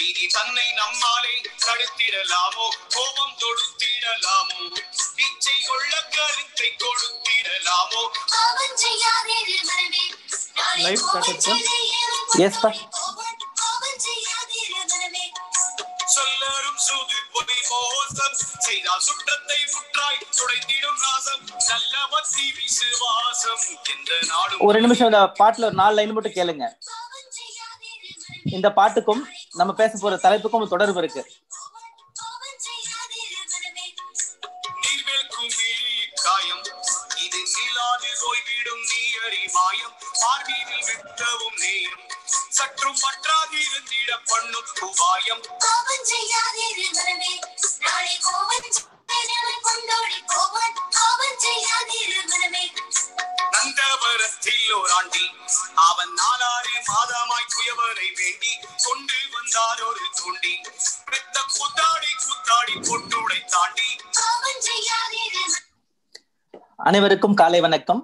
நீதி தன்னை நம்மாலே தடுத்திடலாமோ கோபம் தொடுத்திடலாமோ இச்சை கொள்ள கருத்தை கொடுத்திடலாமோ பாவம் செய்யாதீரு மனமே நாளை Live கோபம் started, sir. செய்து Yes, sir. கோபம் பாவம் செய்யாதீரு மனமே சொல்லரும் சூது பொதி மோசம் செய்தால் சுற்றத்தை முற்றாய் துடைத்திடும் நாசம் நல்ல பக்தி விசுவாசம் எந்த நாடும் ஒரு நிமிஷம் இந்த பாட்டுல ஒரு நாலு லைன் மட்டும் கேளுங்க பாவம் செய்யாதீரு மனமே இந்த பாட்டுக்கும் நம்ம பேச போற தலைப்புக்கும் தொடர்பு இருக்கு கோபம் பாவம் செய்யாதீரு மனமே நீர்மேல் குமிழி காயம் இது நிலாது ஓய்விடும் நீ அறிமாயம் பார்வீதில் வெட்டவும் நேரும் சற்றும் பற்றாதிருந்திட பண்ணு உபாயம் பாவம் செய்யாதீரு மனமே நாளை கோபம் செய்து கொண்டோடி போவான் பாவம் செய்யாதீரு மனமே நந்தவரத்தில் ஓராண்டி அவன் நாலாறு மாதமாய் குயவரை வேண்டி கொண்டு வந்தார் ஒரு தூண்டி பெத்த கூத்தாடி கூத்தாடி பொட்டுடை தாண்டி பாவம் செய்யாதீரு அனைவருக்கும் காலை வணக்கம்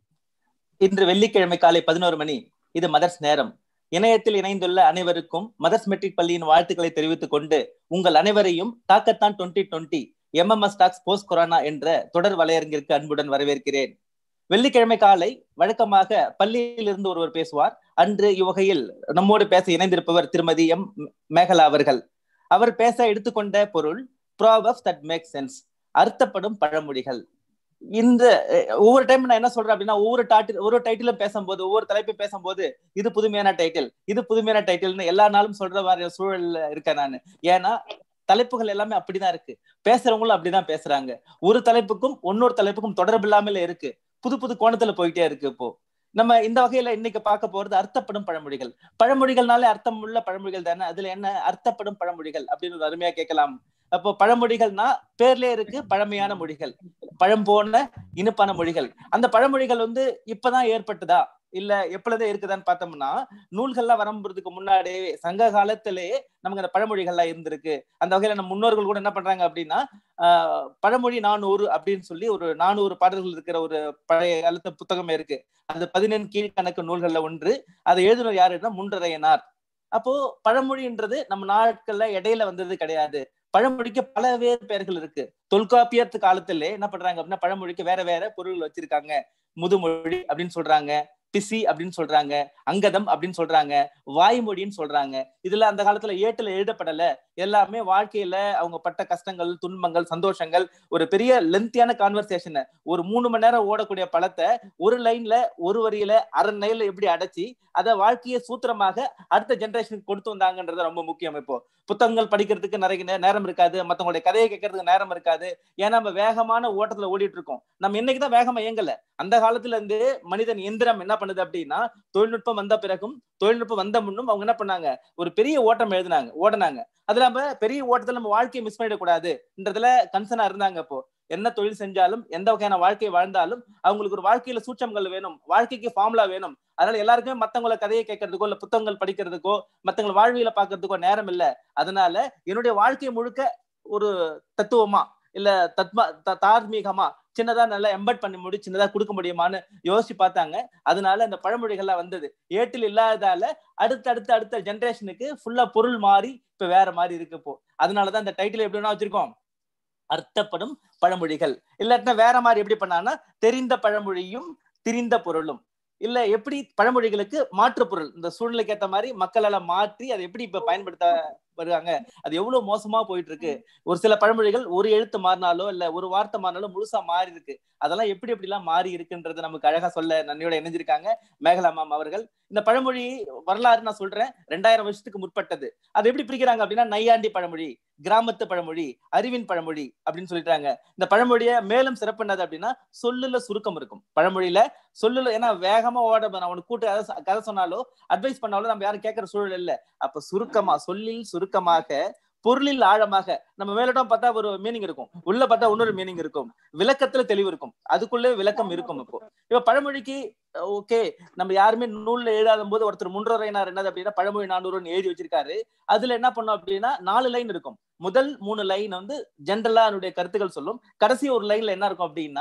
இன்று வெள்ளிக்கிழமை காலை பதினோரு மணி இது மதர்ஸ் நேரம் இணையத்தில் இணைந்துள்ள அனைவருக்கும் மதர்ஸ் மெட்ரிக் பள்ளியின் வாழ்த்துக்களை தெரிவித்துக் கொண்டு உங்கள் அனைவரையும் தாக்கத்தான் twenty twenty MMS talks post corona என்ற தொடர் வலையரங்கிற்கு அன்புடன் வரவேற்கிறேன் வெள்ளிக்கிழமை காலை வழக்கமாக பள்ளியில் இருந்து ஒருவர் பேசுவார் அன்று இவ்வகையில் நம்மோடு பேச இணைந்திருப்பவர் திருமதி எம் மேகலா அவர்கள் அவர் பேச எடுத்துக்கொண்ட பொருள் ப்ராபஸ் தட் மேக் சென்ஸ் அர்த்தப்படும் பழமொழிகள் இந்த அஹ், ஒவ்வொரு டைம் நான் என்ன சொல்றேன் அப்படின்னா ஒவ்வொரு டாட்டில் ஒரு டைட்டிலும் பேசும்போது ஒவ்வொரு தலைப்பையும் பேசும்போது இது புதுமையான டைட்டில் இது புதுமையான டைட்டில்னு எல்லா நாளும் சொல்ற மாதிரி சூழல்ல இருக்கேன் நான் ஏன்னா தலைப்புகள் எல்லாமே அப்படிதான் இருக்கு பேசுறவங்களும் அப்படிதான் பேசுறாங்க ஒரு தலைப்புக்கும் இன்னொரு தலைப்புக்கும் தொடர்பு இல்லாமல இருக்கு புது புது கோணத்துல போயிட்டே இருக்கு இப்போ நம்ம இந்த வகையில இன்னைக்கு பார்க்க போறது அர்த்தப்படும் பழமொழிகள் பழமொழிகள்னாலே அர்த்தம் உள்ள பழமொழிகள் தானே அதுல என்ன அர்த்தப்படும் பழமொழிகள் அப்படின்னு ஒரு அருமையா கேட்கலாம் அப்போ பழமொழிகள்னா பேர்லயே இருக்கு பழமையான மொழிகள் பழம் போன இனிப்பான மொழிகள் அந்த பழமொழிகள் வந்து இப்பதான் ஏற்பட்டதா இல்ல எப்பொழுதே இருக்குதான்னு பார்த்தோம்னா நூல்கள்லாம் வரம்புறதுக்கு முன்னாடி சங்க காலத்திலேயே நமக்கு அந்த பழமொழிகள்லாம் இருந்திருக்கு அந்த வகையில நம்ம முன்னோர்கள் கூட என்ன பண்றாங்க அப்படின்னா ஆஹ் பழமொழி நானூறு அப்படின்னு சொல்லி ஒரு நானூறு பாடல்கள் இருக்கிற ஒரு பழைய காலத்து புத்தகம் இருக்கு அது பதினெண் கீழ்கணக்கு நூல்கள்ல ஒன்று அதை எழுதுனர் யாருன்னா முன்றரையனார் அப்போ பழமொழின்றது நம்ம நாட்கள்ல இடையில வந்தது கிடையாது பழமொழிக்கு பல வேறு பெயர்கள் இருக்கு தொல்காப்பியத்து காலத்திலே என்ன பண்றாங்க அப்படின்னா பழமொழிக்கு வேற வேற பொருள்கள் வச்சிருக்காங்க முதுமொழி அப்படின்னு சொல்றாங்க பிசி அப்படின்னு சொல்றாங்க அங்கதம் அப்படின்னு சொல்றாங்க வாய்மொழின்னு சொல்றாங்க இதுல அந்த காலத்துல ஏட்டுல எழுதப்படல எல்லாமே வாழ்க்கையில அவங்க பட்ட கஷ்டங்கள் துன்பங்கள் சந்தோஷங்கள் ஒரு பெரிய லென்த்தியான கான்வர்சேஷன் ஒரு மூணு மணி நேரம் ஓடக்கூடிய பழத்தை ஒரு லைன்ல ஒரு வரியில அரை நைல எப்படி அடைச்சி அதை வாழ்க்கையை சூத்திரமாக அடுத்த ஜெனரேஷனுக்கு கொடுத்து வந்தாங்கன்றது ரொம்ப முக்கியம் இப்போ புத்தகங்கள் படிக்கிறதுக்கு நிறைய நே- நேரம் இருக்காது மத்தவங்களுடைய கதையை கேட்கறதுக்கு நேரம் இருக்காது ஏன்னா நம்ம வேகமான ஓட்டத்துல ஓடிட்டு இருக்கோம் நம்ம இன்னைக்குதான் வேகமா இயங்கல அந்த காலத்துல இருந்து மனிதன் எந்திரம் என்ன பண்ணுது அப்படின்னா தொழில்நுட்பம் வந்த பிறகும் தொழில்நுட்பம் வந்த முன்னும் அவங்க என்ன பண்ணாங்க ஒரு பெரிய ஓட்டம் எழுதினாங்க ஓடினாங்க அது நம்ம பெரிய ஓட்டத்துல நம்ம வாழ்க்கையை மிஸ் பண்ணிடக்கூடாதுன்றதுல கன்சர்னா இருந்தாங்க இப்போ என்ன தொழில் செஞ்சாலும் எந்த வகையான வாழ்க்கையை வாழ்ந்தாலும் அவங்களுக்கு ஒரு வாழ்க்கையில சூட்சங்கள் வேணும் வாழ்க்கைக்கு ஃபார்முலா வேணும் அதனால எல்லாருக்குமே மத்தவங்கள கதையை கேட்கறதுக்கோ இல்ல புத்தகங்கள் படிக்கிறதுக்கோ மத்தவங்கள வாழ்வியல பாக்குறதுக்கோ நேரம் இல்ல அதனால என்னுடைய வாழ்க்கை முழுக்க ஒரு தத்துவமா இல்ல தத்மா த- தார்மீகமா சின்னதா நல்லா எம்பட் பண்ணி முடி சின்னதா கொடுக்க முடியுமான்னு யோசிச்சு பார்த்தாங்க அதனால இந்த பழமொழிகள்லாம் வந்தது ஏட்டில் இல்லாததால அடுத்த அடுத்த அடுத்த ஜெனரேஷனுக்கு ஃபுல்லா பொருள் மாறி இப்ப வேற மாதிரி இருக்கு இப்போ அதனாலதான் இந்த டைட்டில் எப்படின்னா வச்சிருக்கோம் அர்த்தப்படும் பழமொழிகள் இல்லாட்டினா வேற மாதிரி எப்படி பண்ணான்னா தெரிந்த பழமொழியும் திரிந்த பொருளும் இல்ல எப்படி பழமொழிகளுக்கு மாற்று பொருள் இந்த சூழ்நிலைக்கு ஏத்த மாதிரி மக்களால மாற்றி அதை எப்படி இப்ப பயன்படுத்த வருவாங்க அது எவ்வளவு மோசமா போயிட்டு இருக்கு ஒரு சில பழமொழிகள் ஒரு எழுத்து மாறினாலோ இல்ல ஒரு வார்த்தை மாறினாலோ முழுசா மாறி இருக்கு அதெல்லாம் எப்படி எப்படி எல்லாம் மாறி இருக்குன்றது நமக்கு அழகா சொல்ல நன்றியோட இணைஞ்சிருக்காங்க மேகலா மேம் அவர்கள் இந்த பழமொழி வரலாறு நான் சொல்றேன் ரெண்டாயிரம் வருஷத்துக்கு முற்பட்டது அது எப்படி பிரிக்கிறாங்க அப்படின்னா நையாண்டி பழமொழி கிராமத்து பழமொழி அறிவின் பழமொழி அப்படின்னு சொல்லிட்டாங்க இந்த பழமொழிய மேலும் சிறப்பு என்னது அப்படின்னா சொல்லுல சுருக்கம் இருக்கும் பழமொழியில சொல்லுல ஏன்னா வேகமா ஓட நான் உனக்கு கூட்டு கதை சொ- கதை சொன்னாலோ அட்வைஸ் பண்ணாலோ நம்ம யாரும் கேட்கற சூழல் இல்ல அப்ப சுருக்கமா சொல்லில் சுருக்கமாக பொருளில் ஆழமாக நம்ம மேலிடம் பார்த்தா ஒரு மீனிங் இருக்கும் உள்ள பார்த்தா இன்னொரு மீனிங் இருக்கும் விளக்கத்துல தெளிவு இருக்கும் அதுக்குள்ளே விளக்கம் இருக்கும் இப்போ இப்ப பழமொழிக்கு ஓகே நம்ம யாருமே நூல்ல எழுதாத போது ஒருத்தர் முன்றரைனார் என்னது அப்படின்னா பழமொழி நானூறுன்னு எழுதி வச்சிருக்காரு அதுல என்ன பண்ணோம் அப்படின்னா நாலு லைன் இருக்கும் முதல் மூணு லைன் வந்து ஜென்ரலா என்னுடைய கருத்துக்கள் சொல்லும் கடைசி ஒரு லைன்ல என்ன இருக்கும் அப்படின்னா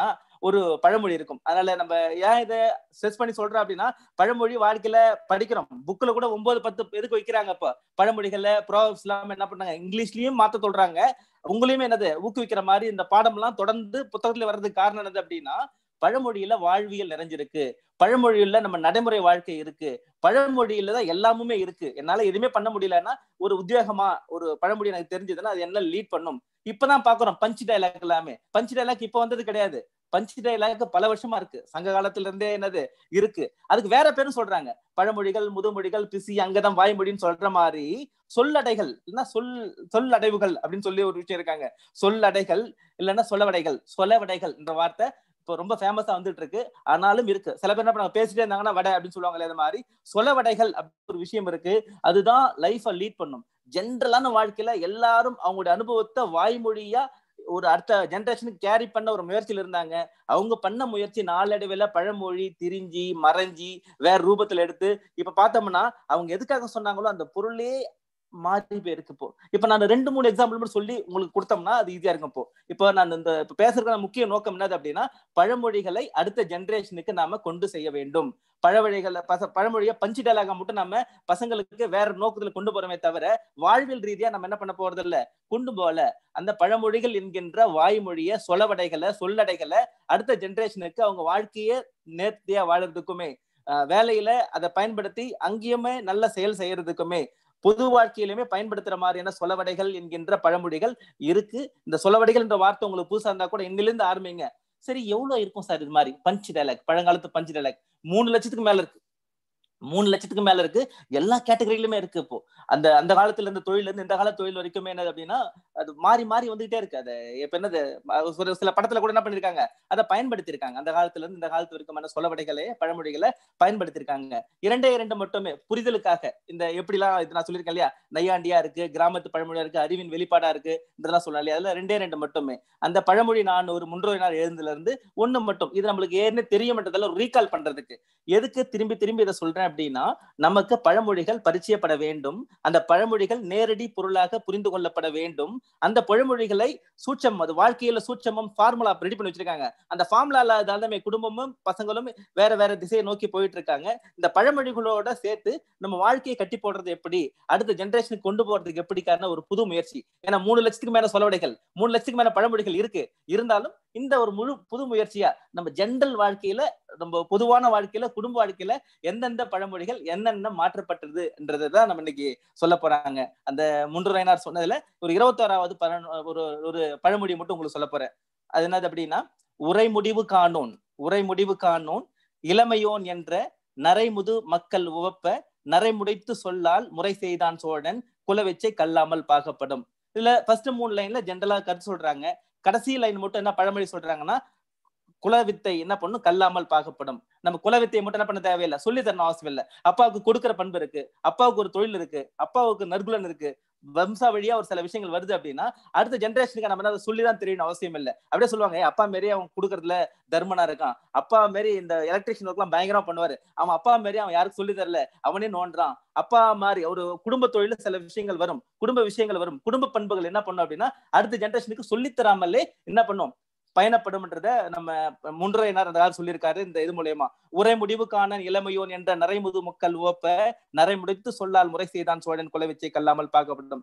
ஒரு பழமொழி இருக்கும் அதனால நம்ம ஏன் இதை ஸ்ட்ரெஸ் பண்ணி சொல்றோம் அப்படின்னா பழமொழி வாழ்க்கையில படிக்கிறோம் புக்ல கூட ஒன்பது பத்து எதுக்கு வைக்கிறாங்க இப்போ பழமொழிகள்ல ப்ராப்ஸ் எல்லாம் என்ன பண்ணாங்க இங்கிலீஷ்லயும் மாத்த சொல்றாங்க உங்களையுமே என்னது ஊக்குவிக்கிற மாதிரி இந்த பாடம் எல்லாம் தொடர்ந்து புத்தகத்துல வர்றதுக்கு காரணம் என்னது அப்படின்னா பழமொழியில வாழ்வியல் நிறைஞ்சிருக்கு பழமொழியில நம்ம நடைமுறை வாழ்க்கை இருக்கு பழமொழியில தான் எல்லாமுமே இருக்கு என்னால எதுவுமே பண்ண முடியலன்னா ஒரு உத்வேகமா ஒரு பழமொழி எனக்கு தெரிஞ்சதுன்னா அது என்ன லீட் பண்ணும் இப்பதான் பாக்குறோம் பஞ்ச் டைலாக் எல்லாமே பஞ்ச் டைலாக் இப்ப வந்தது கிடையாது பஞ்ச் டைலாக் பல வருஷமா இருக்கு சங்க காலத்துல இருந்தே என்னது இருக்கு அதுக்கு வேற பேரும் சொல்றாங்க பழமொழிகள் முதுமொழிகள் பிசி அங்கதான் வாய்மொழின்னு சொல்ற மாதிரி சொல்லடைகள் இல்லைன்னா சொல் சொல்லடைவுகள் அப்படின்னு சொல்லி ஒரு விஷயம் இருக்காங்க சொல்லடைகள் இல்லைன்னா சொல்லவடைகள் சொல்லவடைகள் என்ற வார்த்தை இப்போ ரொம்ப ஃபேமஸா வந்துட்டு இருக்கு ஆனாலும் இருக்கு சில பேர் என்ன பண்ணாங்க பேசிட்டே இருந்தாங்கன்னா வடை அப்படின்னு சொல்லுவாங்க அது மாதிரி சொலவடைகள் அப்படின்னு ஒரு விஷயம் இருக்கு அதுதான் லைஃபை லீட் பண்ணும் ஜென்ரலான வாழ்க்கையில எல்லாரும் அவங்களுடைய அனுபவத்தை வாய்மொழியா ஒரு அடுத்த ஜென்ரேஷனுக்கு கேரி பண்ண ஒரு முயற்சியில இருந்தாங்க அவங்க பண்ண முயற்சி நாளடைவில் பழமொழி திரிஞ்சி மறைஞ்சி வேற ரூபத்துல எடுத்து இப்ப பார்த்தோம்னா அவங்க எதுக்காக சொன்னாங்களோ அந்த பொருளே மாறி போயிருக்கு இப்போ இப்ப நான் ரெண்டு மூணு எக்ஸாம்பிள் மட்டும் சொல்லி உங்களுக்கு கொடுத்தோம்னா அது ஈஸியா இருக்கும் இப்போ இப்போ நான் இந்த இப்ப பேசுறதுக்கான முக்கிய நோக்கம் என்னது அப்படின்னா பழமொழிகளை அடுத்த ஜென்ரேஷனுக்கு நாம கொண்டு செய்ய வேண்டும் பழமொழிகளை பச பழமொழியை பஞ்சு டயலாக மட்டும் நம்ம பசங்களுக்கு வேற நோக்கத்துல கொண்டு போறோமே தவிர வாழ்வியல் ரீதியா நம்ம என்ன பண்ண போறது இல்ல கொண்டு போகல அந்த பழமொழிகள் என்கின்ற வாய்மொழிய சொலவடைகளை சொல்லடைகளை அடுத்த ஜென்ரேஷனுக்கு அவங்க வாழ்க்கைய நேர்த்தியா வாழறதுக்குமே வேலையில அதை பயன்படுத்தி அங்கேயுமே நல்ல செயல் செய்யறதுக்குமே பொது வாழ்க்கையிலுமே பயன்படுத்துற மாதிரியான சொலவடைகள் என்கின்ற பழமொழிகள் இருக்கு இந்த சொலவடைகள் என்ற வார்த்தை உங்களுக்கு புதுசா இருந்தா கூட இன்னிலிருந்து ஆரம்பிங்க சரி எவ்வளவு இருக்கும் சார் இது மாதிரி பஞ்ச் டைலாக் பழங்காலத்து பஞ்ச் டைலாக் மூணு லட்சத்துக்கு மேல இருக்கு மூணு லட்சத்துக்கு மேல இருக்கு எல்லா கேட்டகரியிலுமே இருக்கு இப்போ அந்த அந்த காலத்துல இருந்த தொழில இருந்து இந்த கால தொழில் வரைக்குமே என்னது அப்படின்னா அது மாறி மாறி வந்துகிட்டே இருக்கு அது இப்ப என்னது ஒரு சில படத்துல கூட என்ன பண்ணிருக்காங்க அதை பயன்படுத்திருக்காங்க அந்த காலத்துல இருந்து இந்த காலத்து வரைக்குமான சொலவடைகளை பழமொழிகளை பயன்படுத்திருக்காங்க இரண்டே இரண்டு மட்டுமே புரிதலுக்காக இந்த எப்படிலாம் இது நான் சொல்லியிருக்கேன் இல்லையா நையாண்டியா இருக்கு கிராமத்து பழமொழியா இருக்கு அறிவின் வெளிப்பாடா இருக்கு இதெல்லாம் சொல்லலாம் இல்லையா அதுல ரெண்டே ரெண்டு மட்டுமே அந்த பழமொழி நான் ஒரு முன்றோய் நாள் எழுதுல இருந்து ஒண்ணு மட்டும் இது நம்மளுக்கு ஏற்கனவே தெரிய மாட்டதெல்லாம் ரீகால் பண்றதுக்கு எதுக்கு திரும்பி திரும்பி இதை சொல்றேன் அப்படின்னா நமக்கு பழமொழிகள் பரிச்சயப்பட வேண்டும் அந்த பழமொழிகள் நேரடி பொருளாக புரிந்து கொள்ளப்பட வேண்டும் அந்த பழமொழிகளை சூட்சம் அது வாழ்க்கையில சூட்சமும் ஃபார்முலா ரெடி பண்ணி வச்சிருக்காங்க அந்த ஃபார்முலா இல்லாதாலுமே குடும்பமும் பசங்களும் வேற வேற திசையை நோக்கி போயிட்டு இருக்காங்க இந்த பழமொழிகளோட சேர்த்து நம்ம வாழ்க்கையை கட்டி போடுறது எப்படி அடுத்த ஜென்ரேஷனுக்கு கொண்டு போறதுக்கு எப்படிக்கான ஒரு புது முயற்சி ஏன்னா மூணு லட்சத்துக்கு மேல சொலவடைகள் மூணு லட்சத்துக்கு மேல பழமொழிகள் இருக்கு இருந்தாலும் இந்த ஒரு முழு புது முயற்சியா நம்ம ஜென்ரல் வாழ்க்கையில நம்ம பொதுவான வாழ்க்கையில குடும்ப வாழ்க்கையில எந்தெந்த பழமொழிகள் என்னென்ன மாற்றப்பட்டதுன்றதை தான் நம்ம இன்னைக்கு சொல்ல போறாங்க அந்த முன்றுரையினார் சொன்னதுல ஒரு இருபத்தோராவது ஒரு ஒரு பழமொழி மட்டும் உங்களுக்கு சொல்ல போறேன் அது என்னது அப்படின்னா உரை முடிவு காணோன் உரை முடிவு காணோன் இளமையோன் என்ற நரைமுது மக்கள் உவப்ப நரைமுடைத்து சொல்லால் முறை செய்தான் சோழன் குலவெச்சை கல்லாமல் பார்க்கப்படும் இதுல ஃபர்ஸ்ட் மூணு லைன்ல ஜென்ரலா கருத்து சொல்றாங்க கடைசி லைன் மட்டும் என்ன பழமொழி சொல்றாங்கன்னா குலவித்தை என்ன பண்ணும் கல்லாமல் பார்க்கப்படும் நம்ம குலவித்தையை மட்டும் என்ன பண்ண தேவையில்லை சொல்லி தரணும் அவசியம் இல்லை அப்பாவுக்கு கொடுக்குற பண்பு இருக்கு அப்பாவுக்கு ஒரு தொழில் இருக்கு அப்பாவுக்கு நற்குலன் இருக்கு வம்சா வழியா ஒரு சில விஷயங்கள் வருது அப்படின்னா அடுத்த ஜென்ரேஷனுக்கு நம்ம என்ன சொல்லிதான் தெரியணும் அவசியம் இல்லை அப்படியே சொல்லுவாங்க அப்பா மாரி அவன் கொடுக்கறதுல தர்மனா இருக்கான் அப்பா மாரி இந்த எலக்ட்ரிஷியன் ஒர்க் எல்லாம் பயங்கரமா பண்ணுவாரு அவன் அப்பா மாரி அவன் யாருக்கு சொல்லி தரல அவனே நோன்றான் அப்பா மாதிரி ஒரு குடும்ப தொழில சில விஷயங்கள் வரும் குடும்ப விஷயங்கள் வரும் குடும்ப பண்புகள் என்ன பண்ணும் அப்படின்னா அடுத்த ஜென்ரேஷனுக்கு சொல்லித்தராமலே என்ன பண்ணும் பயணப்படும்ன்றத நம்ம முன்றையினார் அந்த சொல்லியிருக்காரு இந்த இது மூலயமா உரை முடிவுக்கான இளமையோன் என்ற நரைமுது மக்கள் ஓப்ப நரைமுடித்து சொல்லால் முறை செய்தான் சோழன் கொலைவச்சை கல்லாமல் பார்க்கப்படும்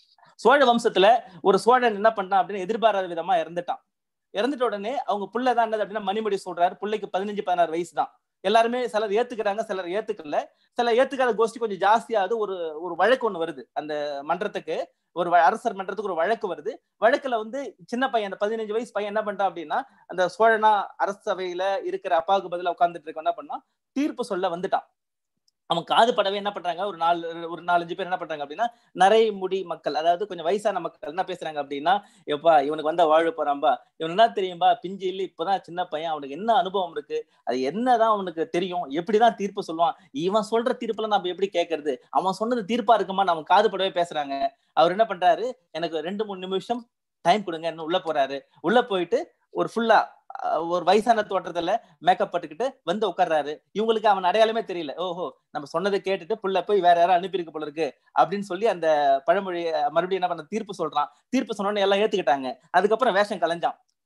சோழ வம்சத்துல ஒரு சோழன் என்ன பண்ணான் அப்படின்னு எதிர்பாராத விதமா இறந்துட்டான் இறந்துட்ட உடனே அவங்க புள்ள தான் என்னது அப்படின்னா மணிமொழி சொல்றாரு பிள்ளைக்கு பதினஞ்சு பதினாறு வயசு தான் எல்லாருமே சிலர் ஏத்துக்கிறாங்க சிலர் ஏத்துக்கல சில ஏத்துக்காத கோஷ்டி கொஞ்சம் ஜாஸ்தியாவது ஒரு ஒரு வழக்கு ஒண்ணு வருது அந்த மன்றத்துக்கு ஒரு அரசர் மன்றத்துக்கு ஒரு வழக்கு வருது வழக்குல வந்து சின்ன பையன் அந்த பதினஞ்சு வயசு பையன் என்ன பண்றான் அப்படின்னா அந்த சோழனா அரசவையில இருக்கிற அப்பாவுக்கு பதிலா உட்கார்ந்துட்டு இருக்க என்ன பண்ணா தீர்ப்பு சொல்ல வந்துட்டான் அவன் காது படவே என்ன பண்றாங்க ஒரு நாலு ஒரு நாலஞ்சு பேர் என்ன பண்றாங்க அப்படின்னா நரைமுடி மக்கள் அதாவது கொஞ்சம் வயசான மக்கள் என்ன பேசுறாங்க அப்படின்னா எப்பா இவனுக்கு வந்தா வாழ போறான்பா இவனுக்கு என்ன தெரியும்பா பிஞ்சு இல்ல இப்பதான் சின்ன பையன் அவனுக்கு என்ன அனுபவம் இருக்கு அது என்னதான் அவனுக்கு தெரியும் எப்படிதான் தீர்ப்பு சொல்லுவான் இவன் சொல்ற தீர்ப்புல நம்ம எப்படி கேட்கறது அவன் சொன்னது தீர்ப்பா இருக்குமா நம்ம காது படவே பேசுறாங்க அவர் என்ன பண்றாரு எனக்கு ரெண்டு மூணு நிமிஷம் டைம் கொடுங்க என்ன உள்ள போறாரு உள்ள போயிட்டு ஒரு ஃபுல்லா ஒரு வயசான தோற்றத்துல மேக்கப் பட்டுக்கிட்டு வந்து உட்கார்றாரு இவங்களுக்கு அவன் அடையாளமே தெரியல ஓஹோ நம்ம சொன்னதை கேட்டுட்டு புள்ள போய் வேற யாரும் அனுப்பியிருக்கு போல இருக்கு அப்படின்னு சொல்லி அந்த பழமொழி மறுபடியும் என்ன பண்ண தீர்ப்பு சொல்றான் தீர்ப்பு சொன்னோன்னு எல்லாம் ஏத்துக்கிட்டாங்க அதுக்கப்புறம் வேஷம் கலைஞ்சான்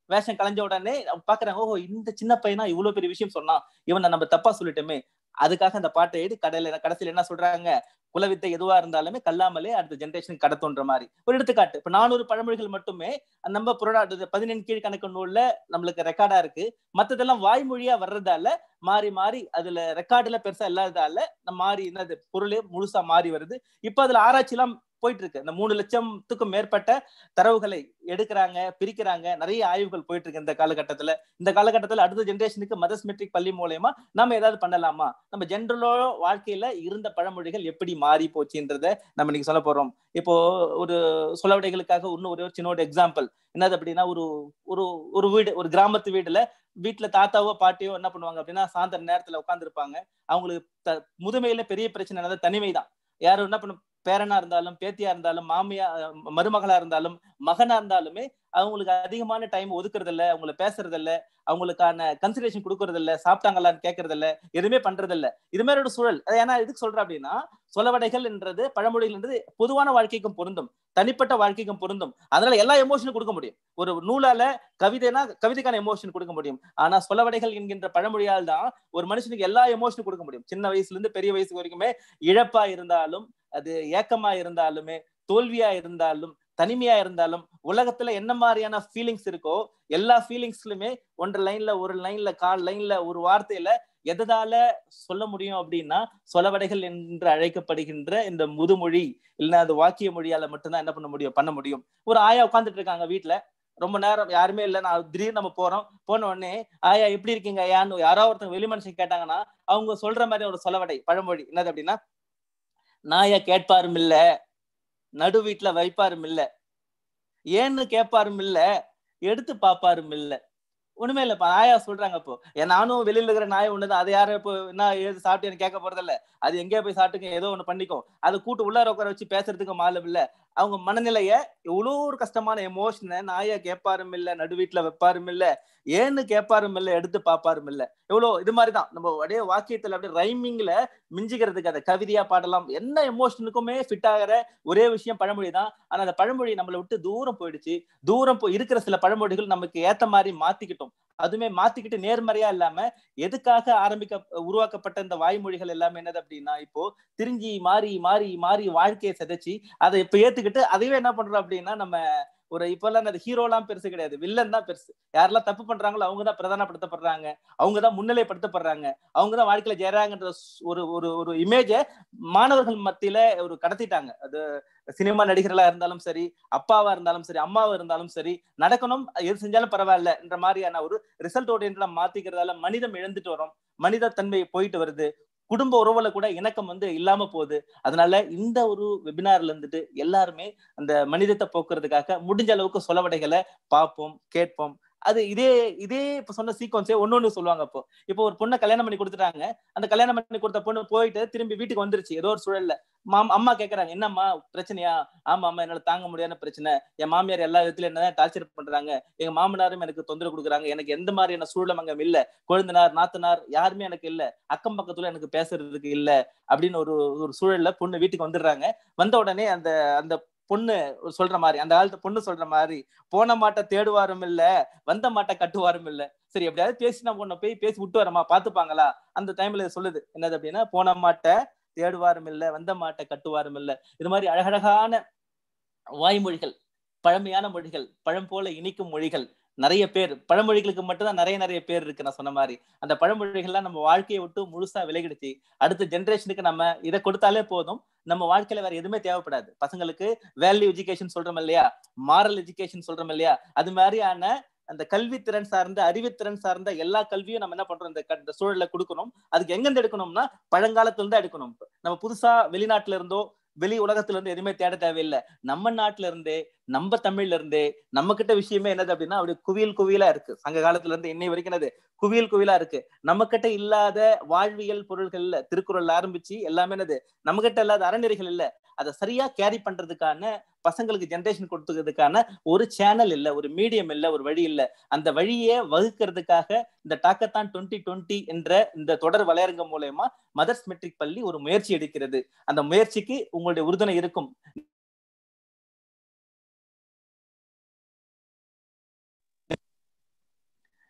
வேஷம் கலைஞ்ச உடனே பாக்குறாங்க ஓஹோ இந்த சின்ன பையனா இவ்வளவு பெரிய விஷயம் சொன்னான் இவனை நம்ம தப்பா சொல்லிட்டோமே அதுக்காக அந்த பாட்டை எழுதி கடையில கடைசியில என்ன சொல்றாங்க குலவித்தை எதுவா இருந்தாலுமே கல்லாமலே அடுத்த ஜென்ரேஷன் கடத்துன்ற மாதிரி ஒரு எடுத்துக்காட்டு இப்ப நானூறு பழமொழிகள் மட்டுமே நம்ம புரடா பதினெண் கீழ் கணக்கு நூல்ல நம்மளுக்கு ரெக்கார்டா இருக்கு மத்ததெல்லாம் வாய்மொழியா வர்றதால மாறி மாறி அதுல ரெக்கார்டுல பெருசா இல்லாததால நம்ம மாறி என்னது பொருளே முழுசா மாறி வருது இப்ப அதுல ஆராய்ச்சி எல்லாம் போயிட்டு இருக்கு இந்த மூணு லட்சத்துக்கும் மேற்பட்ட தரவுகளை எடுக்கிறாங்க பிரிக்கிறாங்க நிறைய ஆய்வுகள் போயிட்டு இருக்கு இந்த காலகட்டத்துல இந்த காலகட்டத்துல அடுத்த ஜென்ரேஷனுக்கு மதர்ஸ் மெட்ரிக் பள்ளி மூலயமா நம்ம ஏதாவது பண்ணலாமா நம்ம ஜென்ரலோ வாழ்க்கையில இருந்த பழமொழிகள் எப்படி மாறி போச்சுன்றத நம்ம இன்னைக்கு சொல்ல போறோம் இப்போ ஒரு சொலவடைகளுக்காக இன்னும் ஒரே ஒரு சின்ன ஒரு எக்ஸாம்பிள் என்னது அப்படின்னா ஒரு ஒரு ஒரு வீடு ஒரு கிராமத்து வீடுல வீட்டுல தாத்தாவோ பாட்டியோ என்ன பண்ணுவாங்க அப்படின்னா சாயந்தர நேரத்துல உட்காந்துருப்பாங்க அவங்களுக்கு முதுமையில பெரிய பிரச்சனை என்னது தனிமை தான் யாரும் என்ன பண்ண பேரனா இருந்தாலும் பேத்தியா இருந்தாலும் மாமியா மருமகளா இருந்தாலும் மகனா இருந்தாலுமே அவங்களுக்கு அதிகமான டைம் ஒதுக்குறது இல்ல அவங்கள பேசுறது இல்ல அவங்களுக்கான கன்சிடரேஷன் கொடுக்கறது இல்ல சாப்பிட்டாங்களான்னு கேட்கறது இல்ல எதுவுமே பண்றது இல்ல இது மாதிரி ஒரு சூழல் ஏன்னா எதுக்கு சொல்றேன் அப்படின்னா சொலவடைகள் என்றது பழமொழிகள் என்றது பொதுவான வாழ்க்கைக்கும் பொருந்தும் தனிப்பட்ட வாழ்க்கைக்கும் பொருந்தும் அதனால எல்லா எமோஷனும் கொடுக்க முடியும் ஒரு நூலால கவிதைனா கவிதைக்கான எமோஷன் கொடுக்க முடியும் ஆனா சொலவடைகள் என்கின்ற பழமொழியால் தான் ஒரு மனுஷனுக்கு எல்லா எமோஷனும் கொடுக்க முடியும் சின்ன வயசுல இருந்து பெரிய வயசு வரைக்குமே இழப்பா இருந்தாலும் அது ஏக்கமா இருந்தாலுமே தோல்வியா இருந்தாலும் தனிமையா இருந்தாலும் உலகத்துல என்ன மாதிரியான ஃபீலிங்ஸ் இருக்கோ எல்லா ஃபீலிங்ஸ்லுமே ஒன்றரை லைன்ல ஒரு லைன்ல கால் லைன்ல ஒரு வார்த்தையில எதனால சொல்ல முடியும் அப்படின்னா சொலவடைகள் என்று அழைக்கப்படுகின்ற இந்த முதுமொழி இல்லைன்னா அது வாக்கிய மொழியால மட்டும்தான் என்ன பண்ண முடியும் பண்ண முடியும் ஒரு ஆயா உட்காந்துட்டு இருக்காங்க வீட்டுல ரொம்ப நேரம் யாருமே இல்லை நான் திடீர்னு நம்ம போறோம் போன உடனே ஆயா எப்படி இருக்கீங்க ஐயான்னு யாரோ ஒருத்தங்க வெளி மனுஷன் கேட்டாங்கன்னா அவங்க சொல்ற மாதிரி ஒரு சொலவடை பழமொழி என்னது அப்படின்னா நாய கேட்பாரும் இல்ல நடு வீட்டுல வைப்பாரும் இல்ல ஏன்னு கேட்பாரும் இல்ல எடுத்து பாப்பாரும் இல்ல ஒண்ணுமே இல்லப்பா நாயா சொல்றாங்க இப்போ நானும் வெளியில இருக்கிற நாய் ஒண்ணுதான் அதை யாரும் இப்போ என்ன ஏது சாப்பிட்டு கேட்க போறது இல்ல அது எங்கேயோ போய் சாப்பிட்டுக்க ஏதோ ஒண்ணு பண்ணிக்கும் அது கூட்டு உள்ளார உட்கார வச்சு பேசுறதுக்கு மாலம் இல்ல அவங்க மனநிலைய எவ்வளோ ஒரு கஷ்டமான எமோஷனை நாயா கேட்பாரும் இல்ல நடு வீட்டுல வைப்பாரும் இல்ல ஏன்னு கேட்பாரும் இல்ல எடுத்து பாப்பாரும் இல்ல எவ்வளவு இது மாதிரிதான் நம்ம அப்படியே வாக்கியத்துல அப்படியே ரைமிங்ல மிஞ்சுகிறதுக்கு அதை கவிதையா பாடலாம் என்ன எமோஷனுக்குமே ஃபிட் ஆகிற ஒரே விஷயம் பழமொழி தான் ஆனா அந்த பழமொழி நம்மளை விட்டு தூரம் போயிடுச்சு தூரம் போய் இருக்கிற சில பழமொழிகள் நமக்கு ஏத்த மாதிரி மாத்திக்கிட்டோம் அதுமே மாத்திக்கிட்டு நேர்மறையா இல்லாம எதுக்காக ஆரம்பிக்க உருவாக்கப்பட்ட இந்த வாய்மொழிகள் எல்லாமே என்னது அப்படின்னா இப்போ திரிஞ்சி மாறி மாறி மாறி வாழ்க்கையை சிதைச்சு அதை இப்ப ஏத்துக்கிட்டு அதையே என்ன பண்றோம் அப்படின்னா நம்ம ஒரு இப்ப எல்லாம் அது ஹீரோ எல்லாம் பெருசு கிடையாது வில்லன் தான் பெருசு யாரெல்லாம் தப்பு பண்றாங்களோ அவங்க தான் பிரதானப்படுத்தப்படுறாங்க அவங்க தான் முன்னிலைப்படுத்தப்படுறாங்க அவங்க தான் வாழ்க்கையில ஜெயராங்கன்ற ஒரு ஒரு ஒரு இமேஜ மாணவர்கள் மத்தியில ஒரு கடத்திட்டாங்க அது சினிமா நடிகர்களா இருந்தாலும் சரி அப்பாவா இருந்தாலும் சரி அம்மாவா இருந்தாலும் சரி நடக்கணும் எது செஞ்சாலும் பரவாயில்ல என்ற மாதிரியான ஒரு ரிசல்ட் ஓரியன்டா மாத்திக்கிறதால மனிதம் இழந்துட்டு வரும் மனித தன்மை போயிட்டு வருது குடும்ப உறவுல கூட இணக்கம் வந்து இல்லாம போகுது அதனால இந்த ஒரு வெபினார்ல இருந்துட்டு எல்லாருமே அந்த மனிதத்தை போக்குறதுக்காக முடிஞ்ச அளவுக்கு சொலவடைகளை பார்ப்போம் கேட்போம் அது இதே இதே இப்ப சொன்ன சீக்வன்ஸே ஒன்னொன்னு சொல்லுவாங்க இப்போ இப்போ ஒரு பொண்ணை கல்யாணம் பண்ணி கொடுத்துட்டாங்க அந்த கல்யாணம் பண்ணி கொடுத்த பொண்ணு போயிட்டு திரும்பி வீட்டுக்கு வந்துருச்சு ஏதோ ஒரு சூழல்ல மாம் அம்மா கேக்குறாங்க என்னம்மா பிரச்சனையா ஆமா அம்மா என்னால தாங்க முடியாத பிரச்சனை என் மாமியார் எல்லா விதத்துலயும் என்ன டார்ச்சர் பண்றாங்க எங்க மாமனாரும் எனக்கு தொந்தரவு கொடுக்குறாங்க எனக்கு எந்த மாதிரியான சூழலும் அங்க இல்ல கொழுந்தனார் நாத்தனார் யாருமே எனக்கு இல்ல அக்கம் பக்கத்துல எனக்கு பேசுறதுக்கு இல்ல அப்படின்னு ஒரு ஒரு சூழல்ல பொண்ணு வீட்டுக்கு வந்துடுறாங்க வந்த உடனே அந்த அந்த பொண்ணு சொல்ற மாதிரி அந்த காலத்து பொண்ணு சொல்ற மாதிரி போன மாட்டை தேடுவாரும் இல்ல வந்த மாட்டை கட்டுவாரும் இல்ல சரி எப்படியாவது பேசி நம்ம பொண்ணை போய் பேசி விட்டு வரமா பாத்துப்பாங்களா அந்த டைம்ல சொல்லுது என்னது அப்படின்னா போன மாட்டை தேடுவாரும் இல்ல வந்த மாட்டை கட்டுவாரும் இல்ல இது மாதிரி அழகழகான வாய்மொழிகள் பழமையான மொழிகள் பழம் போல இனிக்கும் மொழிகள் நிறைய பேர் பழமொழிகளுக்கு மட்டும்தான் நிறைய நிறைய பேர் இருக்கு நான் சொன்ன மாதிரி அந்த பழமொழிகள்லாம் நம்ம வாழ்க்கையை விட்டு முழுசா விலகிடுச்சு அடுத்த ஜென்ரேஷனுக்கு நம்ம இதை கொடுத்தாலே போதும் நம்ம வாழ்க்கையில வேற எதுவுமே தேவைப்படாது பசங்களுக்கு வேல்யூ எஜுகேஷன் சொல்றோம் இல்லையா மாரல் எஜுகேஷன் சொல்றோம் இல்லையா அது மாதிரியான அந்த கல்வித்திறன் சார்ந்த அறிவுத்திறன் சார்ந்த எல்லா கல்வியும் நம்ம என்ன பண்றோம் இந்த சூழல்ல கொடுக்கணும் அதுக்கு எங்கிருந்து எடுக்கணும்னா பழங்காலத்துல இருந்து எடுக்கணும் நம்ம புதுசா வெளிநாட்டுல இருந்தோ வெளி உலகத்துல இருந்து எதுவுமே தேட தேவையில்லை நம்ம நாட்டுல இருந்தே நம்ம தமிழ்ல இருந்தே நம்ம கிட்ட விஷயமே என்னது அப்படின்னா அப்படி குவியல் குவியலா இருக்கு சங்க காலத்துல இருந்து இன்னை வரைக்கும் என்னது குவியல் குவியலா இருக்கு நம்ம கிட்ட இல்லாத வாழ்வியல் பொருள்கள்ல திருக்குறள் ஆரம்பிச்சு எல்லாமே என்னது நம்ம கிட்ட இல்லாத அறநெறிகள் இல்ல அதை சரியா கேரி பண்றதுக்கான பசங்களுக்கு ஜென்ரேஷன் கொடுத்துக்கிறதுக்கான ஒரு சேனல் இல்ல ஒரு மீடியம் இல்ல ஒரு வழி இல்ல அந்த வழியை வகுக்கிறதுக்காக இந்த டாக்கத்தான் டுவெண்ட்டி டுவெண்ட்டி என்ற இந்த தொடர் வலையரங்கம் மூலயமா மதர்ஸ் மெட்ரிக் பள்ளி ஒரு முயற்சி எடுக்கிறது அந்த முயற்சிக்கு உங்களுடைய உறுதுணை இருக்கும்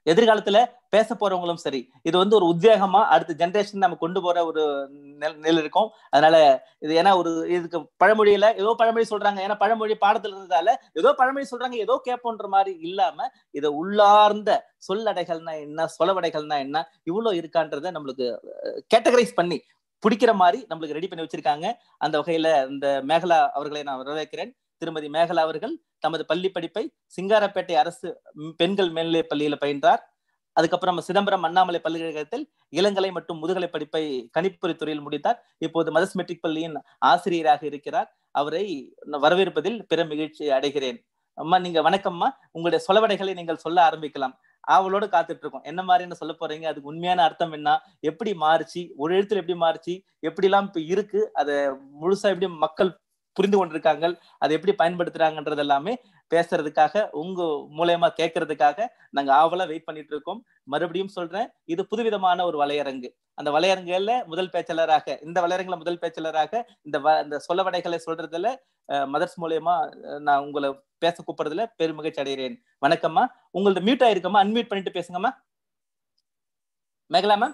எதிர்காலத்துல பேச போறவங்களும் சரி இது வந்து ஒரு உத்வேகமா அடுத்த ஜெனரேஷன் நம்ம கொண்டு போற ஒரு நில நிலை இருக்கும் அதனால இது ஏன்னா ஒரு இதுக்கு பழமொழியில ஏதோ பழமொழி சொல்றாங்க ஏன்னா பழமொழி பாடத்துல இருந்ததால ஏதோ பழமொழி சொல்றாங்க ஏதோ கேட்போன்ற மாதிரி இல்லாம இதை உள்ளார்ந்த சொல்லடைகள்னா என்ன சொலவடைகள்னா என்ன இவ்வளவு இருக்கான்றத நம்மளுக்கு கேட்டகரைஸ் பண்ணி பிடிக்கிற மாதிரி நம்மளுக்கு ரெடி பண்ணி வச்சிருக்காங்க அந்த வகையில இந்த மேகலா அவர்களை நான் வரவேற்கிறேன் திருமதி மேகலா அவர்கள் தமது பள்ளி படிப்பை சிங்காரப்பேட்டை அரசு பெண்கள் மேல்நிலை பள்ளியில பயின்றார் அதுக்கப்புறம் சிதம்பரம் அண்ணாமலை பல்கலைக்கழகத்தில் இளங்கலை மற்றும் முதுகலை படிப்பை கணிப்பொறி துறையில் முடித்தார் இப்போது மதஸ் மெட்ரிக் பள்ளியின் ஆசிரியராக இருக்கிறார் அவரை வரவேற்பதில் பெரும் மகிழ்ச்சி அடைகிறேன் அம்மா நீங்க வணக்கம்மா உங்களுடைய சொலவடைகளை நீங்கள் சொல்ல ஆரம்பிக்கலாம் ஆவலோடு காத்துட்டு இருக்கோம் என்ன மாதிரி என்ன சொல்ல போறீங்க அதுக்கு உண்மையான அர்த்தம் என்ன எப்படி மாறுச்சு ஒரு எழுத்துல எப்படி மாறுச்சு எப்படி எல்லாம் இப்ப இருக்கு அதை முழுசா எப்படி மக்கள் புரிந்து கொண்டிருக்காங்க அதை எப்படி பயன்படுத்துறாங்கன்றது எல்லாமே பேசுறதுக்காக உங்க மூலயமா கேட்கறதுக்காக நாங்க ஆவலா வெயிட் பண்ணிட்டு இருக்கோம் மறுபடியும் சொல்றேன் இது புதுவிதமான ஒரு வலையரங்கு அந்த வலையரங்குல முதல் பேச்சாளராக இந்த வலையரங்குல முதல் பேச்சாளராக இந்த இந்த சொல்லவடைகளை சொல்றதுல மதர்ஸ் மூலயமா நான் உங்களை பேச கூப்பிடுறதுல பெரும் மகிழ்ச்சி அடைகிறேன் வணக்கம்மா உங்களது மியூட் ஆயிருக்கம்மா அன்மியூட் பண்ணிட்டு பேசுங்கம்மா மேகலா மேம்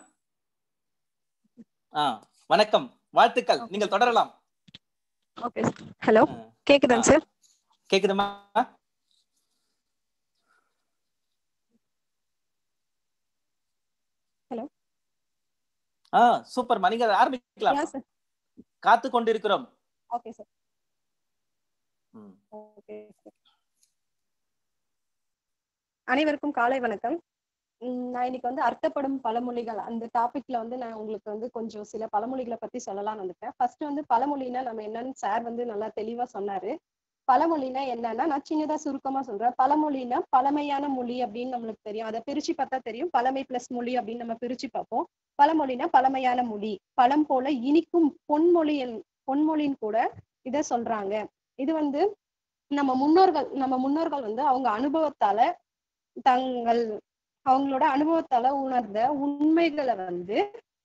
ஆ வணக்கம் வாழ்த்துக்கள் நீங்கள் தொடரலாம் ஓகே ஹலோ கேக்குதாங்க சார் கேக்குதுமா ஹலோ ஆ சூப்பர்மா நீங்க ஆரம்பிக்கலாம் சார் காத்து கொண்டிருக்கிறோம் ஓகே சார் ஓகே அனைவருக்கும் காலை வணக்கம் நான் இன்னைக்கு வந்து அர்த்தப்படும் பழமொழிகள் அந்த டாபிக்ல வந்து நான் உங்களுக்கு வந்து கொஞ்சம் சில பழமொழிகளை பத்தி சொல்லலாம்னு வந்துட்டேன் ஃபர்ஸ்ட் வந்து பழமொழினா நம்ம என்னன்னு சார் வந்து நல்லா தெளிவா சொன்னாரு பழமொழினா என்னன்னா நான் சின்னதா சுருக்கமா சொல்றேன் பழமொழினா பழமையான மொழி அப்படின்னு நம்மளுக்கு தெரியும் அதை பிரிச்சு பார்த்தா தெரியும் பழமை பிளஸ் மொழி அப்படின்னு நம்ம பிரிச்சு பார்ப்போம் பழமொழினா பழமையான மொழி பழம் போல இனிக்கும் பொன்மொழி பொன்மொழின்னு கூட இத சொல்றாங்க இது வந்து நம்ம முன்னோர்கள் நம்ம முன்னோர்கள் வந்து அவங்க அனுபவத்தால தங்கள் அவங்களோட அனுபவத்தால உணர்ந்த உண்மைகளை வந்து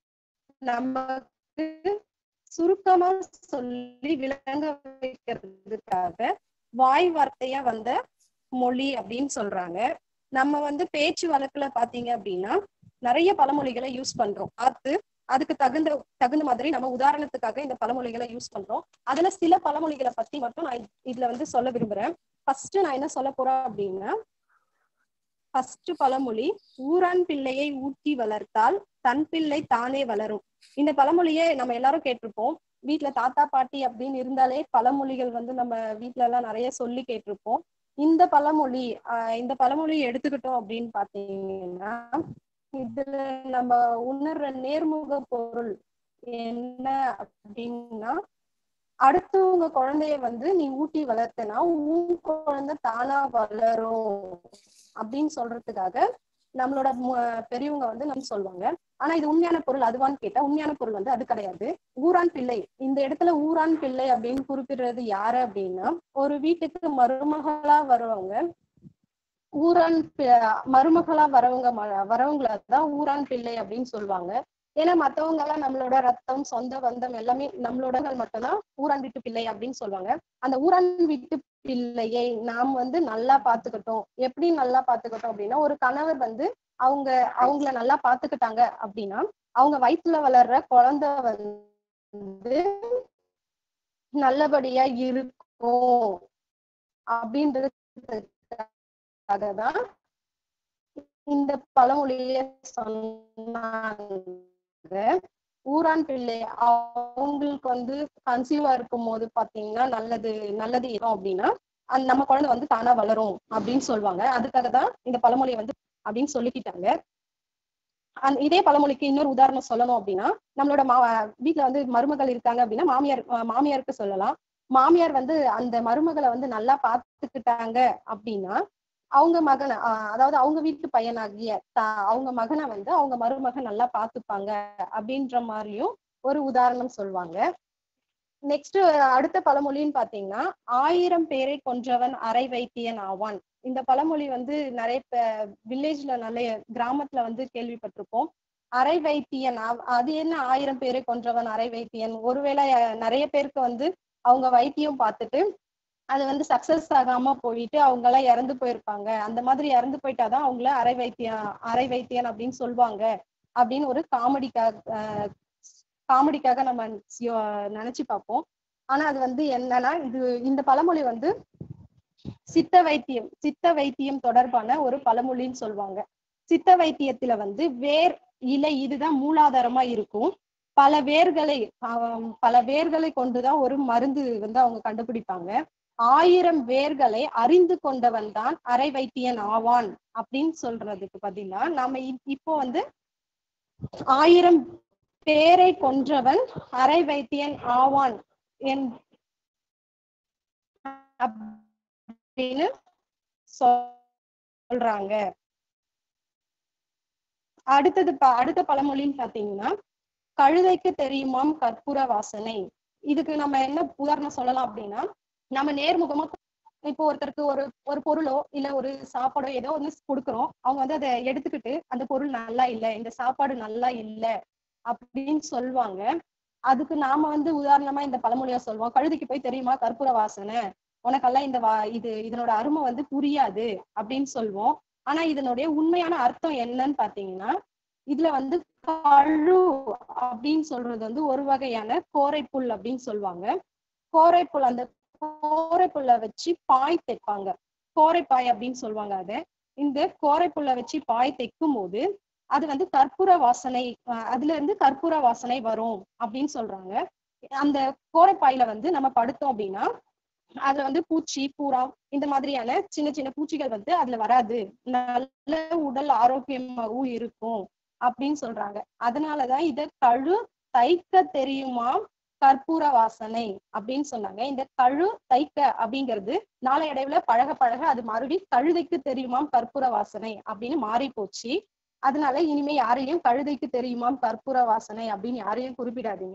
நமக்கு சுருக்கமா சொல்லி விளங்க வைக்கிறதுக்காக வாய் வார்த்தையா வந்த மொழி அப்படின்னு சொல்றாங்க நம்ம வந்து பேச்சு வழக்குல பாத்தீங்க அப்படின்னா நிறைய பழமொழிகளை யூஸ் பண்றோம் அது அதுக்கு தகுந்த தகுந்த மாதிரி நம்ம உதாரணத்துக்காக இந்த பழமொழிகளை யூஸ் பண்றோம் அதுல சில பழமொழிகளை பத்தி மட்டும் நான் இதுல வந்து சொல்ல விரும்புறேன் ஃபர்ஸ்ட் நான் என்ன சொல்ல போறேன் அப்படின்னா ஃபர்ஸ்ட் பழமொழி ஊரான் பிள்ளையை ஊட்டி வளர்த்தால் தன் பிள்ளை தானே வளரும் இந்த பழமொழியை நம்ம எல்லாரும் கேட்டிருப்போம் வீட்டுல தாத்தா பாட்டி அப்படின்னு இருந்தாலே பழமொழிகள் வந்து நம்ம வீட்டுல எல்லாம் நிறைய சொல்லி கேட்டிருப்போம் இந்த பழமொழி ஆஹ் இந்த பழமொழி எடுத்துக்கிட்டோம் அப்படின்னு பாத்தீங்கன்னா இதுல நம்ம உணர்ற நேர்முக பொருள் என்ன அப்படின்னா அடுத்தவங்க குழந்தைய வந்து நீ ஊட்டி வளர்த்தனா உன் குழந்தை தானா வளரும் அப்படின்னு சொல்றதுக்காக நம்மளோட பெரியவங்க வந்து நம்ம சொல்லுவாங்க ஆனா இது உண்மையான பொருள் அதுவான்னு கேட்டா உண்மையான பொருள் வந்து அது கிடையாது ஊரான் பிள்ளை இந்த இடத்துல ஊரான் பிள்ளை அப்படின்னு குறிப்பிடுறது யாரு அப்படின்னா ஒரு வீட்டுக்கு மருமகளா வருவவங்க ஊரான் மருமகளா வரவங்க வரவங்களதான் ஊரான் பிள்ளை அப்படின்னு சொல்லுவாங்க ஏன்னா மத்தவங்க எல்லாம் நம்மளோட ரத்தம் சொந்த பந்தம் எல்லாமே நம்மளோட மட்டும்தான் ஊரான் வீட்டு பிள்ளை அப்படின்னு சொல்லுவாங்க அந்த ஊரான் வீட்டு பிள்ளையை நாம் வந்து நல்லா பாத்துக்கிட்டோம் எப்படி நல்லா பாத்துக்கிட்டோம் அப்படின்னா ஒரு கணவர் வந்து அவங்க அவங்கள நல்லா பாத்துக்கிட்டாங்க அப்படின்னா அவங்க வயிற்றுல வளர்ற குழந்தை வந்து நல்லபடியா இருக்கும் அப்படின்றதுக்காகதான் இந்த பழமொழிய சொன்னாங்க ஊரான் பிள்ளை அவங்களுக்கு வந்து கன்சீவா இருக்கும் போது பாத்தீங்கன்னா நல்லது நல்லது இருக்கும் அப்படின்னா அந்த நம்ம குழந்தை வந்து தானா வளரும் அப்படின்னு சொல்லுவாங்க அதுக்காக தான் இந்த பழமொழியை வந்து அப்படின்னு சொல்லிக்கிட்டாங்க அந்த இதே பழமொழிக்கு இன்னொரு உதாரணம் சொல்லணும் அப்படின்னா நம்மளோட மா வீட்டுல வந்து மருமகள் இருக்காங்க அப்படின்னா மாமியார் மாமியாருக்கு சொல்லலாம் மாமியார் வந்து அந்த மருமகளை வந்து நல்லா பாத்துக்கிட்டாங்க அப்படின்னா அவங்க மகனை அதாவது அவங்க வீட்டு பையனாகிய அவங்க மகனை வந்து அவங்க மருமகன் நல்லா பாத்துப்பாங்க அப்படின்ற மாதிரியும் ஒரு உதாரணம் சொல்லுவாங்க நெக்ஸ்ட் அடுத்த பழமொழின்னு பாத்தீங்கன்னா ஆயிரம் பேரை கொன்றவன் அரை வைத்தியன் ஆவான் இந்த பழமொழி வந்து நிறைய வில்லேஜ்ல நிறைய கிராமத்துல வந்து கேள்விப்பட்டிருப்போம் அரை வைத்தியன் அது என்ன ஆயிரம் பேரை கொன்றவன் அரை வைத்தியன் ஒருவேளை நிறைய பேருக்கு வந்து அவங்க வைத்தியம் பார்த்துட்டு அது வந்து சக்சஸ் ஆகாம போயிட்டு அவங்க எல்லாம் இறந்து போயிருப்பாங்க அந்த மாதிரி இறந்து போயிட்டாதான் அவங்கள அரை வைத்தியம் அரை வைத்தியன் அப்படின்னு சொல்லுவாங்க அப்படின்னு ஒரு காமெடிக்காக காமெடிக்காக நம்ம யோ- நினைச்சு பார்ப்போம் ஆனா அது வந்து என்னன்னா இது இந்த பழமொழி வந்து சித்த வைத்தியம் சித்த வைத்தியம் தொடர்பான ஒரு பழமொழின்னு சொல்லுவாங்க சித்த வைத்தியத்துல வந்து வேர் இலை இதுதான் மூலாதாரமா இருக்கும் பல வேர்களை ஆம், பல வேர்களை கொண்டுதான் ஒரு மருந்து வந்து அவங்க கண்டுபிடிப்பாங்க ஆயிரம் வேர்களை அறிந்து கொண்டவன் தான் அரை வைத்தியன் ஆவான் அப்படின்னு சொல்றதுக்கு பதிலா நாம இப்- இப்போ வந்து ஆயிரம் பேரை கொன்றவன் அரை வைத்தியன் ஆவான் என் அப்படின்னு சொல்றாங்க அடுத்தது ப- அடுத்த பழமொழின்னு பாத்தீங்கன்னா கழுதைக்கு தெரியுமாம் கற்பூர வாசனை இதுக்கு நம்ம என்ன உதாரணம் சொல்லலாம் அப்படின்னா நம்ம நேர்முகமா இப்போ ஒருத்தருக்கு ஒரு ஒரு பொருளோ இல்ல ஒரு சாப்பாடோ ஏதோ ஒண்ணு கொடுக்குறோம் அவங்க வந்து அதை எடுத்துக்கிட்டு அந்த பொருள் நல்லா இல்ல இந்த சாப்பாடு நல்லா இல்ல அப்படின்னு சொல்லுவாங்க அதுக்கு நாம வந்து உதாரணமா இந்த பழமொழியா சொல்லுவோம் கழுதைக்கு போய் தெரியுமா கற்பூர வாசனை உனக்கெல்லாம் இந்த வா இது இதனோட அருமை வந்து புரியாது அப்படின்னு சொல்லுவோம் ஆனா இதனுடைய உண்மையான அர்த்தம் என்னன்னு பாத்தீங்கன்னா இதுல வந்து கழு அப்படின்னு சொல்றது வந்து ஒரு வகையான கோரைப்புல் அப்படின்னு சொல்லுவாங்க கோரைப்புல் அந்த கோரைப்புல்ல வச்சு பாய் தைப்பாங்க கோரைப்பாய் அப்படின்னு சொல்லுவாங்க அத இந்த கோரைப்புல்ல வச்சு பாய் தைக்கும் போது அது வந்து கற்பூர வாசனை அஹ் அதுல இருந்து கற்பூர வாசனை வரும் அப்படின்னு சொல்றாங்க அந்த கோரைப்பாயில வந்து நம்ம படுத்தோம் அப்படின்னா அதுல வந்து பூச்சி பூரா இந்த மாதிரியான சின்ன சின்ன பூச்சிகள் வந்து அதுல வராது நல்ல உடல் ஆரோக்கியமாகவும் இருக்கும் அப்படின்னு சொல்றாங்க அதனாலதான் இத கழு தைக்க தெரியுமா கற்பூர வாசனை அப்படின்னு சொன்னாங்க இந்த கழு தைக்க அப்படிங்கிறது நாளையடைவுல பழக பழக அது மறுபடி கழுதைக்கு தெரியுமாம் கற்பூர வாசனை அப்படின்னு மாறி போச்சு அதனால இனிமே யாரையும் கழுதைக்கு தெரியுமாம் கற்பூர வாசனை அப்படின்னு யாரையும் குறிப்பிடாதீங்க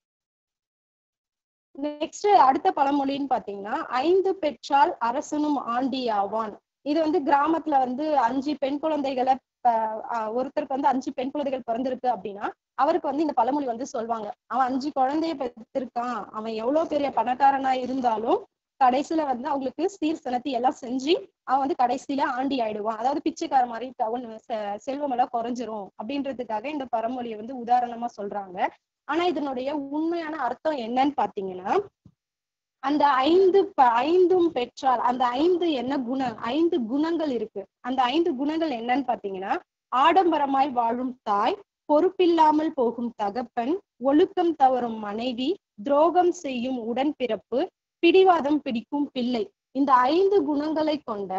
நெக்ஸ்ட் அடுத்த பழமொழின்னு பாத்தீங்கன்னா ஐந்து பெற்றால் அரசனும் ஆண்டி ஆவான் இது வந்து கிராமத்துல வந்து அஞ்சு பெண் குழந்தைகளை ப- ஆஹ் ஒருத்தருக்கு வந்து அஞ்சு பெண் குழந்தைகள் பிறந்திருக்கு அப்படின்னா அவருக்கு வந்து இந்த பழமொழி வந்து சொல்லுவாங்க அவன் அஞ்சு குழந்தைய பெற்றிருக்கான் அவன் எவ்வளவு பெரிய பணக்காரனா இருந்தாலும் கடைசியில வந்து அவங்களுக்கு சீர் சினத்தி எல்லாம் செஞ்சு அவன் வந்து கடைசியில ஆண்டி ஆயிடுவான் அதாவது பிச்சைக்கார மாதிரி அவன் செ- செல்வம் எல்லாம் குறைஞ்சிரும் அப்படின்றதுக்காக இந்த பழமொழியை வந்து உதாரணமா சொல்றாங்க ஆனா இதனுடைய உண்மையான அர்த்தம் என்னன்னு பாத்தீங்கன்னா அந்த ஐந்து ப- ஐந்தும் பெற்றால் அந்த ஐந்து என்ன குணம் ஐந்து குணங்கள் இருக்கு அந்த ஐந்து குணங்கள் என்னன்னு பாத்தீங்கன்னா ஆடம்பரமாய் வாழும் தாய் பொறுப்பில்லாமல் போகும் தகப்பன் ஒழுக்கம் தவறும் மனைவி துரோகம் செய்யும் உடன்பிறப்பு பிடிவாதம் பிடிக்கும் பிள்ளை இந்த ஐந்து குணங்களை கொண்ட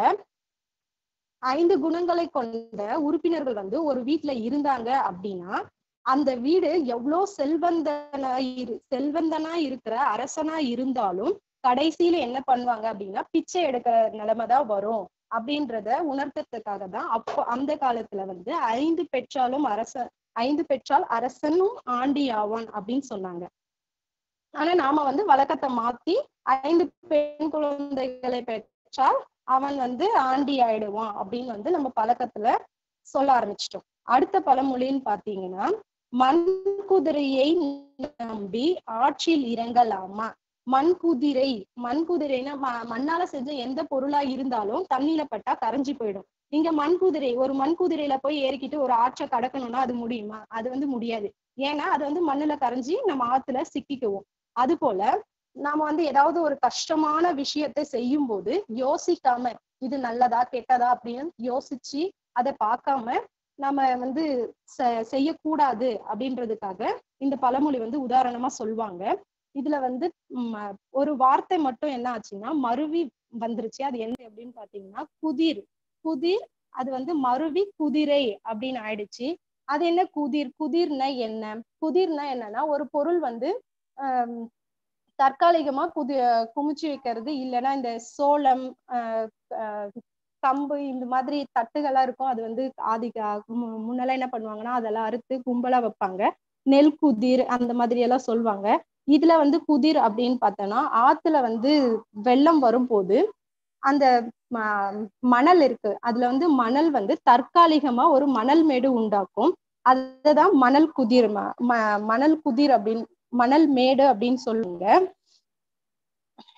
ஐந்து குணங்களை கொண்ட உறுப்பினர்கள் வந்து ஒரு வீட்ல இருந்தாங்க அப்படின்னா அந்த வீடு எவ்வளோ செல்வந்தனா இரு செல்வந்தனா இருக்கிற அரசனா இருந்தாலும் கடைசியில என்ன பண்ணுவாங்க அப்படின்னா பிச்சை எடுக்கிற நிலைமை தான் வரும் அப்படின்றத உணர்த்ததுக்காக தான் அப்போ அந்த காலத்துல வந்து ஐந்து பெற்றாலும் அரச ஐந்து பெற்றால் அரசனும் ஆண்டி ஆவான் அப்படின்னு சொன்னாங்க ஆனா நாம வந்து வழக்கத்தை மாத்தி ஐந்து பெண் குழந்தைகளை பெற்றால் அவன் வந்து ஆண்டி ஆயிடுவான் அப்படின்னு வந்து நம்ம பழக்கத்துல சொல்ல ஆரம்பிச்சிட்டோம் அடுத்த பழமொழின்னு பாத்தீங்கன்னா மண் குதிரையை நம்பி ஆற்றில் இறங்கலாமா மண் குதிரை மண் குதிரைன்னா ம- மண்ணால செஞ்ச எந்த பொருளா இருந்தாலும் தண்ணியில பட்டா கரைஞ்சு போயிடும் இங்க மண் குதிரை ஒரு மண் குதிரையில போய் ஏறிக்கிட்டு ஒரு ஆற்றை கடக்கணும்னா அது முடியுமா அது வந்து முடியாது ஏன்னா அது வந்து மண்ணுல கரைஞ்சி நம்ம ஆத்துல சிக்கிக்குவோம் அது போல நாம வந்து ஏதாவது ஒரு கஷ்டமான விஷயத்தை செய்யும் போது யோசிக்காம இது நல்லதா கெட்டதா அப்படின்னு யோசிச்சு அதை பார்க்காம நம்ம வந்து செ- செய்யக்கூடாது அப்படின்றதுக்காக இந்த பழமொழி வந்து உதாரணமா சொல்லுவாங்க இதுல வந்து ம், ஒரு வார்த்தை மட்டும் என்ன ஆச்சுன்னா மருவி வந்துருச்சு அது என்ன அப்படின்னு பாத்தீங்கன்னா குதிர் குதிர் அது வந்து மருவி குதிரை அப்படின்னு ஆயிடுச்சு அது என்ன குதிர் குதிர்னா என்ன குதிர்னா என்னன்னா ஒரு பொருள் வந்து ஆம், தற்காலிகமா குதி குமிச்சு வைக்கிறது இல்லைன்னா இந்த சோளம் ஆஹ் ஆஹ் கம்பு இந்த மாதிரி தட்டுகளா இருக்கும் அது வந்து ஆதி கா- மு- முன்னெல்லாம் என்ன பண்ணுவாங்கன்னா அதெல்லாம் அறுத்து கும்பலா வைப்பாங்க நெல் குதிர் அந்த மாதிரி எல்லாம் சொல்லுவாங்க இதுல வந்து குதிர் அப்படின்னு பார்த்தோம்னா ஆத்துல வந்து வெள்ளம் வரும்போது அந்த ம- மணல் இருக்கு அதுல வந்து மணல் வந்து தற்காலிகமா ஒரு மணல் மேடு உண்டாக்கும் அதுதான் மணல் குதிர் ம- ம- மணல் குதிர் அப்படின்னு மணல் மேடு அப்படின்னு சொல்லுங்க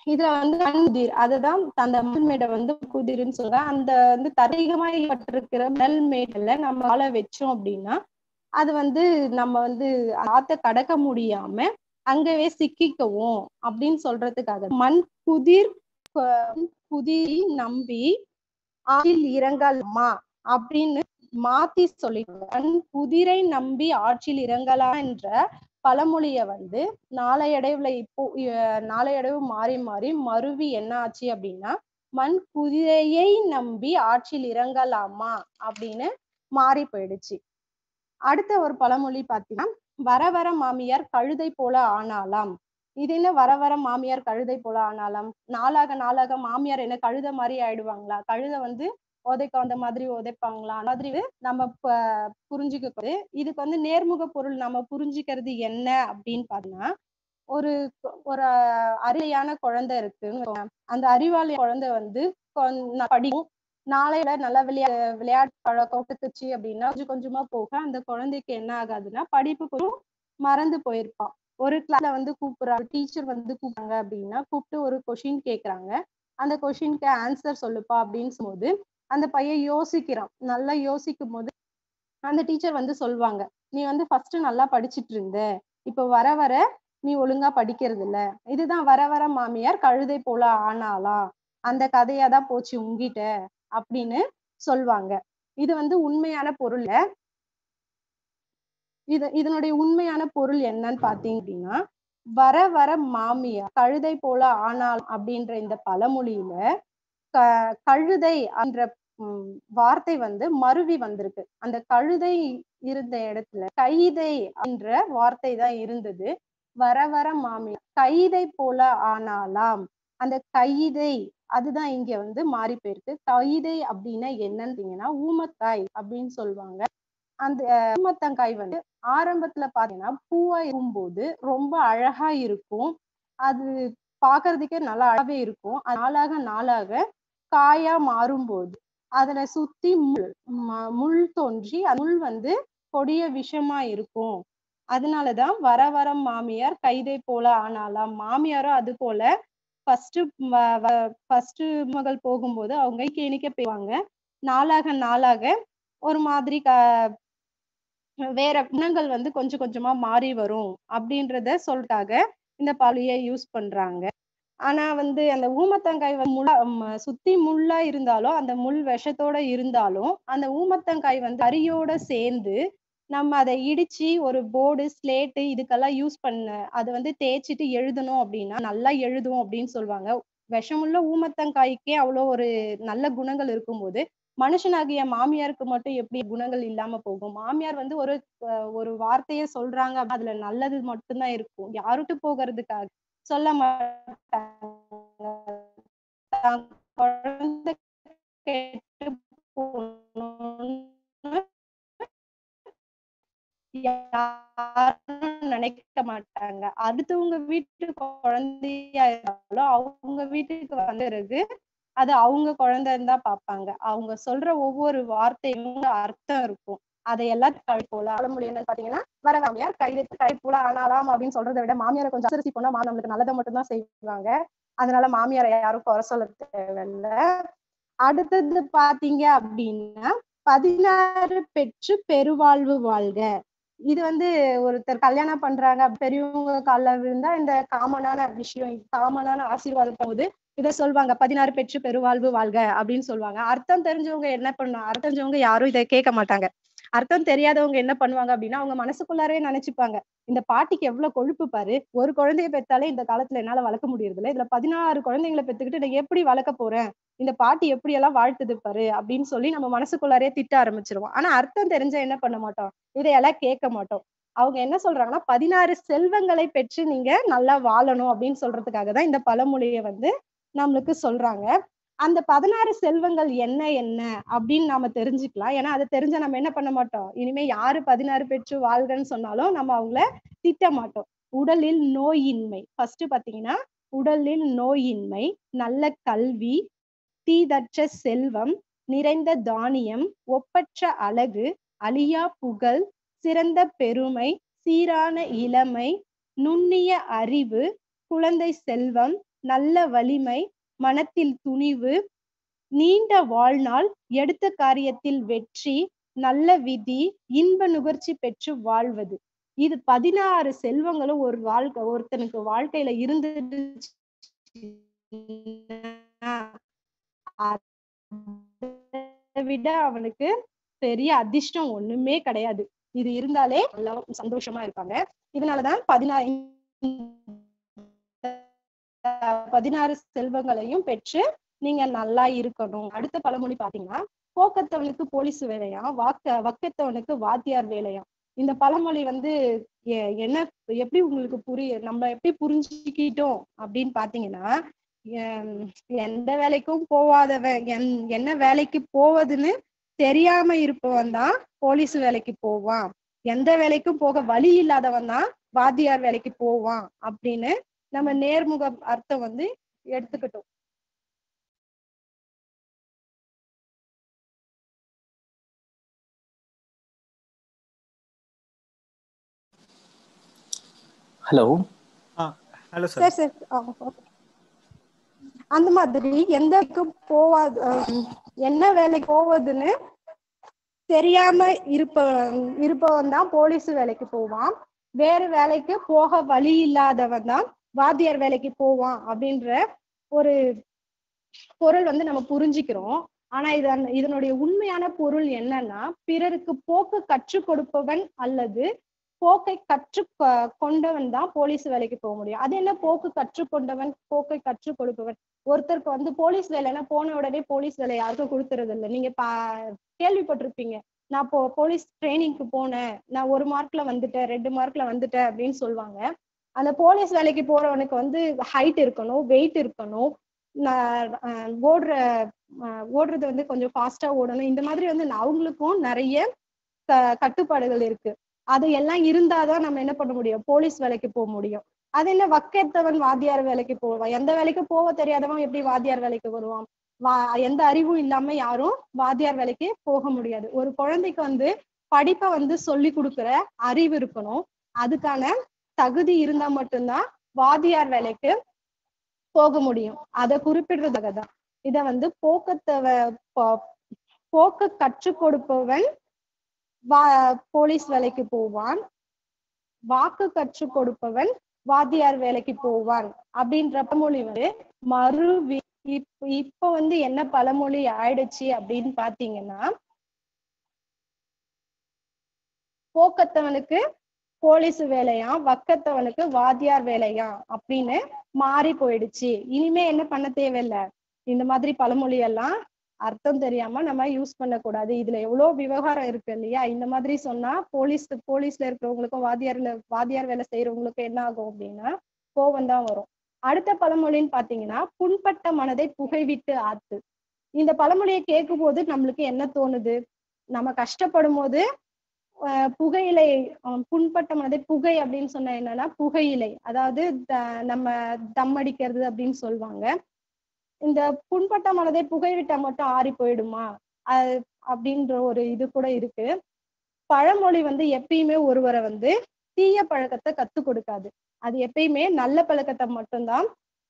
இதுல வந்து மண்குதிர் அதுதான் அந்த மண்மேடை வந்து குதிர்னு சொல்றேன் அந்த வந்து தரைகமாய்ப்பட்டிருக்கிற நெல் மேடல நம்ம வாழ வச்சோம் அப்படின்னா அது வந்து நம்ம வந்து ஆத்த கடக்க முடியாம அங்கவே சிக்கிக்கவும் அப்படின்னு சொல்றதுக்காக மண் குதிர் கு- குதிரி நம்பி ஆற்றில் இறங்கலாமா அப்படின்னு மாத்தி சொல்லிட்டாங்க மண் குதிரை நம்பி ஆற்றில் இறங்கலாம் என்ற பழமொழிய வந்து நாளையடைவுல இப்போ அஹ் நாளையடைவு மாறி மாறி மருவி என்ன ஆச்சு அப்படின்னா மண் குதிரையை நம்பி ஆற்றில் இறங்கலாமா அப்படின்னு மாறி போயிடுச்சு அடுத்த ஒரு பழமொழி பாத்தீங்கன்னா வர வர மாமியார் கழுதை போல ஆனாலாம் இது என்ன வர வர மாமியார் கழுதை போல ஆனாலாம் நாளாக நாளாக மாமியார் என்ன கழுதை மாதிரி ஆயிடுவாங்களா கழுதை வந்து உதைக்கும் அந்த மாதிரி உதைப்பாங்களா அந்த மாதிரி நம்ம ப- புரிஞ்சுக்க இதுக்கு வந்து நேர்முக பொருள் நம்ம புரிஞ்சுக்கிறது என்ன அப்படின்னு பார்த்தோம்னா ஒரு ஒரு அறிவையான குழந்தை இருக்குன்னு வச்சுக்கோங்க. அந்த அறிவாளி குழந்தை வந்து கொஞ்ச- படிக்கும் நாளையில நல்லா விளையா விளையாட்டு பழக்கம் கத்துச்சு அப்படின்னா கொஞ்சம் கொஞ்சமா போக அந்த குழந்தைக்கு என்ன ஆகாதுன்னா படிப்பு கொஞ்சம் மறந்து போயிருப்பான் ஒரு கிளாஸ்ல வந்து கூப்பிடுறாங்க டீச்சர் வந்து கூப்பிடுறாங்க அப்படின்னா கூப்பிட்டு ஒரு கொஷின் கேக்குறாங்க அந்த கொஷினுக்கு ஆன்சர் சொல்லுப்பா அப்படின்னு சொல்லும்போது அந்த பையன் யோசிக்கிறான் நல்லா யோசிக்கும் போது அந்த டீச்சர் வந்து சொல்லுவாங்க நீ வந்து ஃபர்ஸ்ட் நல்லா படிச்சிட்டு இருந்த இப்போ வர வர நீ ஒழுங்கா படிக்கிறது இல்ல இதுதான் வர வர மாமியார் கழுதை போல ஆனாளா அந்த கதையா தான் போச்சு உங்கிட்ட அப்படின்னு சொல்லுவாங்க இது வந்து உண்மையான பொருள் இது இதனுடைய உண்மையான பொருள் என்னன்னு பாத்தீங்க அப்படின்னா வர வர மாமியார் கழுதை போல ஆனால் அப்படின்ற இந்த பழமொழியில க கழுதை என்ற உம் வார்த்தை வந்து மருவி வந்திருக்கு அந்த கழுதை இருந்த இடத்துல கைதை என்ற வார்த்தை தான் இருந்தது வர வர மாமியார் கைதை போல ஆனாலாம் அந்த கைதை அதுதான் இங்க வந்து மாறி போயிருக்கு கைதை அப்படின்னா என்னன்னு பார்த்தீங்கன்னா ஊமக்காய் அப்படின்னு சொல்லுவாங்க அந்த ஊமத்தங்காய் வந்து ஆரம்பத்துல பாத்தீங்கன்னா பூவா இருக்கும்போது ரொம்ப அழகா இருக்கும் அது பாக்குறதுக்கே நல்லா அழகாவே இருக்கும் அது நாளாக நாளாக காயா மாறும்போது அதுல சுத்தி முள் ம- முள் தோன்றி அந்த முள் வந்து கொடிய விஷமா இருக்கும் அதனாலதான் வர வர மாமியார் கைதை போல ஆனாலாம் மாமியாரும் அது போல ஃபர்ஸ்ட் ஃபர்ஸ்ட் மகள் போகும்போது அவங்க கேணிக்க போவாங்க நாளாக நாளாக ஒரு மாதிரி க வேற குணங்கள் வந்து கொஞ்சம் கொஞ்சமா மாறி வரும் அப்படின்றத சொல்றதுக்காக இந்த பழிய யூஸ் பண்றாங்க ஆனா வந்து அந்த ஊமத்தங்காய் வந்து முள்ளா ம- சுத்தி முள்ளா இருந்தாலும் அந்த முள் விஷத்தோட இருந்தாலும் அந்த ஊமத்தங்காய் வந்து அரியோட சேர்ந்து நம்ம அதை இடிச்சு ஒரு போர்டு ஸ்லேட்டு இதுக்கெல்லாம் யூஸ் பண்ண அதை வந்து தேய்ச்சிட்டு எழுதணும் அப்படின்னா நல்லா எழுதுவோம் அப்படின்னு சொல்லுவாங்க விஷமுள்ள ஊமத்தங்காய்க்கே அவ்வளோ ஒரு நல்ல குணங்கள் இருக்கும்போது மனுஷனாகிய மாமியாருக்கு மட்டும் எப்படி குணங்கள் இல்லாம போகும் மாமியார் வந்து ஒரு அஹ், ஒரு வார்த்தைய சொல்றாங்க அப்படின்னா அதுல நல்லது மட்டும்தான் இருக்கும் யாருட்டு போகிறதுக்காக சொல்ல மாட்டாங்க தான் குழந்தை கெட்டு போகணும்னு யாரும் நினைக்க மாட்டாங்க அடுத்தவங்க வீட்டு குழந்தையா இருந்தாலும் அவங்க வீட்டுக்கு வந்ததுக்கு அது அவங்க குழந்தைன்னு தான் பார்ப்பாங்க அவங்க சொல்ற ஒவ்வொரு வார்த்தையும் அர்த்தம் இருக்கும் அதையெல்லாம் போல பழமொழி என்ன பாத்தீங்கன்னா வர மாமியார் கைது கை போல ஆனாலாம் அப்படின்னு சொல்றதை விட மாமியாரை கொஞ்சம் அசரிசி போனா மா நம்மளுக்கு நல்லதை மட்டும் தான் செய்வாங்க அதனால மாமியாரை யாரும் குறை சொல்ல தேவையில்ல அடுத்தது பாத்தீங்க அப்படின்னா பதினாறு பெற்று பெருவாழ்வு வாழ்க இது வந்து ஒருத்தர் கல்யாணம் பண்றாங்க பெரியவங்க கால விழுந்தா இந்த காமனான விஷயம் காமனான ஆசீர்வாதம் போது இத சொல்லுவாங்க பதினாறு பெற்று பெருவாழ்வு வாழ்க அப்படின்னு சொல்லுவாங்க அர்த்தம் தெரிஞ்சவங்க என்ன பண்ணும் அர்த்தம் தெரிஞ்சவங்க யாரும் இதை கேட்க மாட்டாங்க அர்த்தம் தெரியாதவங்க என்ன பண்ணுவாங்க அப்படின்னா அவங்க மனசுக்குள்ளாரே நினைச்சுப்பாங்க இந்த பாட்டிக்கு எவ்வளவு கொழுப்பு பாரு ஒரு குழந்தைய பெத்தாலே இந்த காலத்துல என்னால வளர்க்க முடியறது இல்ல இதுல பதினாறு குழந்தைங்களை பெத்துக்கிட்டு நான் எப்படி வளர்க்க போறேன் இந்த பாட்டி எப்படி எல்லாம் வாழ்த்துது பாரு அப்படின்னு சொல்லி நம்ம மனசுக்குள்ளாரே திட்ட ஆரம்பிச்சிருவோம் ஆனா அர்த்தம் தெரிஞ்சா என்ன பண்ண மாட்டோம் இதையெல்லாம் கேட்க மாட்டோம் அவங்க என்ன சொல்றாங்கன்னா பதினாறு செல்வங்களை பெற்று நீங்க நல்லா வாழணும் அப்படின்னு சொல்றதுக்காக தான் இந்த பழமொழியை வந்து நம்மளுக்கு சொல்றாங்க அந்த பதினாறு செல்வங்கள் என்ன என்ன அப்படின்னு நாம தெரிஞ்சுக்கலாம் ஏன்னா அதை தெரிஞ்சா நம்ம என்ன பண்ண மாட்டோம் இனிமே யாரு பதினாறு பெற்று வாழ்கன்னு சொன்னாலும் நம்ம அவங்கள திட்ட மாட்டோம் உடலில் நோயின்மை ஃபர்ஸ்ட் பாத்தீங்கன்னா உடலில் நோயின்மை நல்ல கல்வி தீதற்ற செல்வம் நிறைந்த தானியம் ஒப்பற்ற அழகு அழியா புகழ் சிறந்த பெருமை சீரான இளமை நுண்ணிய அறிவு குழந்தை செல்வம் நல்ல வலிமை மனத்தில் துணிவு நீண்ட வாழ்நாள் எடுத்த காரியத்தில் வெற்றி நல்ல விதி இன்ப நுகர்ச்சி பெற்று வாழ்வது இது பதினாறு செல்வங்களும் ஒரு வாழ்க்கை ஒருத்தனுக்கு வாழ்க்கையில இருந்துச்சுன்னா அதை விட அவனுக்கு பெரிய அதிர்ஷ்டம் ஒண்ணுமே கிடையாது இது இருந்தாலே எல்லாரும் சந்தோஷமா இருப்பாங்க இதனாலதான் பதினாறு பதினாறு செல்வங்களையும் பெற்று நீங்க நல்லா இருக்கணும் அடுத்த பழமொழி பாத்தீங்கன்னா போக்கத்தவனுக்கு போலீஸ் வேலையா வாக்க வக்கத்தவனுக்கு வாத்தியார் வேலையா இந்த பழமொழி வந்து எ- என்ன எப்படி உங்களுக்கு புரிய நம்ம எப்படி புரிஞ்சுக்கிட்டோம் அப்படின்னு பாத்தீங்கன்னா எம், எந்த வேலைக்கும் போவாதவன் என்- என்ன வேலைக்கு போவதுன்னு தெரியாம இருப்பவன் தான் போலீஸ் வேலைக்கு போவான் எந்த வேலைக்கும் போக வழி இல்லாதவன் தான் வாத்தியார் வேலைக்கு போவான் அப்படின்னு நம்ம நேர்முக அர்த்தம் வந்து எடுத்துக்கிட்டோம் ஹலோ ஹலோ சார் சரி சரி ஆ, okay. அந்த மாதிரி எந்த வேலைக்கும் போவாது அஹ், என்ன வேலைக்கு போவதுன்னு தெரியாம இருப்ப இருப்பவன் தான் போலீஸ் வேலைக்கு போவான் வேறு வேலைக்கு போக வழி இல்லாதவன் தான் வாத்தியார் வேலைக்கு போவான் அப்படின்ற ஒரு பொருள் வந்து நம்ம புரிஞ்சுக்கிறோம் ஆனா இது அந்த- இதனுடைய உண்மையான பொருள் என்னன்னா பிறருக்கு போக்கு கற்றுக் கொடுப்பவன் அல்லது போக்கை கற்று கொ- கொண்டவன் தான் போலீஸ் வேலைக்கு போக முடியும் அது என்ன போக்கு கற்றுக்கொண்டவன் போக்கை கற்றுக் கொடுப்பவன் ஒருத்தருக்கு வந்து போலீஸ் வேலைன்னா போன உடனே போலீஸ் வேலை யாருக்கும் கொடுத்துறது இல்ல நீங்க பா கேள்விப்பட்டிருப்பீங்க நான் போ போலீஸ் ட்ரைனிங்க்கு போனேன் நான் ஒரு மார்க்ல வந்துட்டேன் ரெண்டு மார்க்ல வந்துட்டேன் அப்படின்னு சொல்லுவாங்க அந்த போலீஸ் வேலைக்கு போறவனுக்கு வந்து ஹைட் இருக்கணும் வெயிட் இருக்கணும் நான் அஹ், ஓடுற அஹ், ஓடுறது வந்து கொஞ்சம் ஃபாஸ்டா ஓடணும் இந்த மாதிரி வந்து அவங்களுக்கும் நிறைய க- கட்டுப்பாடுகள் இருக்கு அது எல்லாம் இருந்தாதான் நம்ம என்ன பண்ண முடியும் போலீஸ் வேலைக்கு போக முடியும் அது என்ன வக்கத்தவன் வாத்தியார் வேலைக்கு போவான் எந்த வேலைக்கு போக தெரியாதவன் எப்படி வாத்தியார் வேலைக்கு வருவான் வா எந்த அறிவும் இல்லாம யாரும் வாத்தியார் வேலைக்கு போக முடியாது ஒரு குழந்தைக்கு வந்து படிப்பை வந்து சொல்லி கொடுக்கிற அறிவு இருக்கணும் அதுக்கான தகுதி இருந்தா மட்டும்தான் வாத்தியார் வேலைக்கு போக முடியும் அதை குறிப்பிடுறதுக்காக தான் இத வந்து போக்கத்தவ போ- போக்க கற்றுக் கொடுப்பவன் வா போலீஸ் வேலைக்கு போவான் வாக்கு கற்றுக் கொடுப்பவன் வாத்தியார் வேலைக்கு போவான் அப்படின்ற பழமொழி வந்து மறு இப்ப இப்ப வந்து என்ன பழமொழி ஆயிடுச்சு அப்படின்னு பாத்தீங்கன்னா போக்கத்தவனுக்கு போலீஸ் வேலையா வக்கத்தவனுக்கு வாத்தியார் வேலையா அப்படின்னு மாறி போயிடுச்சு இனிமே என்ன பண்ண தேவையில்ல இந்த மாதிரி பழமொழி எல்லாம் அர்த்தம் தெரியாம நம்ம யூஸ் பண்ணக்கூடாது இதுல எவ்வளவு விவகாரம் இருக்கு இல்லையா இந்த மாதிரி சொன்னா போலீஸ் போலீஸ்ல இருக்கிறவங்களுக்கும் வாத்தியார்ல வாத்தியார் வேலை செய்யறவங்களுக்கும் என்ன ஆகும் அப்படின்னா கோவம் தான் வரும் அடுத்த பழமொழின்னு பாத்தீங்கன்னா புண்பட்ட மனதை புகைவிட்டு ஆத்து இந்த பழமொழியை கேட்கும் போது நம்மளுக்கு என்ன தோணுது நம்ம கஷ்டப்படும் போது அஹ் புகையிலை அஹ் புண்பட்ட மனதை புகை அப்படின்னு சொன்னா என்னன்னா புகையிலை அதாவது த- நம்ம தம் அடிக்கிறது அப்படின்னு சொல்லுவாங்க இந்த புண்பட்ட மனதை புகைவிட்டா மட்டும் ஆறி போயிடுமா அது அப்படின்ற ஒரு இது கூட இருக்கு பழமொழி வந்து எப்பயுமே ஒருவரை வந்து தீய பழக்கத்தை கத்து கொடுக்காது அது எப்பயுமே நல்ல பழக்கத்தை மட்டும்தான்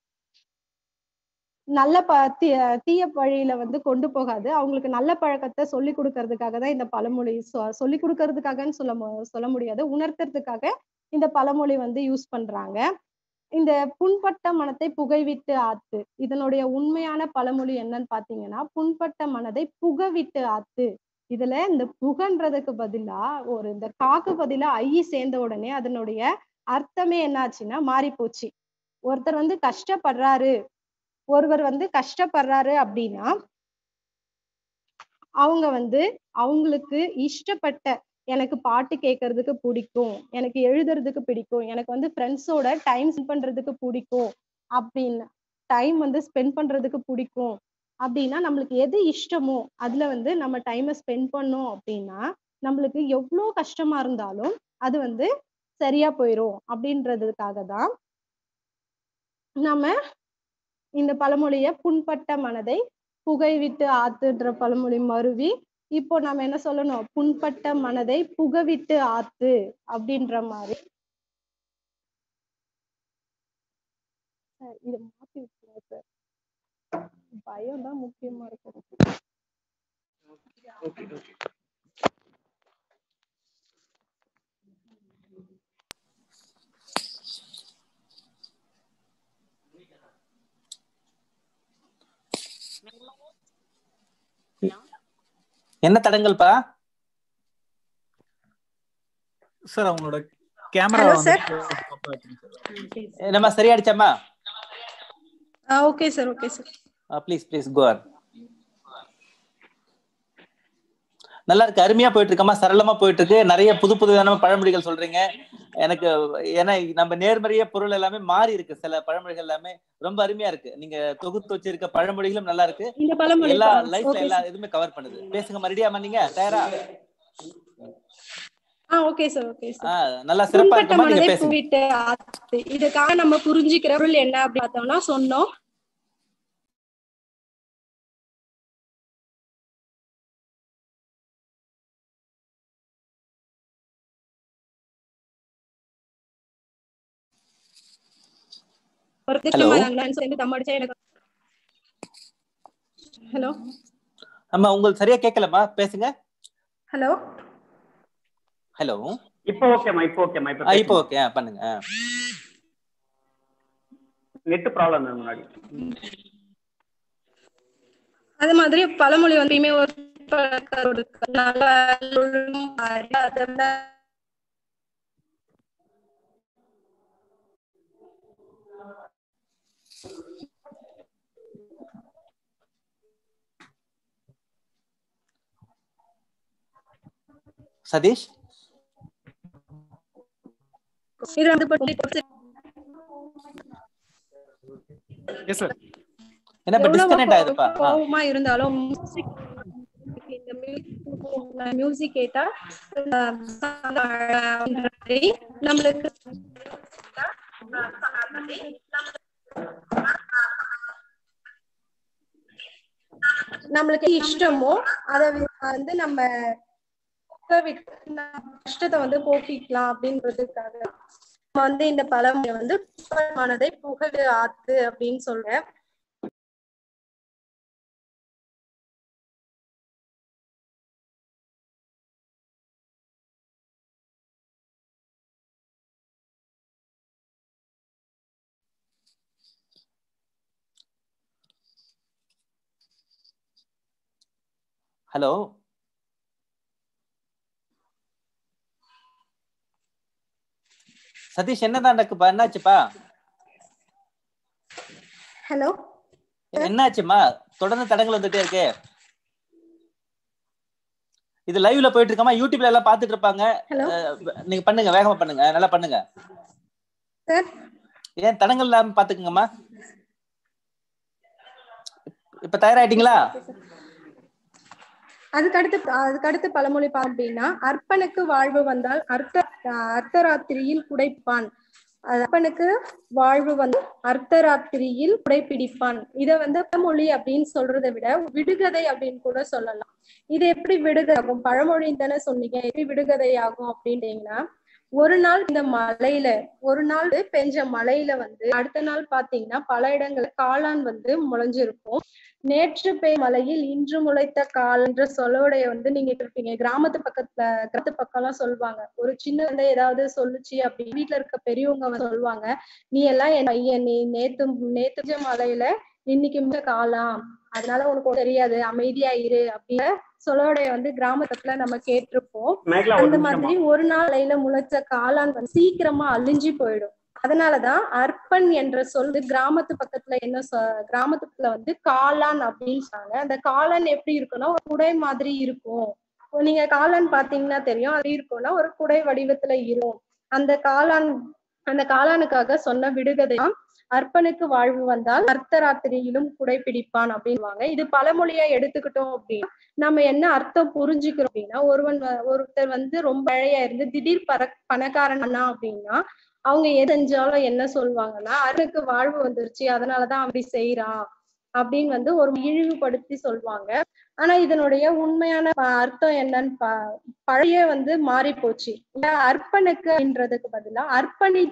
நல்ல ப தீ- தீய வழியில வந்து கொண்டு போகாது அவங்களுக்கு நல்ல பழக்கத்தை சொல்லி கொடுக்கறதுக்காக தான் இந்த பழமொழி சொ- சொல்லி கொடுக்கறதுக்காகன்னு சொல்ல மு- சொல்ல முடியாது உணர்த்துறதுக்காக இந்த பழமொழி வந்து யூஸ் பண்றாங்க இந்த புண்பட்ட மனத்தை புகைவிட்டு ஆத்து இதனுடைய உண்மையான பழமொழி என்னன்னு பாத்தீங்கன்னா புண்பட்ட மனதை புகவிட்டு ஆத்து இதுல இந்த புகன்றதுக்கு பதிலா ஒரு இந்த காக்கு பதிலா ஐ சேர்ந்த உடனே அதனுடைய அர்த்தமே என்னாச்சுன்னா மாறி போச்சு ஒருத்தர் வந்து கஷ்டப்படுறாரு ஒருவர் வந்து கஷ்டப்படுறாரு அப்படின்னா அவங்க வந்து அவங்களுக்கு இஷ்டப்பட்ட எனக்கு பாட்டு கேட்கறதுக்கு பிடிக்கும் எனக்கு எழுதுறதுக்கு பிடிக்கும் எனக்கு வந்து ஃப்ரெண்ட்ஸோட டைம் ஸ்பெண்ட் பண்றதுக்கு பிடிக்கும் அப்படின்னு டைம் வந்து ஸ்பெண்ட் பண்றதுக்கு பிடிக்கும் அப்படின்னா நம்மளுக்கு எது இஷ்டமோ அதுல வந்து நம்ம டைமை ஸ்பெண்ட் பண்ணோம் அப்படின்னா நம்மளுக்கு எவ்வளோ கஷ்டமா இருந்தாலும் அது வந்து சரியா போயிரும் அப்படின்றதுக்காக தான் நம்ம இந்த பழமொழிய புண்பட்ட மனதை புகைவிட்டு ஆத்துன்ற பழமொழி மருவி இப்போ நம்ம என்ன சொல்லணும் புண்பட்ட மனதை புகவிட்டு ஆத்து அப்படின்ற மாதிரி அஹ் இதை மாத்தி ஆமாங்க சார் பயம் தான் முக்கியமா இருக்கும் ஓகே ஓகே என்ன தடங்கள்ப்பா சார் அவங்களோட கேமரா Hello, வந்து sir. நம்ம சரியாடிச்சாமா ஆ okay sir okay sir please please கோர் நல்லா இருக்கு அருமையா போயிட்டு இருக்கமா சரளமா போயிட்டு இருக்கு நிறைய புது புதுதான பழமொழிகள் சொல்றீங்க எனக்கு ஏன்னா நம்ம நேர்மறைய பொருள் எல்லாமே மாறி இருக்கு சில பழமொழிகள் எல்லாமே ரொம்ப அருமையா இருக்கு நீங்க தொகுத்து வச்சிருக்க பழமொழிகளும் நல்லா இருக்கு இந்த பழமொழி எல்லா பா- லைஃப்ல okay எல்லா sir. இதுவுமே கவர் பண்ணுது பேசுங்க மறுபடியும் நீங்க தயாரா ஆ ஓகே சார் ஓகே சார் ஆஹ் நல்லா சிறப்பா புண்பட்ட இருக்கமா நீங்க மனதை பேசுங்க பூவிட்டு ஆத்து இதுக்காக நம்ம புரிஞ்சுக்கிற பொருள் என்ன அப்படி பார்த்தோம்னா சொன்னோம் ஒரு Hello. திருச்செம்மாங்கன்னு சேர்ந்து தம் அடிச்சா எனக்கு ஹலோ ஆமா உங்களுக்கு சரியா கேட்கலமா பேசுங்க ஹலோ ஹலோ இப்போ ஓகேம்மா இப்போ ஓகேம்மா இப்போ இப்போ ஓகே பண்ணுங்க ஆ. நெட் ப்ராப்ளம் முன்னாடி அது மாதிரி பழமொழி வந்து ஒரு பழக்கம் இருக்கு. நல்ல ஒழுங்கும் மாறி அதெல்லாம் சதீஷ் இது வந்து இப்ப எஸ் சார் என்ன இப்ப எவ்வளவு டிஸ்கனெக்ட் ஆகுதுப்பா ஆ. கோவமா இருந்தாலும் music இந்த மியூசிக் கேட்டா அஹ், அப்படின்றதை நம்மளுக்கு நம்மளுக்கு இஷ்டமோ அதை வந்து நம்ம விட்டு நம்ம கஷ்டத்தை வந்து போக்கிக்கலாம் அப்படின்றதுக்காக நம்ம வந்து இந்த பழமொழி வந்து மனதை புகழ் ஆத்து அப்படின்னு சொல்றேன் ஹலோ சதீஷ் என்னதான் நடக்குப்பா என்னாச்சுப்பா ஹலோ என்னாச்சுமா தொடர்ந்து தடங்கள் வந்துட்டே இருக்கே இது லைவ்ல போயிட்டு இருக்கமா யூடியூப்ல எல்லாம் பாத்துட்டு இருப்பாங்க ஹலோ அஹ், நீங்க பண்ணுங்க வேகமா பண்ணுங்க நல்லா பண்ணுங்க சார் ஏன் தடங்கள் இல்லாம பாத்துக்குங்கம்மா இப்ப தயாராயிட்டீங்களா அதுக்கு அடுத்து அதுக்கு அடுத்து பழமொழி பா அப்படின்னா அர்ப்பனுக்கு வாழ்வு வந்தால் அர்த்த அர்த்தராத்திரியில் குடைப்பான் அது அர்ப்பனுக்கு வாழ்வு வந்து அர்த்தராத்திரியில் குடைப்பிடிப்பான் இத வந்து பழமொழி அப்படின்னு சொல்றதை விட விடுகதை அப்படின்னு கூட சொல்லலாம் இது எப்படி விடுகதை ஆகும் பழமொழின்னு தானே சொன்னீங்க எப்படி விடுகதை ஆகும் அப்படின்றீங்கன்னா ஒரு நாள் இந்த மலையில ஒரு நாள் பெஞ்ச மழையில வந்து அடுத்த நாள் பாத்தீங்கன்னா பல இடங்கள்ல காளான் வந்து முளைஞ்சிருக்கும் நேற்று பெய் மலையில் இன்று முளைத்த கால் என்ற சொல்லோடைய வந்து நீங்க இருப்பீங்க கிராமத்து பக்கத்துல கிராமத்து பக்கம் எல்லாம் சொல்லுவாங்க ஒரு சின்ன வந்து ஏதாவது சொல்லுச்சு அப்படி வீட்டுல இருக்க பெரியவங்க வந்து சொல்லுவாங்க நீ எல்லாம் என் பையன் நீ நேத்து நேத்து பெஞ்ச மலையில இன்னைக்கு முந்த காலாம் அதனால உனக்கு ஒண்ணும் தெரியாது அமைதியா இரு அப்படின்னு சொல்லோடைய வந்து கிராமத்துல நம்ம கேட்டிருப்போம் மேகலா ஒரு அந்த நிமிஷமா மாதிரி ஒரு நாளையில முளைச்ச காளான் வந்து சீக்கிரமா அழிஞ்சு போயிடும் அதனாலதான் அர்ப்பன் என்ற சொல்லு கிராமத்து பக்கத்துல என்ன சொ- கிராமத்துல வந்து காளான் அப்படின்னு சொன்னாங்க அந்த காளான் எப்படி இருக்கும்னா ஒரு குடை மாதிரி இருக்கும் இப்போ நீங்க காளான் பாத்தீங்கன்னா தெரியும் அது இருக்கும்னா ஒரு குடை வடிவத்துல இருக்கும் அந்த காளான் அந்த காளானுக்காக சொன்ன விடுகதைதான் அர்ப்பனுக்கு வாழ்வு வந்தால் அர்த்தராத்திரியிலும் குடை பிடிப்பான் அப்படின்வாங்க இது பழமொழியா எடுத்துக்கிட்டோம் அப்படின்னா நம்ம என்ன அர்த்தம் புரிஞ்சுக்கிறோம் அப்படின்னா ஒருவன் வ- ஒருத்தர் வந்து ரொம்ப ஏழையா இருந்து திடீர் பர பணக்காரன் ஆனா அப்படின்னா அவங்க எது செஞ்சாலும் என்ன சொல்லுவாங்கன்னா அருணுக்கு வாழ்வு வந்துருச்சு அதனாலதான் அப்படி செய்யறான் அப்படின்னு வந்து ஒரு இழிவுபடுத்தி சொல்லுவாங்க ஆனா இதனுடைய உண்மையான ப- அர்த்தம் என்னன்னு ப- பழைய வந்து மாறி போச்சு ஏன்னா அர்ப்பனுக்கு அப்படின்றதுக்கு பதிலா அர்ப்பணித்து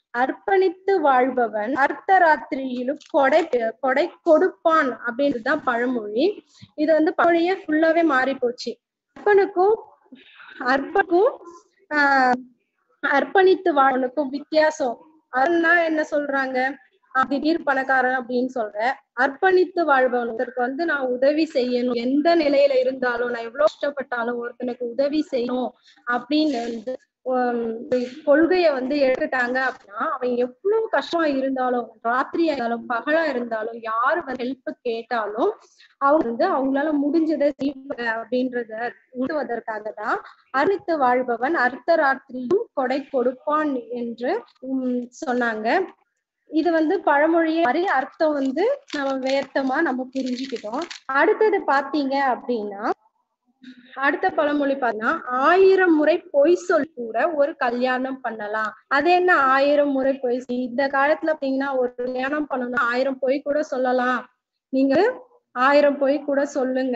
அர்ப்பணித்து வாழ்பவன் அர்த்தராத்திரியிலும் கொடை கொடை கொடுப்பான் அப்படின்றதுதான் பழமொழி இது வந்து பழைய ஃபுல்லாவே மாறி போச்சு அர்ப்பனுக்கும் அர்ப்பனுக்கும் ஆஹ் அர்ப்பணித்து வாழ்வனுக்கும் வித்தியாசம் அருணா என்ன சொல்றாங்க ஆஹ் திடீர் பணக்காரன் அப்படின்னு சொல்றேன் அர்ப்பணித்து வாழ்பவனுக்கு வந்து நான் உதவி செய்யணும் எந்த நிலையில இருந்தாலும் நான் எவ்வளவு கஷ்டப்பட்டாலும் ஒருத்தனுக்கு உதவி செய்யணும் அப்படின்னு வந்து ஹம் கொள்கைய வந்து எடுத்துட்டாங்க அப்படின்னா அவன் எவ்வளவு கஷ்டமா இருந்தாலும் ராத்திரியா இருந்தாலும் பகலா இருந்தாலும் யாரு வந்து ஹெல்ப் கேட்டாலும் அவங்க வந்து அவங்களால முடிஞ்சதை செய்வாங்க அப்படின்றத உணர்வதற்காக தான் அரித்து வாழ்பவன் அர்த்தராத்திரியும் கொடை கொடுப்பான் என்று உம் சொன்னாங்க இது வந்து பழமொழியே மாதிரி அர்த்தம் வந்து நம்ம வேர்த்தமா நம்ம புரிஞ்சுக்கிட்டோம் அடுத்தது பாத்தீங்க அப்படின்னா அடுத்த பழமொழி பார்த்தீங்கன்னா ஆயிரம் முறை பொய் சொல் கூட ஒரு கல்யாணம் பண்ணலாம் அது என்ன ஆயிரம் முறை பொய் சொல்? இந்த காலத்துல பாத்தீங்கன்னா ஒரு கல்யாணம் பண்ணணும்னா ஆயிரம் பொய் கூட சொல்லலாம் நீங்க ஆயிரம் பொய் கூட சொல்லுங்க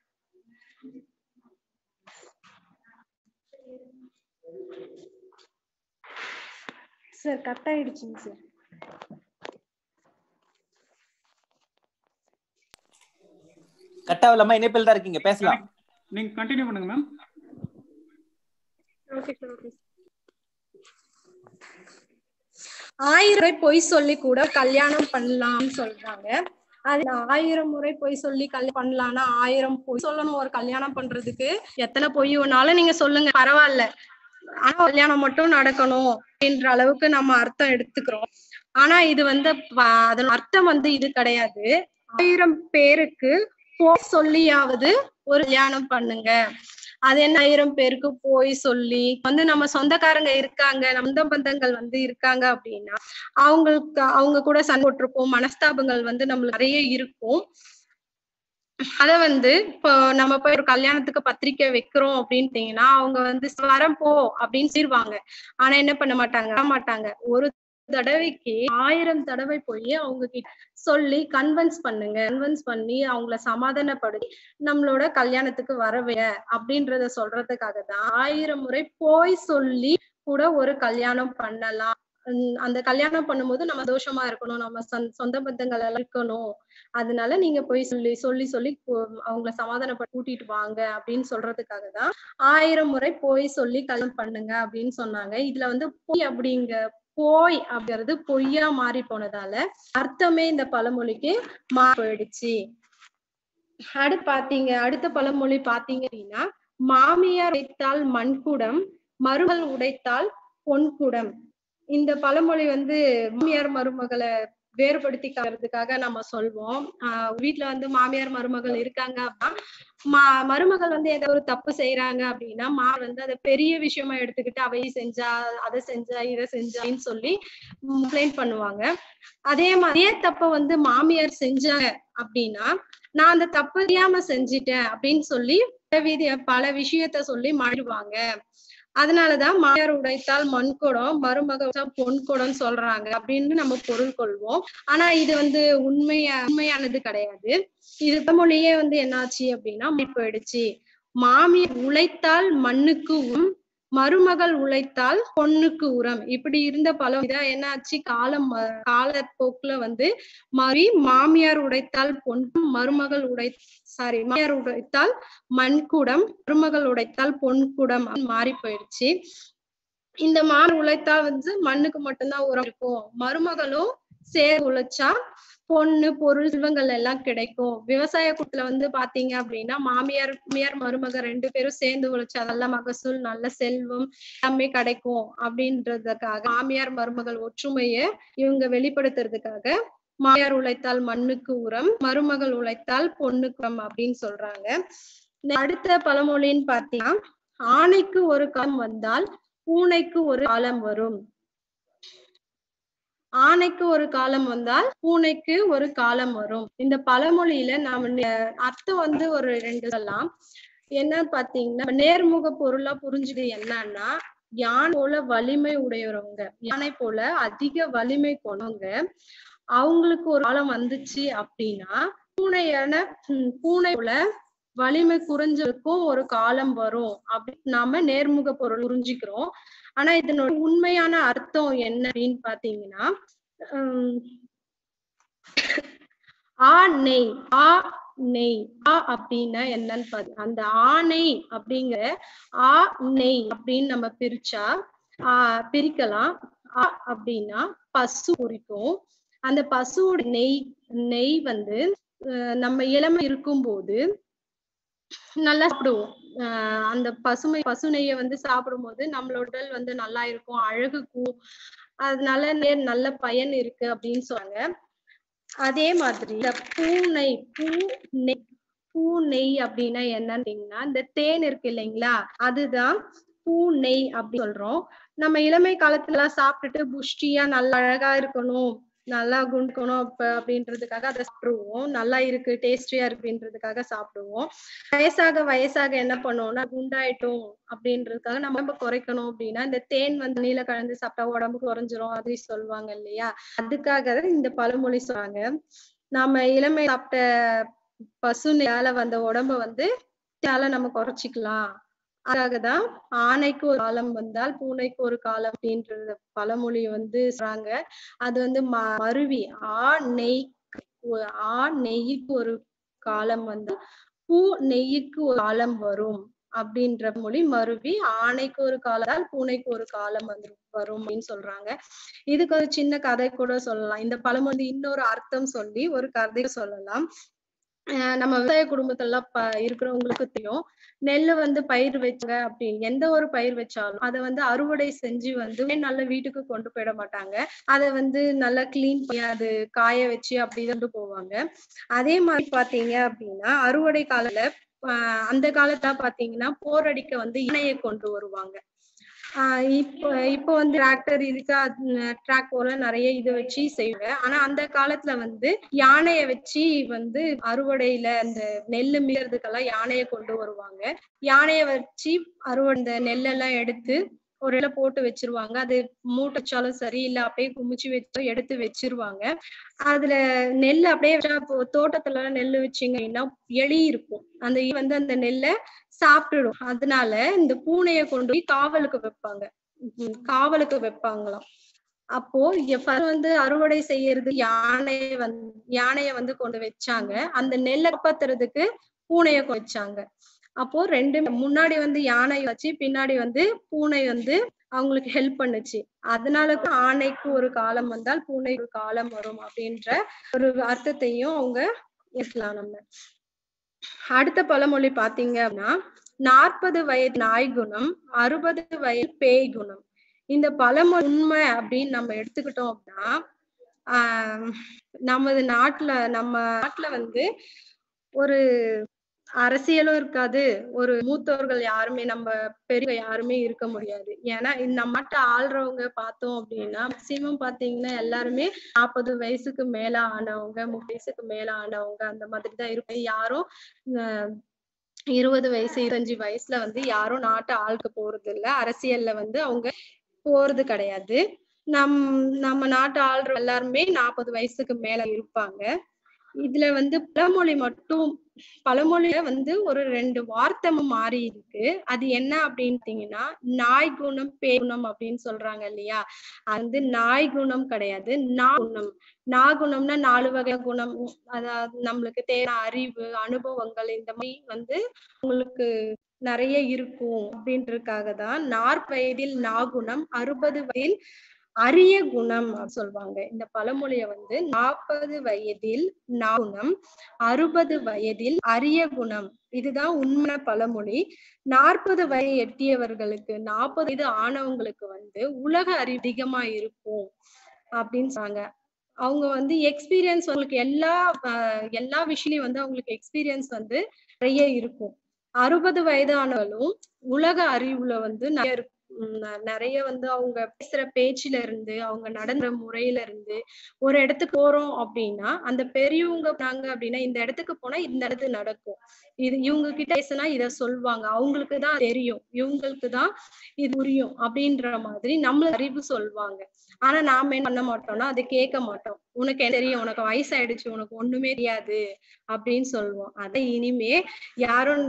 சார் கட் ஆயிடுச்சுங்க சார் கட்டாவில்லாம இணைப்பில் தான் இருக்கீங்க பேசலாம் நீங்க கண்டினியூ பண்ணுங்க மேம் ஓகே சார் ஓகே ஆயிரம் முறை பொய் சொல்லி கூட கல்யாணம் பண்ணலாம்னு சொல்றாங்க அது ஆயிரம் முறை பொய் சொல்லி கல்யாணம் பண்ணலாம்னா ஆயிரம் பொய் சொல்லணும் ஒரு கல்யாணம் பண்றதுக்கு எத்தனை பொய் வேணாலும் நீங்க சொல்லுங்க பரவாயில்ல ஆனா கல்யாணம் மட்டும் நடக்கணும் அப்படின்ற அளவுக்கு நம்ம அர்த்தம் எடுத்துக்கிறோம் ஆனா இது வந்து ப- அதன் அர்த்தம் வந்து இது கிடையாது ஆயிரம் பேருக்கு போய் சொல்லியாவது ஒரு கல்யாணம் பண்ணுங்க அது என்ன ஆயிரம் பேருக்கு போய் சொல்லி வந்து நம்ம சொந்தக்காரங்க இருக்காங்க நம்ம சொந்த பந்தங்கள் வந்து இருக்காங்க அப்படின்னா அவங்களுக்கு அவங்க கூட சண்டை போட்டிருப்போம் மனஸ்தாபங்கள் வந்து நம்மளுக்கு நிறைய இருக்கும் அத வந்து இப்போ நம்ம போய் ஒரு கல்யாணத்துக்கு பத்திரிக்கை வைக்கிறோம் அப்படின்ட்டீங்கன்னா அவங்க வந்து வரேன் போ அப்படின்னு சொல்லிருவாங்க ஆனா என்ன பண்ண மாட்டாங்க வர மாட்டாங்க ஒரு தடவைக்கு ஆயிரம் தடவை போய் அவங்க கிட்ட சொல்லி கன்வின்ஸ் பண்ணுங்க கன்வின்ஸ் பண்ணி அவங்கள சமாதானப்படுத்தி நம்மளோட கல்யாணத்துக்கு வரவே அப்படின்றத சொல்றதுக்காக தான் ஆயிரம் முறை போய் சொல்லி கூட ஒரு கல்யாணம் பண்ணலாம் உம் அந்த கல்யாணம் பண்ணும்போது நம்ம தோஷமா இருக்கணும் நம்ம சொந்த- சொந்த பந்தங்கள் எல்லாம் இருக்கணும் அதனால நீங்க போய் சொல்லி சொல்லி சொல்லி போ- அவங்கள சமாதானப்பட்டு கூட்டிட்டு வாங்க அப்படின்னு சொல்றதுக்காக தான் ஆயிரம் முறை போய் சொல்லி கல்யாணம் பண்ணுங்க அப்படின்னு சொன்னாங்க இதுல வந்து போய் அப்படிங்க போய் அப்படிங்கிறது பொய்யா மாறி போனதால அர்த்தமே இந்த பழமொழிக்கு மாறி போயிடுச்சு அடுத்து பாத்தீங்க அடுத்த பழமொழி பாத்தீங்க அப்படின்னா மாமியார் உடைத்தால் மண்குடம் மருமகள் உடைத்தால் பொன்குடம் இந்த பழமொழி வந்து மாமியார் மருமகளை வேறுபடுத்தி காட்டுறதுக்காக நம்ம சொல்வோம் ஆஹ் வீட்ல வந்து மாமியார் மருமகள் இருக்காங்க அப்படின்னா மா மருமகள் வந்து ஏதோ ஒரு தப்பு செய்யறாங்க அப்படின்னா மா வந்து அதை பெரிய விஷயமா எடுத்துக்கிட்டு அவை செஞ்சா அதை செஞ்சா இதை செஞ்சான்னு சொல்லி கம்ப்ளைண்ட் பண்ணுவாங்க அதே மாதிரியே தப்ப வந்து மாமியார் செஞ்சாங்க அப்படின்னா நான் அந்த தப்பு தெரியாம செஞ்சிட்டேன் அப்படின்னு சொல்லி பலவித பல விஷயத்த சொல்லி மாறிடுவாங்க அதனாலதான் மாமியார் உடைத்தால் மண்குடம் மருமக உடைத்தால் பொன்குடம் சொல்றாங்க அப்படின்னு நம்ம பொருள் கொள்வோம் ஆனா இது வந்து உண்மையா உண்மையானது கிடையாது இது மொழியே வந்து என்னாச்சு அப்படின்னா மாறி போயிடுச்சு மாமியார் உழைத்தால் மண்ணுக்கு உரம் மருமகள் உழைத்தால் பொண்ணுக்கு உரம் இப்படி இருந்த பல இதா என்னாச்சு காலம் ம- காலப்போக்குல வந்து மாறி மாமியார் உடைத்தால் பொன் மருமகள் உடை சாரி மாமியார் உடைத்தால் மண்குடம் மருமகள் உடைத்தால் பொன்குடம் அப்படின்னு மாறி போயிடுச்சு இந்த மாறு உழைத்தால் வந்து மண்ணுக்கு மட்டும்தான் உரம் இருக்கும் மருமகளும் சேர் உழைச்சா பொண்ணு பொருள் செல்வங்கள் எல்லாம் கிடைக்கும் விவசாய கூட்டுல வந்து பாத்தீங்க அப்படின்னா மாமியார் மாமியார் மருமக ரெண்டு பேரும் சேர்ந்து உழைச்சா நல்ல மகசூல் நல்ல செல்வம் எல்லாமே கிடைக்கும் அப்படின்றதுக்காக மாமியார் மருமகள் ஒற்றுமையை இவங்க வெளிப்படுத்துறதுக்காக மாமியார் உழைத்தால் மண்ணுக்கு உரம் மருமகள் உழைத்தால் பொண்ணுக்கு உரம் அப்படின்னு சொல்றாங்க இந்த அடுத்த பழமொழின்னு பாத்தீங்கன்னா ஆணைக்கு ஒரு காலம் வந்தால் பூனைக்கு ஒரு காலம் வரும் ஆணைக்கு ஒரு காலம் வந்தால் பூனைக்கு ஒரு காலம் வரும் இந்த பழமொழியில நாம நே- அர்த்தம் வந்து ஒரு ரெண்டு சொல்லலாம் என்ன பாத்தீங்கன்னா நேர்முக பொருளா புரிஞ்சுது என்னன்னா யானை போல வலிமை உடையவங்க யானை போல அதிக வலிமை கொண்டவங்க அவங்களுக்கு ஒரு காலம் வந்துச்சு அப்படின்னா பூனையான ஹம், பூனை போல வலிமை குறைஞ்சதுக்கும் ஒரு காலம் வரும் அப்படின்னு நாம நேர்முக பொருள் புரிஞ்சுக்கிறோம் ஆனா இதனோட உண்மையான அர்த்தம் என்ன அப்படின்னு பாத்தீங்கன்னா ஹம், ஆ நெய் ஆ நெய் ஆ அப்படின்னா என்னன்னு பாத்து அந்த ஆணை அப்படிங்கிற ஆ நெய் அப்படின்னு நம்ம பிரிச்சா ஆ பிரிக்கலாம் ஆ அப்படின்னா பசு குறிக்கும் அந்த பசுவோட நெய் நெய் வந்து அஹ் நம்ம இளமை இருக்கும்போது நல்லா சாப்பிடுவோம் ஆஹ் அந்த பசுமை பசு நெய்யை வந்து சாப்பிடும்போது நம்மளோட உடல் வந்து நல்லா இருக்கும் அழகு கூ அதனால நே- நல்ல பயன் இருக்கு அப்படின்னு சொல்றாங்க அதே மாதிரி இந்த பூனை பூ நெய் பூ நெய் அப்படின்னா என்னன்னா இந்த தேன் இருக்கு இல்லைங்களா அதுதான் பூ நெய் அப்படி சொல்றோம் நம்ம இளமை காலத்துல எல்லாம் சாப்பிட்டுட்டு புஷ்டியா நல்லா அழகா இருக்கணும் நல்லா குண்டுக்கணும் அப்ப அப்படின்றதுக்காக அதை சாப்பிடுவோம் நல்லா இருக்கு டேஸ்டியா இருக்குன்றதுக்காக சாப்பிடுவோம் வயசாக வயசாக என்ன பண்ணுவோம்னா குண்டாயிட்டோம் அப்படின்றதுக்காக நம்ம உடம்ப குறைக்கணும் அப்படின்னா இந்த தேன் வந்து நீல கலந்து சாப்பிட்டா உடம்பு குறைஞ்சிரும் அது சொல்லுவாங்க இல்லையா அதுக்காக தான் இந்த பழமொழி சொல்றாங்க நாம இளமை சாப்பிட்ட பசுனால வந்த உடம்ப வந்து இதால நம்ம குறைச்சிக்கலாம் அதுக்காக தான் ஆணைக்கு ஒரு காலம் வந்தால் பூனைக்கு ஒரு காலம் அப்படின்றது பழமொழி வந்து சொல்றாங்க அது வந்து ம- மருவி ஆ நெய் ஆ நெய்க்கு ஒரு காலம் வந்து பூ நெய்யுக்கு ஒரு காலம் வரும் அப்படின்ற மொழி மருவி ஆணைக்கு ஒரு காலம் பூனைக்கு ஒரு காலம் வந்து வரும் அப்படின்னு சொல்றாங்க இதுக்கு ஒரு சின்ன கதை கூட சொல்லலாம் இந்த பழமொழி இன்னொரு அர்த்தம் சொல்லி ஒரு கதை சொல்லலாம் அஹ் நம்ம விவசாய குடும்பத்துல எல்லாம் ப இருக்கிறவங்களுக்கு தெரியும் நெல்லு வந்து பயிர் வச்சாங்க அப்படி எந்த ஒரு பயிர் வச்சாலும் அதை வந்து அறுவடை செஞ்சு வந்து நல்ல வீட்டுக்கு கொண்டு போயிட மாட்டாங்க அதை வந்து நல்லா கிளீன் பண்ணி அது காய வச்சு அப்படி கொண்டு போவாங்க அதே மாதிரி பாத்தீங்க அப்படின்னா அறுவடை காலத்துல ஆஹ் அந்த காலத்துல பாத்தீங்கன்னா போரடிக்க வந்து இணையை கொண்டு வருவாங்க ஆஹ் இப்போ இப்போ வந்து டிராக்டர் இதுக்கு ட்ராக் போல நிறைய இது வச்சு செய்வாங்க ஆனா அந்த காலத்துல வந்து யானைய வச்சு வந்து அறுவடையில அந்த நெல்லு மீறதுக்கெல்லாம் யானைய கொண்டு வருவாங்க யானைய வச்சு அறுவடை இந்த நெல்லெல்லாம் எடுத்து ஒரு இல போட்டு வச்சிருவாங்க அது மூட்டை வச்சாலும் சரி இல்ல அப்படியே குமிச்சு வச்சோ எடுத்து வச்சிருவாங்க அதுல நெல் அப்படியே வச்சா இப்போ தோட்டத்துல எல்லாம் நெல் வச்சீங்க அப்படின்னா எலி இருக்கும் அந்த எலி வந்து அந்த நெல்லை சாப்பிட்டுடும் அதனால இந்த பூனைய கொண்டு போய் காவலுக்கு வைப்பாங்க உம் காவலுக்கு வைப்பாங்களாம் அப்போ first வந்து அறுவடை செய்யறது யானைய வந்து யானைய வந்து கொண்டு வச்சாங்க அந்த நெல்லை காப்பாத்துறதுக்கு பூனைய கொண்டு வச்சாங்க அப்போ ரெண்டு முன்னாடி வந்து யானை வச்சு பின்னாடி வந்து பூனை வந்து அவங்களுக்கு ஹெல்ப் பண்ணுச்சு அதனால தான் ஆணைக்கு ஒரு காலம் வந்தால் பூனைக்கு ஒரு காலம் வரும் அப்படின்ற ஒரு அர்த்தத்தையும் அவங்க இருக்கலாம் நம்ம அடுத்த பழமொழி பாத்தீங்க அப்படின்னா நாற்பது வயது நாய் குணம் அறுபது வயது பேய் குணம் இந்த பழமொழி உண்மை அப்படின்னு நம்ம எடுத்துக்கிட்டோம் அப்படின்னா ஆஹ் நமது நாட்டுல நம்ம நாட்டுல வந்து ஒரு அரசியலும் இருக்காது ஒரு மூத்தவர்கள் யாருமே நம்ம பெரிய யாருமே இருக்க முடியாது ஏன்னா இந்த நம்ம நாட்டை ஆள்றவங்க பார்த்தோம் அப்படின்னா மேக்சிமம் பாத்தீங்கன்னா எல்லாருமே நாற்பது வயசுக்கு மேல ஆனவங்க முப்பது வயசுக்கு மேல ஆனவங்க அந்த மாதிரி தான் இருப்பாங்க யாரும் ஆஹ் இருபது வயசு இருபத்தஞ்சு வயசுல வந்து யாரும் நாட்டை ஆள்க போறது இல்ல அரசியல்ல வந்து அவங்க போறது கிடையாது நம் நம்ம நாட்டை ஆள்ற எல்லாருமே நாற்பது வயசுக்கு மேல இருப்பாங்க இதுல வந்து பழமொழி மட்டும் பழமொழியில வந்து ஒரு ரெண்டு வார்த்தை மாறி இருக்கு அது என்ன அப்படின்ட்டீங்கன்னா நாய் குணம் பேய் குணம் அப்படின்னு சொல்றாங்க இல்லையா அது வந்து நாய் குணம் கிடையாது நா குணம் நா குணம்னா நாலு வகை குணம் அதாவது நம்மளுக்கு தேவையான அறிவு அனுபவங்கள் இந்த மாதிரி வந்து உங்களுக்கு நிறைய இருக்கும் அப்படின்றதுக்காக தான் நாற் வயதில் நாகுணம் அறுபது வயதில் அரிய குணம் அப்படின்னு சொல்லுவாங்க இந்த பழமொழிய வந்து நாற்பது வயதில் நாகுணம் அறுபது வயதில் அரிய குணம் இதுதான் உண்மை பழமொழி நாற்பது வயது எட்டியவர்களுக்கு நாற்பது வயது ஆனவங்களுக்கு வந்து உலக அறிவு அதிகமா இருக்கும் அப்படின்னு சொன்னாங்க அவங்க வந்து எக்ஸ்பீரியன்ஸ் அவங்களுக்கு எல்லா ஆஹ் எல்லா விஷயலையும் வந்து அவங்களுக்கு எக்ஸ்பீரியன்ஸ் வந்து நிறைய இருக்கும் அறுபது வயதானாலும் உலக அறிவுல வந்து நிறைய இருக்கும் உம் ந- நிறைய வந்து அவங்க பேசுற பேச்சுல இருந்து அவங்க நடந்துற முறையில இருந்து ஒரு இடத்துக்கு போறோம் அப்படின்னா அந்த பெரியவங்க நாங்க அப்படின்னா இந்த இடத்துக்கு போனா இந்த இடத்து நடக்கும் இது இவங்க கிட்ட பேசினா இத சொல்லுவாங்க அவங்களுக்கு தான் தெரியும் இவங்களுக்கு தான் இது புரியும் அப்படின்ற மாதிரி நம்மள அறிவு சொல்லுவாங்க ஆனா நாம என்ன பண்ண மாட்டோம்னா அதை கேட்க மாட்டோம் உனக்கு என்ன தெரியும் உனக்கு வயசாயிடுச்சு உனக்கு ஒண்ணுமே தெரியாது அப்படின்னு சொல்லுவோம் அதை இனிமே யாரும்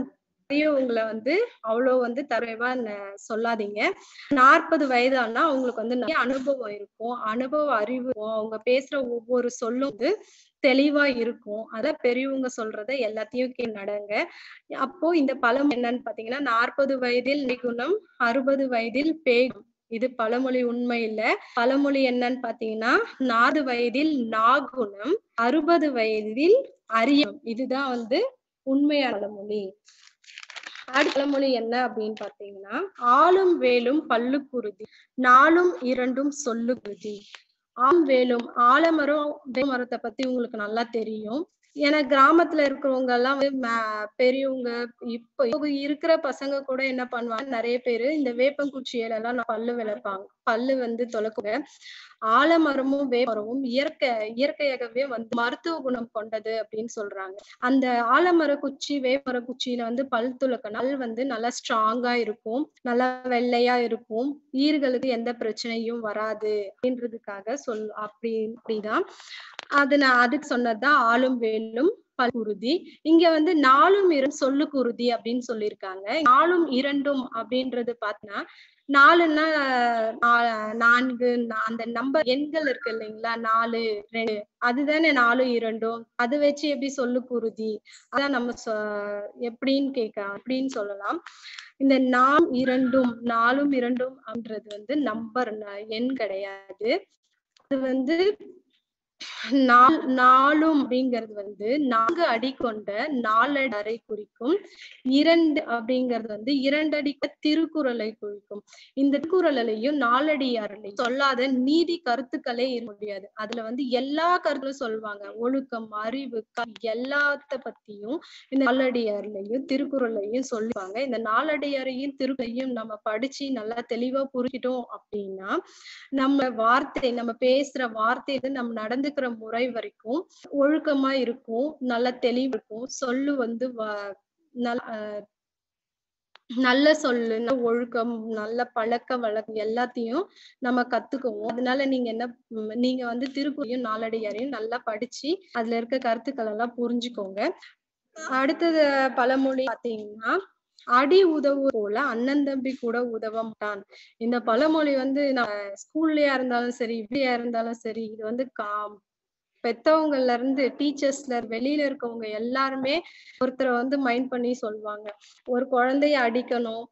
பெரியவங்களை வந்து அவ்வளோ வந்து தரவா சொல்லாதீங்க நாற்பது வயது ஆனா அவங்களுக்கு வந்து நிறைய அனுபவம் இருக்கும் அனுபவ அறிவு இருக்கும் அவங்க பேசுற ஒவ்வொரு சொல்லும் வந்து தெளிவா இருக்கும் அத பெரியவங்க சொல்றத எல்லாத்தையும் கே நடங்க அப்போ இந்த பழம் என்னன்னு பாத்தீங்கன்னா நாற்பது வயதில் நிகுணம் அறுபது வயதில் பேகும் இது பழமொழி உண்மை இல்ல பழமொழி என்னன்னு பாத்தீங்கன்னா நாறு வயதில் நாகுணம் அறுபது வயதில் அரியம் இதுதான் வந்து உண்மையான பழமொழி அடுத்த பழமொழி என்ன அப்படின்னு பாத்தீங்கன்னா ஆளும் வேலும் பல்லு குருதி நாளும் இரண்டும் சொல்லு குருதி ஆம் வேலும் ஆலமரம் வேல மரத்தை பத்தி உங்களுக்கு நல்லா தெரியும் ஏன்னா கிராமத்துல இருக்கிறவங்க எல்லாம் வந்து ம- பெரியவங்க இப்ப இப்ப இருக்கிற பசங்க கூட என்ன பண்ணுவாங்க நிறைய பேரு இந்த வேப்பங்குச்சியில எல்லாம் நான் பல்லு விளப்பாங்க பல்லு வந்து தொலைக்குங்க ஆலமரமும் வேப்பமரமும் இயற்கை இயற்கையாகவே வந்து மருத்துவ குணம் கொண்டது அப்படின்னு சொல்றாங்க அந்த ஆலமர குச்சி வேப்பமர குச்சியில வந்து பல் துளக்க பல் வந்து நல்லா ஸ்ட்ராங்கா இருக்கும் நல்லா வெள்ளையா இருக்கும் ஈர்களுக்கு எந்த பிரச்சனையும் வராது அப்படின்றதுக்காக சொல் அப்படி அப்படிதான் அது நான் அதுக்கு சொன்னதுதான் ஆளும் வேலும் பல் குருதி இங்க வந்து நாலும் இரண்டு சொல்லு குருதி அப்படின்னு சொல்லியிருக்காங்க நாலும் இரண்டும் அப்படின்றது பார்த்தீங்கன்னா நாலுன்னா நா- நான்கு நா- அந்த நம்பர் எண்கள் இருக்கு இல்லைங்களா நாலு ரெண்டு அதுதானே நாலு இரண்டும் அது வச்சு எப்படி சொல்லு குருதி அதான் நம்ம சொ- எப்படின்னு கேட்க அப்படின்னு சொல்லலாம் இந்த நாம் இரண்டும் நாலும் இரண்டும் அப்படின்றது வந்து நம்பர் எண் கிடையாது அது வந்து நால் நாலும் அப்படிங்கிறது வந்து நான்கு அடி கொண்ட நாலடி அறை குறிக்கும் இரண்டு அப்படிங்கிறது வந்து இரண்டு அடி கொண்ட திருக்குறளை குறிக்கும் இந்த திருக்குறளையும் நாலடி அறையும் சொல்லாத நீதி கருத்துக்களே இருக்க முடியாது அதுல வந்து எல்லா கருத்தும் சொல்லுவாங்க ஒழுக்கம் அறிவு கல்வி எல்லாத்த பத்தியும் இந்த நாலடியார்லையும் திருக்குறளையும் சொல்லுவாங்க இந்த நாலடியாரையும் திருக்குறளையும் நம்ம படிச்சு நல்லா தெளிவா புரிஞ்சிட்டோம் அப்படின்னா நம்ம வார்த்தை நம்ம பேசுற வார்த்தை வந்து நம்ம நடந்துக்கிற முறை வரைக்கும் ஒழுக்கமா இருக்கும் நல்ல தெளிவு இருக்கும் சொல்லு வந்து வ- நல்ல அஹ் நல்ல சொல்லு நல்ல ஒழுக்கம் நல்ல பழக்க வழக்கம் எல்லாத்தையும் நம்ம கத்துக்குவோம் அதனால நீங்க என்ன ம், நீங்க வந்து திருக்குறளையும் நாலடியாரையும் நல்லா படிச்சு அதுல இருக்க கருத்துக்கள் எல்லாம் புரிஞ்சுக்கோங்க அடுத்தது பழமொழி பாத்தீங்கன்னா அடி உதவு போல அண்ணன் தம்பி கூட உதவ மாட்டான் இந்த பழமொழி வந்து நான் ஸ்கூல்லயா இருந்தாலும் சரி இப்படியா இருந்தாலும் சரி இது வந்து கா பெத்தவங்கள்ல இருந்து டீச்சர்ஸ்ல வெளியில இருக்கவங்க எல்லாருமே ஒருத்தரை வந்து மைண்ட் பண்ணி சொல்லுவாங்க ஒரு குழந்தைய அடிக்கணும்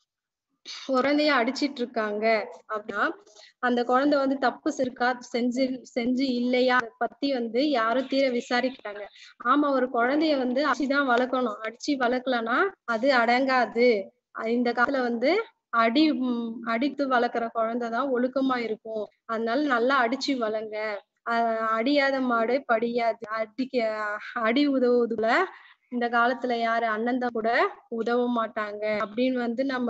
குழந்தைய அடிச்சிட்டு இருக்காங்க அப்படின்னா அந்த குழந்தை வந்து தப்பு இருக்கா செஞ்சு செஞ்சு இல்லையா அதை பத்தி வந்து யாரும் தீர விசாரிக்கிறாங்க ஆமா ஒரு குழந்தைய வந்து அடிச்சுதான் வளர்க்கணும் அடிச்சு வளர்க்கலன்னா அது அடங்காது அஹ் இந்த காலத்துல வந்து அடி ம், அடித்து வளர்க்குற குழந்தைதான் ஒழுக்கமா இருக்கும் அதனால நல்லா அடிச்சு வளங்க அஹ் அடியாத மாடு படியாது அடிக்க அடி உதவுதுல இந்த காலத்துல யாரு அண்ணன் தான் கூட உதவ மாட்டாங்க அப்படின்னு வந்து நம்ம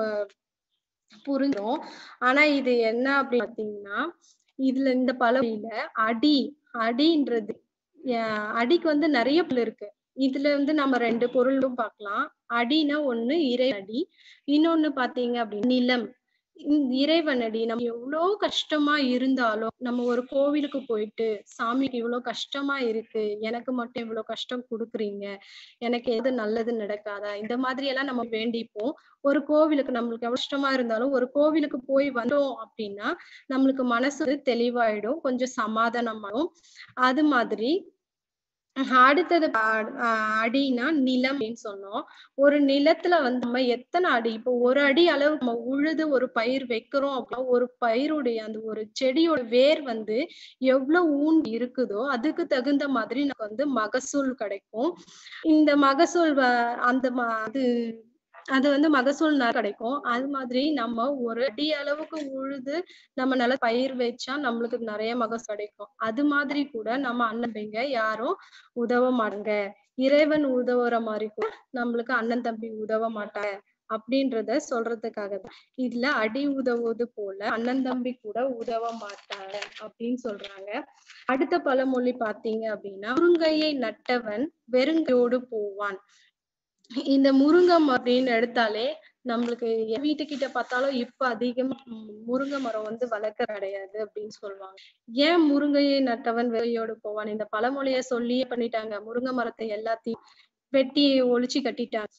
புரிஞ்சோம் ஆனா இது என்ன அப்படின்னு பாத்தீங்கன்னா இதுல இந்த பழமொழியில அடி அடின்றது அஹ் அடிக்கு வந்து நிறைய பொருள் இருக்கு இதுல வந்து நம்ம ரெண்டு பொருளும் பார்க்கலாம் அடினா ஒண்ணு இறை அடி இன்னொன்னு பாத்தீங்க அப்படின்னா நிலம் இந்த இறைவனடி நம்ம எவ்வளோ கஷ்டமா இருந்தாலும் நம்ம ஒரு கோவிலுக்கு போயிட்டு சாமிக்கு இவ்வளவு கஷ்டமா இருக்கு எனக்கு மட்டும் இவ்வளவு கஷ்டம் கொடுக்குறீங்க எனக்கு எது நல்லது நடக்காதா இந்த மாதிரி எல்லாம் நம்ம வேண்டிப்போம் ஒரு கோவிலுக்கு நம்மளுக்கு எவ்வளவு கஷ்டமா இருந்தாலும் ஒரு கோவிலுக்கு போய் வந்தோம் அப்படின்னா நம்மளுக்கு மனசு வந்து தெளிவாயிடும் கொஞ்சம் சமாதானமாகும் அது மாதிரி அஹ் அடுத்தது பா- அஹ் அடின்னா நிலம் அப்படின்னு சொன்னோம் ஒரு நிலத்துல வந்து நம்ம எத்தனை அடி இப்போ ஒரு அடி அளவு நம்ம உழுது ஒரு பயிர் வைக்கிறோம் அப்படின்னா ஒரு பயிருடைய அந்த ஒரு செடியோட வேர் வந்து எவ்வளவு ஊண்டி இருக்குதோ அதுக்கு தகுந்த மாதிரி நமக்கு வந்து மகசூல் கிடைக்கும் இந்த மகசூல் வ- அந்த ம- அது அது வந்து மகசூல் நிறைய கிடைக்கும் அது மாதிரி நம்ம ஒரு அடி அளவுக்கு உழுது நம்ம நல்லா பயிர் வச்சா நம்மளுக்கு நிறைய மகசூல் கிடைக்கும் அது மாதிரி கூட நம்ம அண்ணன் தம்பிங்க யாரும் உதவ மாட்டாங்க இறைவன் உதவுற மாதிரி கூட நம்மளுக்கு அண்ணன் தம்பி உதவ மாட்டாங்க அப்படின்றத சொல்றதுக்காக தான் இதுல அடி உதவுவது போல அண்ணன் தம்பி கூட உதவ மாட்டாங்க அப்படின்னு சொல்றாங்க அடுத்த பழமொழி பாத்தீங்க அப்படின்னா முருங்கையை நட்டவன் வெறுங்கையோடு போவான் இந்த முருங்கம் அப்படின்னு எடுத்தாலே நம்மளுக்கு என் வீட்டுக்கிட்ட பார்த்தாலும் இப்ப அதிகமா ம், முருங்கை மரம் வந்து வளர்க்க கிடையாது அப்படின்னு சொல்லுவாங்க ஏன் முருங்கையை நட்டவன் வெறியோடு போவான் இந்த பழமொழிய சொல்லியே பண்ணிட்டாங்க முருங்கை மரத்தை எல்லாத்தையும் வெட்டி ஒழிச்சு கட்டிட்டாங்க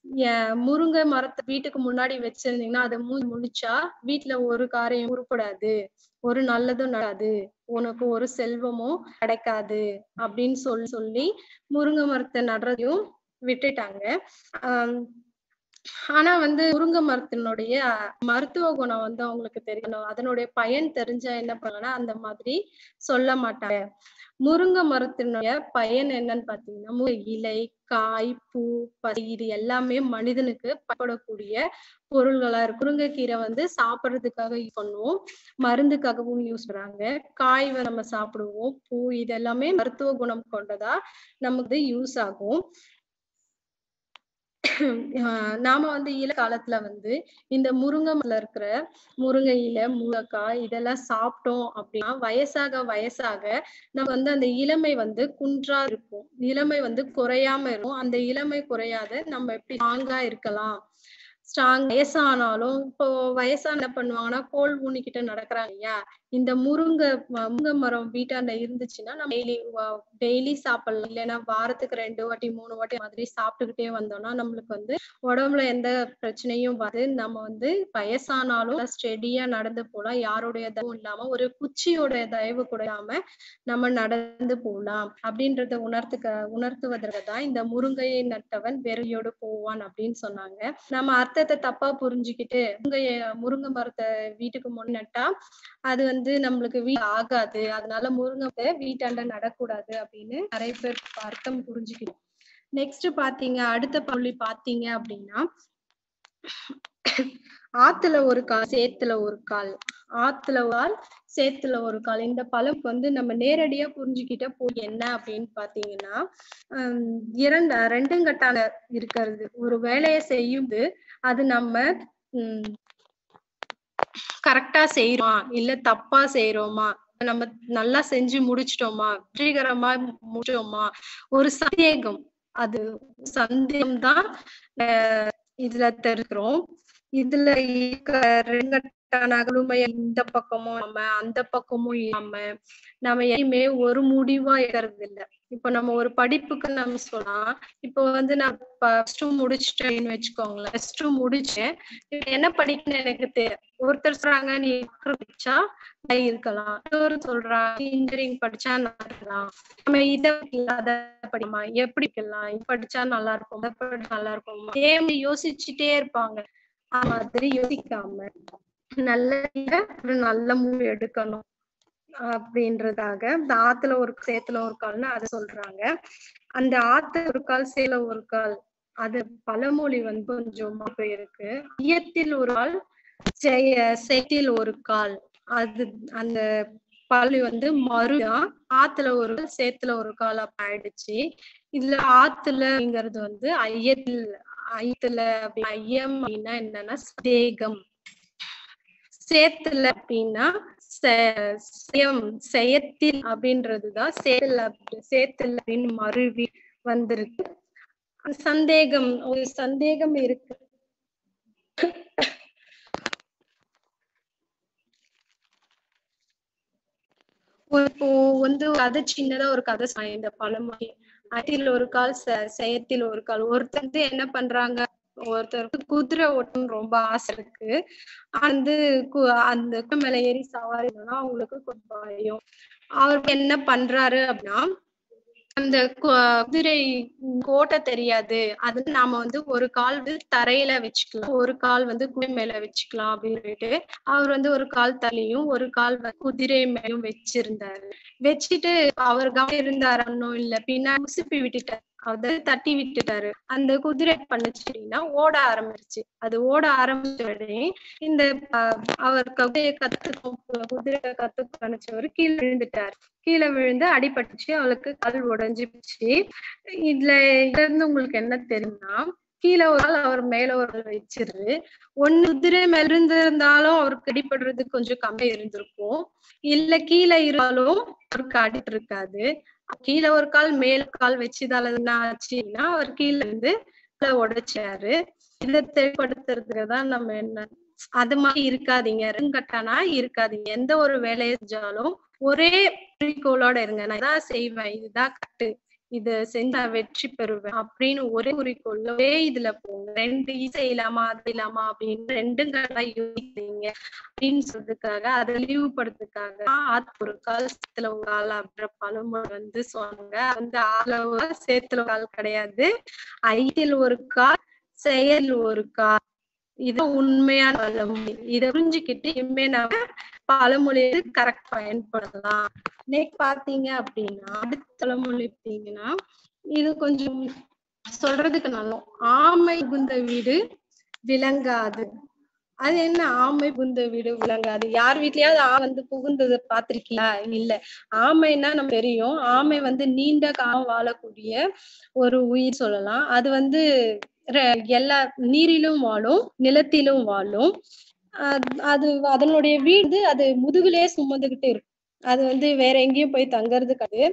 எ- முருங்கை மரத்தை வீட்டுக்கு முன்னாடி வச்சிருந்தீங்கன்னா அதை மூ முடிச்சா வீட்டுல ஒரு காரியம் உருப்படாது ஒரு நல்லதும் நடக்காது உனக்கு ஒரு செல்வமும் கிடைக்காது அப்படின்னு சொல்லி சொல்லி முருங்கை மரத்தை நடுறதையும் விட்டுட்டாங்க ஆஹ் ஆனா வந்து முருங்கை மரத்தினுடைய மருத்துவ குணம் வந்து அவங்களுக்கு தெரியணும் அதனுடைய பயன் தெரிஞ்சா என்ன பண்ணலாம்னா அந்த மாதிரி சொல்ல மாட்டாங்க முருங்கை மரத்தினுடைய பயன் என்னன்னு பாத்தீங்கன்னா மு- இலை காய் பூ பசி இது எல்லாமே மனிதனுக்கு பயன்படக்கூடிய பொருள்களா இருக்கு முருங்கைக்கீரை வந்து சாப்பிடுறதுக்காக யூஸ் பண்ணுவோம் மருந்துக்காகவும் யூஸ் பண்றாங்க காய் வ- நம்ம சாப்பிடுவோம் பூ இது எல்லாமே மருத்துவ குணம் கொண்டதா நமக்கு யூஸ் ஆகும் ஆஹ் நாம வந்து இள காலத்துல வந்து இந்த முருங்கை மரத்துல இருக்கிற முருங்கை இலை முருங்கைக்காய் இதெல்லாம் சாப்பிட்டோம் அப்படின்னா வயசாக வயசாக நம்ம வந்து அந்த இளமை வந்து குன்றா இருக்கும் இளமை வந்து குறையாம இருக்கும் அந்த இளமை குறையாத நம்ம எப்படி ஸ்ட்ராங்கா இருக்கலாம் ஸ்ட்ராங் வயசானாலும் இப்போ வயசான என்ன பண்ணுவாங்கன்னா கோல் ஊனிக்கிட்டு நடக்கிறாங்க இல்லையா இந்த முருங்கை ம- முருங்கை மரம் வீட்டாண்ட இருந்துச்சுன்னா நம்ம டெய்லி டெய்லி சாப்பிடலாம் இல்லைன்னா வாரத்துக்கு ரெண்டு வாட்டி மூணு வாட்டி மாதிரி சாப்பிட்டுக்கிட்டே வந்தோம்னா நம்மளுக்கு வந்து உடம்புல எந்த பிரச்சனையும் வராது நம்ம வந்து வயசானாலும் ஸ்டெடியா நடந்து போலாம் யாருடைய தயவும் இல்லாம ஒரு குச்சியோட தயவு கூட இல்லாம நம்ம நடந்து போலாம் அப்படின்றத உணர்த்துக்க உணர்த்துவதற்கு தான் இந்த முருங்கையை நட்டவன் வெறியோடு போவான் அப்படின்னு சொன்னாங்க நம்ம அர்த்தத்தை தப்பா புரிஞ்சுக்கிட்டு முருங்கைய முருங்கை மரத்தை வீட்டுக்கு முன் நட்டா அது வந்து நம்மளுக்கு வீ ஆகாது அதனால முருங்கை வீட்டாண்ட நடக்கூடாது அப்படின்னு நிறைய பேர் அர்த்தம் புரிஞ்சுக்கிட்டோம் நெக்ஸ்ட் பாத்தீங்க அடுத்த பள்ளி பாத்தீங்க அப்படின்னா ஆத்துல ஒரு கால் சேத்துல ஒரு கால் ஆத்துல ஒரு கால் சேத்துல ஒரு கால் இந்த பழம் வந்து நம்ம நேரடியா புரிஞ்சுக்கிட்ட போய் என்ன அப்படின்னு பாத்தீங்கன்னா ஹம் இரண்டு ரெண்டும் கட்டான இருக்கிறது ஒரு வேலையை செய்யும்போது அது நம்ம உம் கரெக்டா செய்யறோமா இல்ல தப்பா செய்யறோமா நம்ம நல்லா செஞ்சு முடிச்சிட்டோமா வெற்றிகரமா முடிச்சோமா ஒரு சந்தேகம் அது சந்தேகம் தான் இதுல தெரிக்கிறோம் இதுல இருக்க ரெங்கட்டான அகலுமைய இந்த பக்கமும் நம்ம அந்த பக்கமும் இல்லாம நம்ம எதையுமே ஒரு முடிவா இருக்கிறது இல்ல இப்ப நம்ம ஒரு படிப்புக்கு நம்ம சொல்லலாம் இப்போ வந்து நான் ஃபர்ஸ்ட் முடிச்சிட்டேன்னு வச்சுக்கோங்களேன் ஃபர்ஸ்ட் முடிச்சேன் இப்ப என்ன படிக்கணும்னு எனக்கு தெரியும் ஒருத்தர் சொல்றாங்க நீ படிச்சா இருக்கலாம் இன்னொரு சொல்றாங்க இன்ஜினியரிங் படிச்சா நல்லா இருக்கலாம் நம்ம இதை இல்லாத படிக்குமா எப்படி இருக்கலாம் இது படிச்சா நல்லா இருக்கும் அதை படிச்சா நல்லா இருக்குமா ஏன் யோசிச்சுட்டே இருப்பாங்க அது மாதிரி யோசிக்காம நல்ல ஒரு நல்ல முடிவு எடுக்கணும் அப்படின்றதாக இந்த ஆத்துல ஒரு சேத்துல ஒரு கால்னு அதை சொல்றாங்க அந்த ஆத்துல ஒரு கால் சேல ஒரு கால் அது பழமொழி வந்து கொஞ்சம் இருக்கு ஐயத்தில் ஒரு கால் செய சேத்தில் ஒரு கால் அது அந்த பழி வந்து மறுதான் ஆத்துல ஒரு கால் சேத்துல ஒரு கால் அப்ப ஆயிடுச்சு இதுல ஆத்துலங்கிறது வந்து ஐயத்தில் ஐயத்துல அப்படி ஐயம் அப்படின்னா என்னன்னா சந்தேகம் சேத்துல அப்படின்னா செயம் செயத்தில் அப்படின்றதுதான் சேத்துல அப்படி சேத்துல அப்படின்னு மருவி வந்திருக்கு சந்தேகம் ஒரு சந்தேகம் இருக்கு இப்போ வந்து கதை சின்னதா ஒரு கதை சொன்னேன் இந்த பழமொழி அதில் ஒரு கால் செயத்தில் ஒரு கால் ஒருத்தர் வந்து என்ன பண்றாங்க ஒருத்தருக்கு குதிரை ஓட்டணும்னு ரொம்ப ஆசை இருக்கு வந்து அந்த மேல ஏறி சவாரி அவங்களுக்கு கொஞ்சம் பயம் அவர் என்ன பண்றாரு அப்படின்னா அந்த குதிரை கோட்டை தெரியாது அது நாம வந்து ஒரு கால் வந்து தரையில வச்சுக்கலாம் ஒரு கால் வந்து குதிரை மேல வச்சுக்கலாம் அப்படின்ட்டு அவர் வந்து ஒரு கால் தலையும் ஒரு கால் குதிரை மேலும் வச்சிருந்தாரு வச்சுட்டு அவர் கவனம் இருந்தாரு ஒன்னும் இல்ல பின்னாடி உசுப்பி விட்டுட்டாரு அத தட்டி விட்டுட்டாரு அந்த குதிரை பண்ணுச்சு அப்படின்னா ஓட ஆரம்பிச்சு அது ஓட ஆரம்பிச்ச உடனே இந்த அவர் குதிரையை கத்துக்கும் குதிரை கத்துக்க நினைச்சவர் கீழே விழுந்துட்டாரு கீழே விழுந்து அடிபட்டுச்சு அவளுக்கு கால் உடஞ்சிச்சு இதுல இதுல இருந்து உங்களுக்கு என்ன தெரியும்னா கீழே ஒரு ஆள் அவர் மேல ஒரு வச்சிரு ஒண்ணு குதிரை மேல இருந்திருந்தாலும் அவருக்கு அடிபடுறது கொஞ்சம் கம்மியா இருந்திருக்கும் இல்ல கீழே இருந்தாலும் அவருக்கு அடிட்டு இருக்காது கீழே ஒரு கால் மேல கால் வச்சுதால என்ன ஆச்சுன்னா அவர் கீழே இருந்து உடைச்சாரு இதை தெளிவுபடுத்துறதுக்கு தான் நம்ம என்ன அது மாதிரி இருக்காதீங்க ரெங்கட்டானா இருக்காதீங்க எந்த ஒரு வேலையை செஞ்சாலும் ஒரே குறிக்கோளோட இருங்க நான் இதான் செய்வேன் இதுதான் கட்டு இத செஞ்சு நான் வெற்றி பெறுவேன் அப்படின்னு ஒரே குறிக்கோள்ளவே இதுல போங்க ரெண்டு இசை இல்லாமா அது இல்லாமா அப்படின்னு ரெண்டும் கடா யோசிக்கிறீங்க அப்படின்னு சொல்றதுக்காக அதை இழிவுபடுறதுக்காக ஆத் ஒரு கால் சேத்துல ஒரு கால் அப்படின்ற பழமொழி வந்து சொன்னாங்க அது வந்து ஆளவா சேத்துல ஒரு கால் கிடையாது ஐத்தில் ஒரு கால் செயல் ஒரு கால் இது உண்மையான பழமொழி இதை புரிஞ்சுக்கிட்டு இனிமே நம்ம பழமொழியை கரெக்ட் பயன்படுத்தலாம் நெக்ஸ்ட் பாத்தீங்க அப்படின்னா அடுத்த பழமொழி பார்த்தீங்கன்னா இது கொஞ்சம் சொல்றதுக்கு நல்லா ஆமை புகுந்த வீடு விளங்காது அது என்ன ஆமை புகுந்த வீடு விளங்காது யார் வீட்லயாவது ஆ வந்து புகுந்தது பாத்திருக்கீங்களா இல்ல ஆமைன்னா நம்ம தெரியும் ஆமை வந்து நீண்ட காலம் வாழக்கூடிய ஒரு உயிர் சொல்லலாம் அது வந்து ர- எல்லா நீரிலும் வாழும் நிலத்திலும் வாழும் அது- அது அதனுடைய வீடு அது முதுகுலயே சுமந்துகிட்டு இருக்கும் அது வந்து வேற எங்கேயும் போய் தங்கறது கிடையாது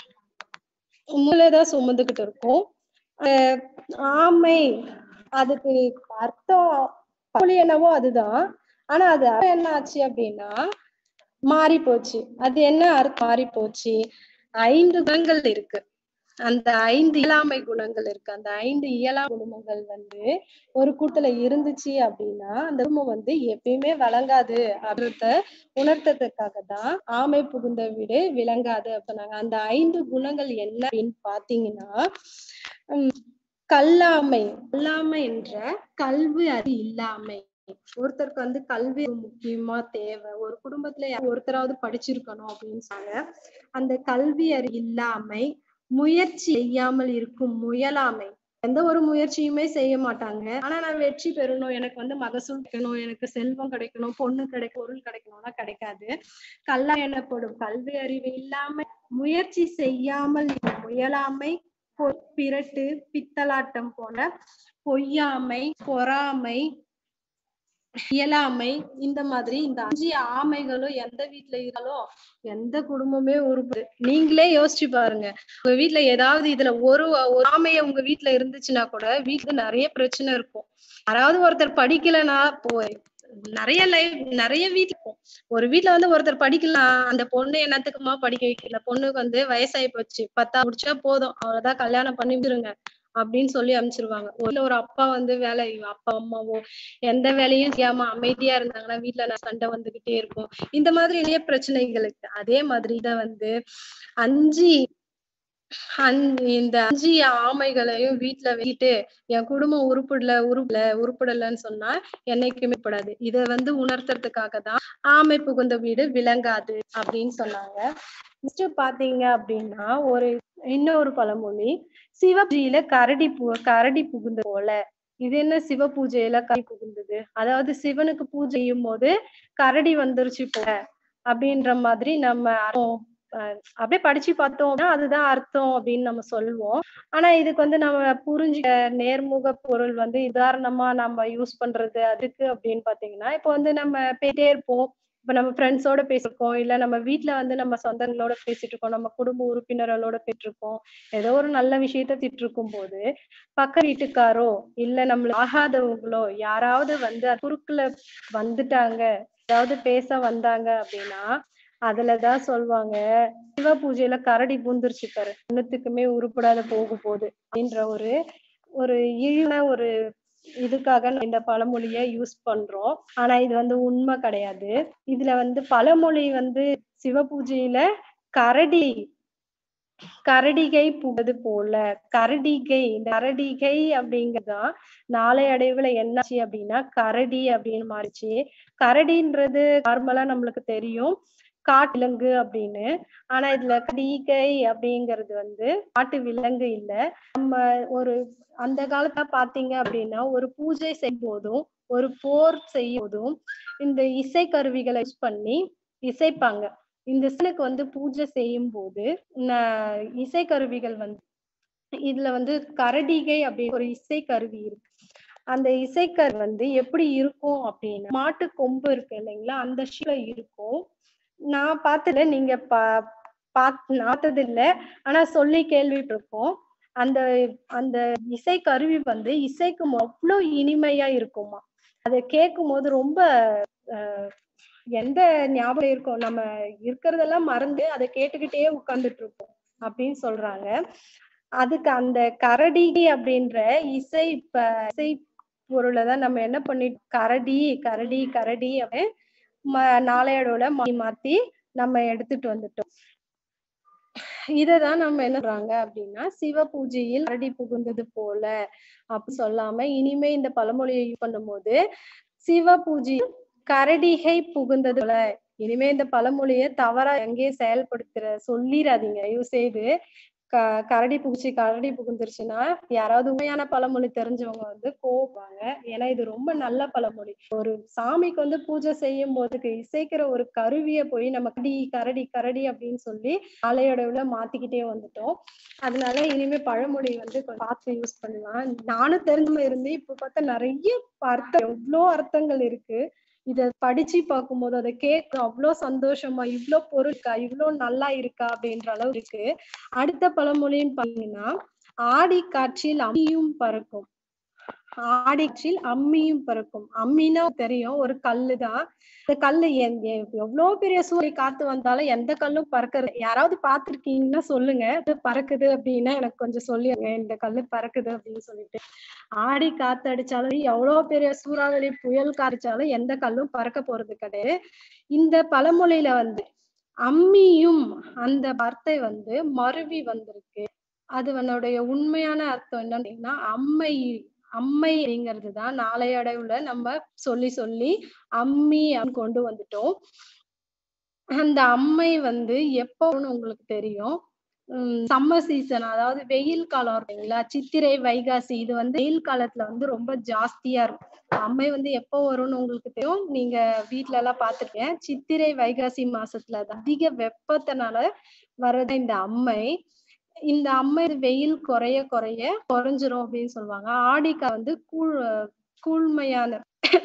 முதுகுலதான் சுமந்துகிட்டு இருக்கும் அஹ் ஆமை அதுக்கு அர்த்தம் பழமொழி என்னவோ அதுதான் ஆனா அது அர்த்தம் என்ன ஆச்சு அப்படின்னா மாறி போச்சு அது என்ன அர்த்தம் மாறி போச்சு ஐந்து குணங்கள் இருக்கு அந்த ஐந்து இயலாமை குணங்கள் இருக்கு அந்த ஐந்து இயலா குணங்கள் வந்து ஒரு கூட்டத்துல இருந்துச்சு அப்படின்னா அந்த குடும்பம் வந்து எப்பயுமே வழங்காது அப்படின்றத உணர்த்ததுக்காக தான் ஆமை புகுந்த வீடு விளங்காது அப்படின்னாங்க அந்த ஐந்து குணங்கள் என்ன அப்படின்னு பாத்தீங்கன்னா உம் கல்லாமை கல்லாமை என்ற கல்வி அறிவு இல்லாமை ஒருத்தருக்கு வந்து கல்வி முக்கியமா தேவை ஒரு குடும்பத்துல யார் ஒருத்தராவது படிச்சிருக்கணும் அப்படின்னு சொன்னாங்க அந்த கல்வி அறிவு இல்லாமை முயற்சி செய்யாமல் இருக்கும் முயலாமை எந்த ஒரு முயற்சியுமே செய்ய மாட்டாங்க ஆனா நான் வெற்றி பெறணும் எனக்கு வந்து மகசூல் கிடைக்கணும் எனக்கு செல்வம் கிடைக்கணும் பொண்ணு கிடைக்கும் பொருள் கிடைக்கணும்னா கிடைக்காது கல்லா எனப்படும் கல்வி அறிவு இல்லாம முயற்சி செய்யாமல் இருக்கும் முயலாமை பொ- பிரட்டு பித்தலாட்டம் போல பொய்யாமை பொறாமை இயலாமை இந்த மாதிரி இந்த அஞ்சு ஆமைகளும் எந்த வீட்ல இருந்தாலும் எந்த குடும்பமே உருப்பு நீங்களே யோசிச்சு பாருங்க உங்க வீட்ல ஏதாவது இதுல ஒரு ஒரு ஆமைய உங்க வீட்ல இருந்துச்சுன்னா கூட வீட்டுல நிறைய பிரச்சனை இருக்கும் யாராவது ஒருத்தர் படிக்கலைன்னா போ நிறைய லைஃப் நிறைய வீட்ல இருக்கும் ஒரு வீட்ல வந்து ஒருத்தர் படிக்கலாம் அந்த பொண்ணு என்னத்துக்குமா படிக்க வைக்கல பொண்ணுக்கு வந்து வயசாகி போச்சு பத்தா முடிச்சா போதும் அவ்வளவுதான் கல்யாணம் பண்ணி விடுங்க அப்படின்னு சொல்லி அனுப்பிச்சிருவாங்க ஒரு ஒரு அப்பா வந்து வேலை அப்பா அம்மாவோ எந்த வேலையும் செய்யாம அமைதியா இருந்தாங்கன்னா வீட்டுல நான் சண்டை வந்துகிட்டே இருக்கும் இந்த மாதிரி நிறைய பிரச்சனைகளுக்கு அதே மாதிரி இத வந்து அஞ்சு அந்- இந்த அஞ்சு ஆமைகளையும் வீட்டுல வச்சுட்டு என் குடும்பம் உருப்படல உருப்படல உருப்படலன்னு சொன்னா என்னைக்குமே படாது இத வந்து உணர்த்துறதுக்காக தான் ஆமை புகுந்த வீடு விளங்காது அப்படின்னு சொன்னாங்க நெக்ஸ்ட் பாத்தீங்க அப்படின்னா ஒரு இன்னொரு பழமொழி சிவபூஜையில கரடி பு கரடி புகுந்தது போல இது என்ன சிவ பூஜையில கரடி புகுந்தது அதாவது சிவனுக்கு பூஜை செய்யும் போது கரடி வந்துருச்சு போல அப்படின்ற மாதிரி நம்ம அர்த்தம், அஹ் அப்படியே படிச்சு பார்த்தோம்னா அதுதான் அர்த்தம் அப்படின்னு நம்ம சொல்லுவோம் ஆனா இதுக்கு வந்து நம்ம புரிஞ்சுக்க நேர்முக பொருள் வந்து உதாரணமா நம்ம யூஸ் பண்றது அதுக்கு அப்படின்னு பாத்தீங்கன்னா இப்போ வந்து நம்ம போயிட்டே இருப்போம் இப்ப நம்ம ஃப்ரெண்ட்ஸோட பேசிருக்கோம் இல்ல நம்ம வீட்ல வந்து நம்ம சொந்தங்களோட பேசிட்டு இருக்கோம் நம்ம குடும்ப உறுப்பினர்களோட பேசிட்டு இருக்கோம் ஏதோ ஒரு நல்ல விஷயத்த திட்டு இருக்கும் போது பக்க வீட்டுக்காரோ இல்ல நம்மள ஆகாதவங்களோ யாராவது வந்து அது குறுக்குல வந்துட்டாங்க ஏதாவது பேச வந்தாங்க அப்படின்னா அதுலதான் சொல்லுவாங்க சிவ பூஜையில கரடி பூந்துருச்சு பாரு ஒண்ணுத்துக்குமே உருப்படாத போக போகுது அப்படின்ற ஒரு ஒரு இழிவான ஒரு இதுக்காக நம்ம இந்த பழமொழிய யூஸ் பண்றோம் ஆனா இது வந்து உண்மை கிடையாது இதுல வந்து பழமொழி வந்து சிவ பூஜையில கரடி கரடிகை புகது போல கரடிகை இந்த கரடிகை அப்படிங்கறதுதான் நாளையடைவுல என்னாச்சு அப்படின்னா கரடி அப்படின்னு மாறிச்சு கரடின்றது நார்மலா நம்மளுக்கு தெரியும் காட்டு அப்படின்னு ஆனா இதுல கடிகை அப்படிங்கிறது வந்து காட்டு விலங்கு இல்ல நம்ம ஒரு அந்த காலத்துல பாத்தீங்க அப்படின்னா ஒரு பூஜை செய்யும் போதும் ஒரு போர் செய்யும் போதும் இந்த இசை கருவிகளை யூஸ் பண்ணி இசைப்பாங்க இந்த சிவனுக்கு வந்து பூஜை செய்யும் போது ந- இசை கருவிகள் வந்து இதுல வந்து கரடிகை அப்படின்னு ஒரு இசை கருவி இருக்கு அந்த இசைக்கரு வந்து எப்படி இருக்கும் அப்படின்னா மாட்டு கொம்பு இருக்கு இல்லைங்களா அந்த ஷீல இருக்கும் நான் பார்த்ததுல நீங்க பா பாத் பார்த்தது இல்ல ஆனா சொல்லி கேள்விப்பட்டிருக்கோம் அந்த அந்த இசை கருவி வந்து இசைக்கு அவ்வளோ இனிமையா இருக்குமா அதை கேட்கும் போது ரொம்ப அஹ், எந்த ஞாபகம் இருக்கும் நம்ம இருக்கிறதெல்லாம் மறந்து அதை கேட்டுக்கிட்டே உட்கார்ந்துட்டு இருப்போம் அப்படின்னு சொல்றாங்க அதுக்கு அந்த கரடி அப்படின்ற இசை ப இசை பொருளை தான் நம்ம என்ன பண்ணி கரடி கரடி கரடி அப்படின்னு ம- நாளையோட மாத்தி மாத்தி நம்ம எடுத்துட்டு வந்துட்டோம் இததான் நம்ம என்ன சொல்றாங்க அப்படின்னா சிவ பூஜையில் கரடி புகுந்தது போல அப்படி சொல்லாம இனிமே இந்த பழமொழியை யூஸ் பண்ணும்போது சிவ பூஜையில் கரடிகை புகுந்தது போல இனிமே இந்த பழமொழியை தவறா எங்கேயும் செயல்படுத்துற சொல்லிடாதீங்க தயவு செய்து க கரடி பூச்சி கரடி புகுந்துருச்சுன்னா யாராவது உண்மையான பழமொழி தெரிஞ்சவங்க வந்து கோவாங்க ஏன்னா இது ரொம்ப நல்ல பழமொழி ஒரு சாமிக்கு வந்து பூஜை செய்யும் போதுக்கு இசைக்கிற ஒரு கருவியை போய் நம்ம கரடி கரடி கரடி அப்படின்னு சொல்லி அலையோடவுல மாத்திக்கிட்டே வந்துட்டோம் அதனால இனிமே பழமொழி வந்து கொஞ்சம் பார்த்து யூஸ் பண்ணலாம் நானும் தெரிஞ்ச இருந்து இப்ப பார்த்தா நிறைய அர்த்தம் எவ்வளோ அர்த்தங்கள் இருக்கு இத படிச்சு பார்க்கும்போது அதை கேட்க அவ்வளோ சந்தோஷமா இவ்ளோ பொருள் இருக்கா இவ்ளோ நல்லா இருக்கா அப்படின்ற அளவு இருக்கு அடுத்த பழமொழின்னு பாத்தீங்கன்னா ஆடி காற்றில் அம்மியும் பறக்கும் ஆடி காற்றில் அம்மியும் பறக்கும் அம்மின்னா தெரியும் ஒரு கல்லு தான் இந்த கல்லு எந்- எ- எவ்வளவு பெரிய சூரிய காத்து வந்தாலும் எந்த கல்லும் பறக்கிறது யாராவது பார்த்திருக்கீங்கன்னா சொல்லுங்க இது பறக்குது அப்படின்னா எனக்கு கொஞ்சம் சொல்லிடுங்க இந்த கல்லு பறக்குது அப்படின்னு சொல்லிட்டு ஆடி காத்து அடிச்சாலும் எவ்வளவு பெரிய சூறாவளி புயல் காய்ச்சாலும் எந்த கல்லும் பறக்க போறது கிடையாது இந்த பழமொழியில வந்து அம்மியும் அந்த வார்த்தை வந்து மருவி வந்திருக்கு அது அதனுடைய உண்மையான அர்த்தம் என்னன்னா அம்மை அம்மை அப்படிங்கிறது தான் நாளையடைவுல நம்ம சொல்லி சொல்லி அம்மி அப்படின்னு கொண்டு வந்துட்டோம் அந்த அம்மை வந்து எப்போன்னு உங்களுக்கு தெரியும் சம்மர் சீசன் அதாவது வெயில் காலம் இருக்குங்களா சித்திரை வைகாசி இது வந்து வெயில் காலத்துல வந்து ரொம்ப ஜாஸ்தியா இருக்கும் அம்மை வந்து எப்போ வரும்னு உங்களுக்கு தெரியும் நீங்க வீட்ல எல்லாம் பாத்துருக்கேன் சித்திரை வைகாசி மாசத்துல அது அதிக வெப்பத்தினால வர்றது இந்த அம்மை இந்த அம்மை வெயில் குறைய குறைய குறைஞ்சிரும் அப்படின்னு சொல்லுவாங்க ஆடிக்கா வந்து கூழ் கூழ்மையான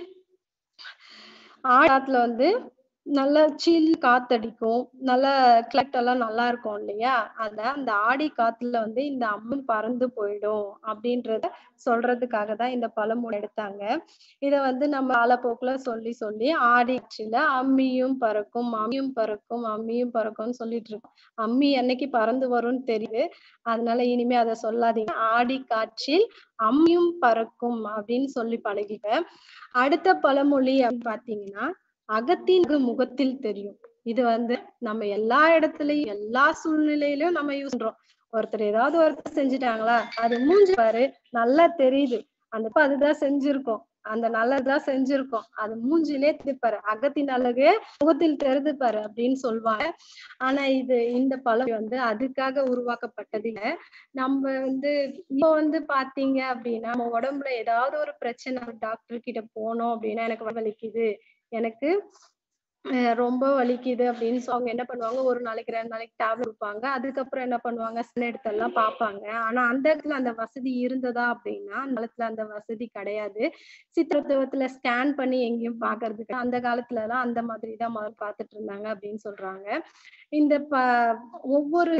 ஆடி காத்துல வந்து நல்லா சில் காத்தடிக்கும் நல்லா கிளைமேட் எல்லாம் நல்லா இருக்கும் இல்லையா அத அந்த ஆடி காத்துல வந்து இந்த அம்மன் பறந்து போயிடும் அப்படின்றத சொல்றதுக்காக தான் இந்த பழமொழி எடுத்தாங்க இத வந்து நம்ம காலப்போக்குல சொல்லி சொல்லி ஆடி காற்றுல அம்மியும் பறக்கும் அம்மியும் பறக்கும் அம்மியும் பறக்கும்னு சொல்லிட்டு இருக்கோம் அம்மி என்னைக்கு பறந்து வரும்னு தெரியுது அதனால இனிமே அதை சொல்லாதீங்க ஆடி காற்றில் அம்மியும் பறக்கும் அப்படின்னு சொல்லி பழகிக்க அடுத்த பழமொழி அப்படின்னு பாத்தீங்கன்னா அகத்தின் முகத்தில் தெரியும் இது வந்து நம்ம எல்லா இடத்துலயும் எல்லா சூழ்நிலையிலயும் நம்ம யூஸ் பண்றோம் ஒருத்தர் ஏதாவது ஒருத்தர் செஞ்சுட்டாங்களா அது மூஞ்சி பாரு நல்லா தெரியுது அந்த அதுதான் செஞ்சிருக்கோம் அந்த நல்லதுதான் செஞ்சிருக்கோம் அது மூஞ்சிலே திருப்பாரு அகத்தின் அழகு முகத்தில் தெரிது பாரு அப்படின்னு சொல்லுவாங்க ஆனா இது இந்த பழம் வந்து அதுக்காக உருவாக்கப்பட்டது இல்ல நம்ம வந்து இப்போ வந்து பாத்தீங்க அப்படின்னா நம்ம உடம்புல ஏதாவது ஒரு பிரச்சனை டாக்டர் கிட்ட போனோம் அப்படின்னா எனக்கு வலிக்குது எனக்கு ரொம்ப வலிக்குது அப்படின்னு சொல்லி அவங்க என்ன பண்ணுவாங்க ஒரு நாளைக்கு ரெண்டு நாளைக்கு டேப்லெட் கொடுப்பாங்க அதுக்கப்புறம் என்ன பண்ணுவாங்க ஸ்கேன் எடுத்தெல்லாம் பார்ப்பாங்க ஆனா அந்த இடத்துல அந்த வசதி இருந்ததா அப்படின்னா அந்த காலத்துல அந்த வசதி கிடையாது சித்திரத்துவத்துல ஸ்கேன் பண்ணி எங்கேயும் பாக்குறதுக்கு அந்த காலத்துல எல்லாம் அந்த மாதிரி தான் முதல்ல பார்த்துட்டு இருந்தாங்க அப்படின்னு சொல்றாங்க இந்த ப ஒவ்வொரு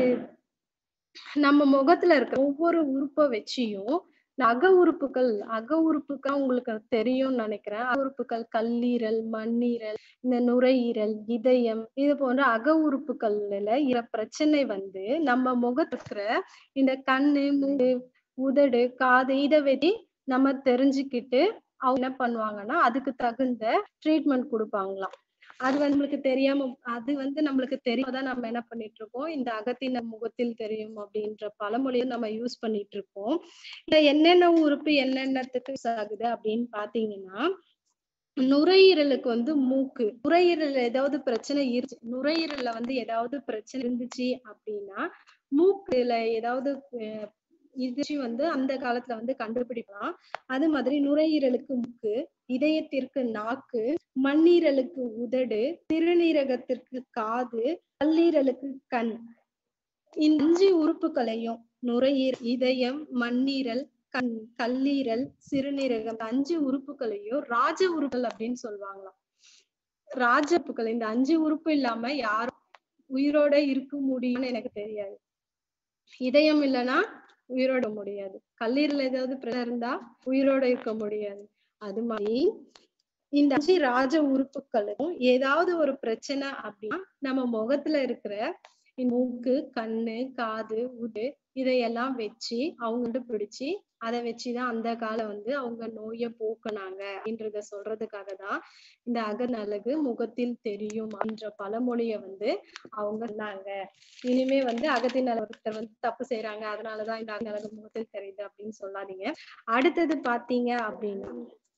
நம்ம முகத்துல இருக்க ஒவ்வொரு உறுப்பை வச்சியும் அக உறுப்புகள் அக உறுப்புகள் உங்களுக்கு தெரியும்னு நினைக்கிறேன் அக உறுப்புகள் கல்லீரல் மண்ணீரல் இந்த நுரையீரல் இதயம் இது போன்ற அக உறுப்புகள்ல இர பிரச்சனை வந்து நம்ம முகத்துக்கிற இந்த கண்ணு மூக்கு உதடு காது இதை வச்சு நம்ம தெரிஞ்சுக்கிட்டு அவங்க என்ன பண்ணுவாங்கன்னா அதுக்கு தகுந்த ட்ரீட்மெண்ட் கொடுப்பாங்களாம் அது வந்து நம்மளுக்கு தெரியாம அது வந்து நம்மளுக்கு தெரியாமதான் நம்ம என்ன பண்ணிட்டு இருக்கோம் இந்த அகத்தின முகத்தில் தெரியும் அப்படின்ற பழமொழியை நம்ம யூஸ் பண்ணிட்டு இருக்கோம் இந்த என்னென்ன உறுப்பு என்னென்னத்துக்கு யூஸ் ஆகுது அப்படின்னு பாத்தீங்கன்னா நுரையீரலுக்கு வந்து மூக்கு நுரையீரல் ஏதாவது பிரச்சனை இரு நுரையீரல்ல வந்து ஏதாவது பிரச்சனை இருந்துச்சு அப்படின்னா மூக்குல ஏதாவது இது வந்து அந்த காலத்துல வந்து கண்டுபிடிக்கலாம் அது மாதிரி நுரையீரலுக்கு மூக்கு இதயத்திற்கு நாக்கு மண்ணீரலுக்கு உதடு சிறுநீரகத்திற்கு காது கல்லீரலுக்கு கண் இந்த அஞ்சு உறுப்புகளையும் நுரையீரல் இதயம் மண்ணீரல் கண் கல்லீரல் சிறுநீரகம் அஞ்சு உறுப்புகளையும் ராஜ உறுப்புகள் அப்படின்னு சொல்லுவாங்களாம் ராஜ உறுப்புகள் இந்த அஞ்சு உறுப்பு இல்லாம யாரும் உயிரோட இருக்க முடியும்னு எனக்கு தெரியாது இதயம் இல்லைன்னா உயிரோட முடியாது கல்லீரல் ஏதாவது பிரச்சனை இருந்தா உயிரோட இருக்க முடியாது அது மாதிரி இந்த அஞ்சு ராஜ உறுப்புகளும் ஏதாவது ஒரு பிரச்சனை அப்படின்னா நம்ம முகத்துல இருக்கிற மூக்கு கண்ணு காது உது இதையெல்லாம் வச்சு அவங்க பிடிச்சு அதை வச்சுதான் அந்த காலம் வந்து அவங்க நோயை போக்குனாங்க அப்படின்றத சொல்றதுக்காக தான் இந்த அகநலகு முகத்தில் தெரியும் என்ற பழமொழிய வந்து அவங்க சொன்னாங்க இனிமே வந்து அகத்தின் ஒருத்தர் வந்து தப்பு செய்யறாங்க அதனாலதான் இந்த அகநலகு முகத்தில் தெரியுது அப்படின்னு சொல்லாதீங்க அடுத்தது பாத்தீங்க அப்படின்னா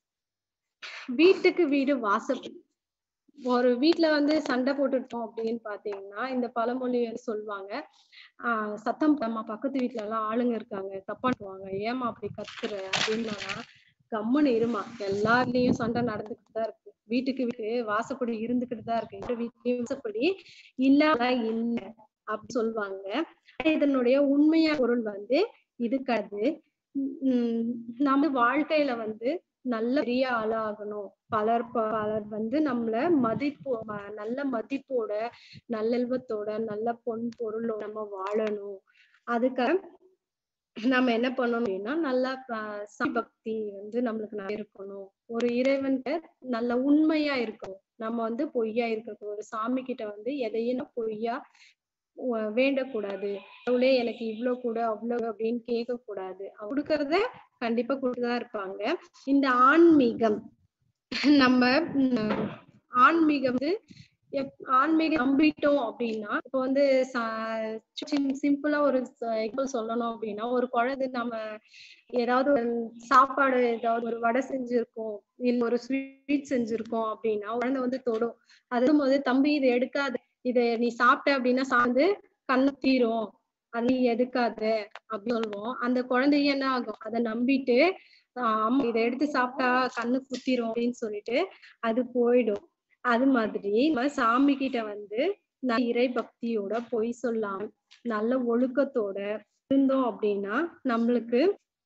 வீட்டுக்கு வீடு வாசப்படி ஒரு வீட்ல வந்து சண்டை போட்டுட்டோம் அப்படின்னு பாத்தீங்கன்னா இந்த பழமொழி வந்து சொல்லுவாங்க ஆஹ் சத்தம் நம்ம பக்கத்து வீட்ல எல்லாம் ஆளுங்க இருக்காங்க தப்பாட்டுவாங்க ஏமா அப்படி கத்துற அப்படின்னா கம்முன்னு இருமா எல்லாருலயும் சண்டை நடந்துகிட்டு தான் இருக்கு வீட்டுக்கு வீட்டு வாசப்படி இருந்துகிட்டு தான் இருக்கு இந்த வீட்லயும் வாசப்படி இல்லாம இல்ல அப்படி சொல்லுவாங்க இதனுடைய உண்மையான பொருள் வந்து இது கிடையாது உம் நம்ம வாழ்க்கையில வந்து நல்ல பெரிய ஆளாகணும் பலர் ப- பலர் வந்து நம்மள மதிப்பு ம- நல்ல மதிப்போட நல்லெல்வத்தோட நல்ல பொன் பொருளோட நம்ம வாழணும் அதுக்காக நம்ம என்ன பண்ணணும் அப்படின்னா நல்லா ப- சாமி பக்தி வந்து நம்மளுக்கு நிறைய இருக்கணும் ஒரு இறைவன்கிட்ட நல்ல உண்மையா இருக்கணும் நம்ம வந்து பொய்யா இருக்கக்கூடாது ஒரு சாமி கிட்ட வந்து எதையும் நான் பொய்யா உ- வேண்டக்கூடாது கடவுளே எனக்கு இவ்ளோ கொடு அவ்வளவு அப்படின்னு கேட்க கூடாது கொடுக்கறத கண்டிப்பா கொடுத்துதான் இருப்பாங்க இந்த ஆன்மீகம் நம்ம உம், ஆன்மீகம் வந்து எப்- ஆன்மீகம் நம்பிட்டோம் அப்படின்னா இப்போ வந்து சிம்பிளா ஒரு எக்ஸாம்பிள் சொல்லணும் அப்படின்னா ஒரு குழந்தை நம்ம ஏதாவது ஒரு சாப்பாடு ஏதாவது ஒரு வடை செஞ்சிருக்கோம் இல்ல ஒரு ஸ்வீட் செஞ்சிருக்கோம் அப்படின்னா குழந்தை வந்து தொடும் அது போது தம்பி இதை எடுக்காத இதை நீ சாப்பிட்ட அப்படின்னா சார்ந்து கண்ணு தீரும் அது நீ எடுக்காத அப்படின்னு சொல்லுவோம் அந்த குழந்தைய என்ன ஆகும் அதை நம்பிட்டு ஆஹ் அம்மா இதை எடுத்து சாப்பிட்டா கண்ணு குத்திரும் அப்படின்னு சொல்லிட்டு அது போயிடும் அது மாதிரி நம்ம சாமி கிட்ட வந்து நல்ல இறை பக்தியோட பொய் சொல்லாம நல்ல ஒழுக்கத்தோட இருந்தோம் அப்படின்னா நம்மளுக்கு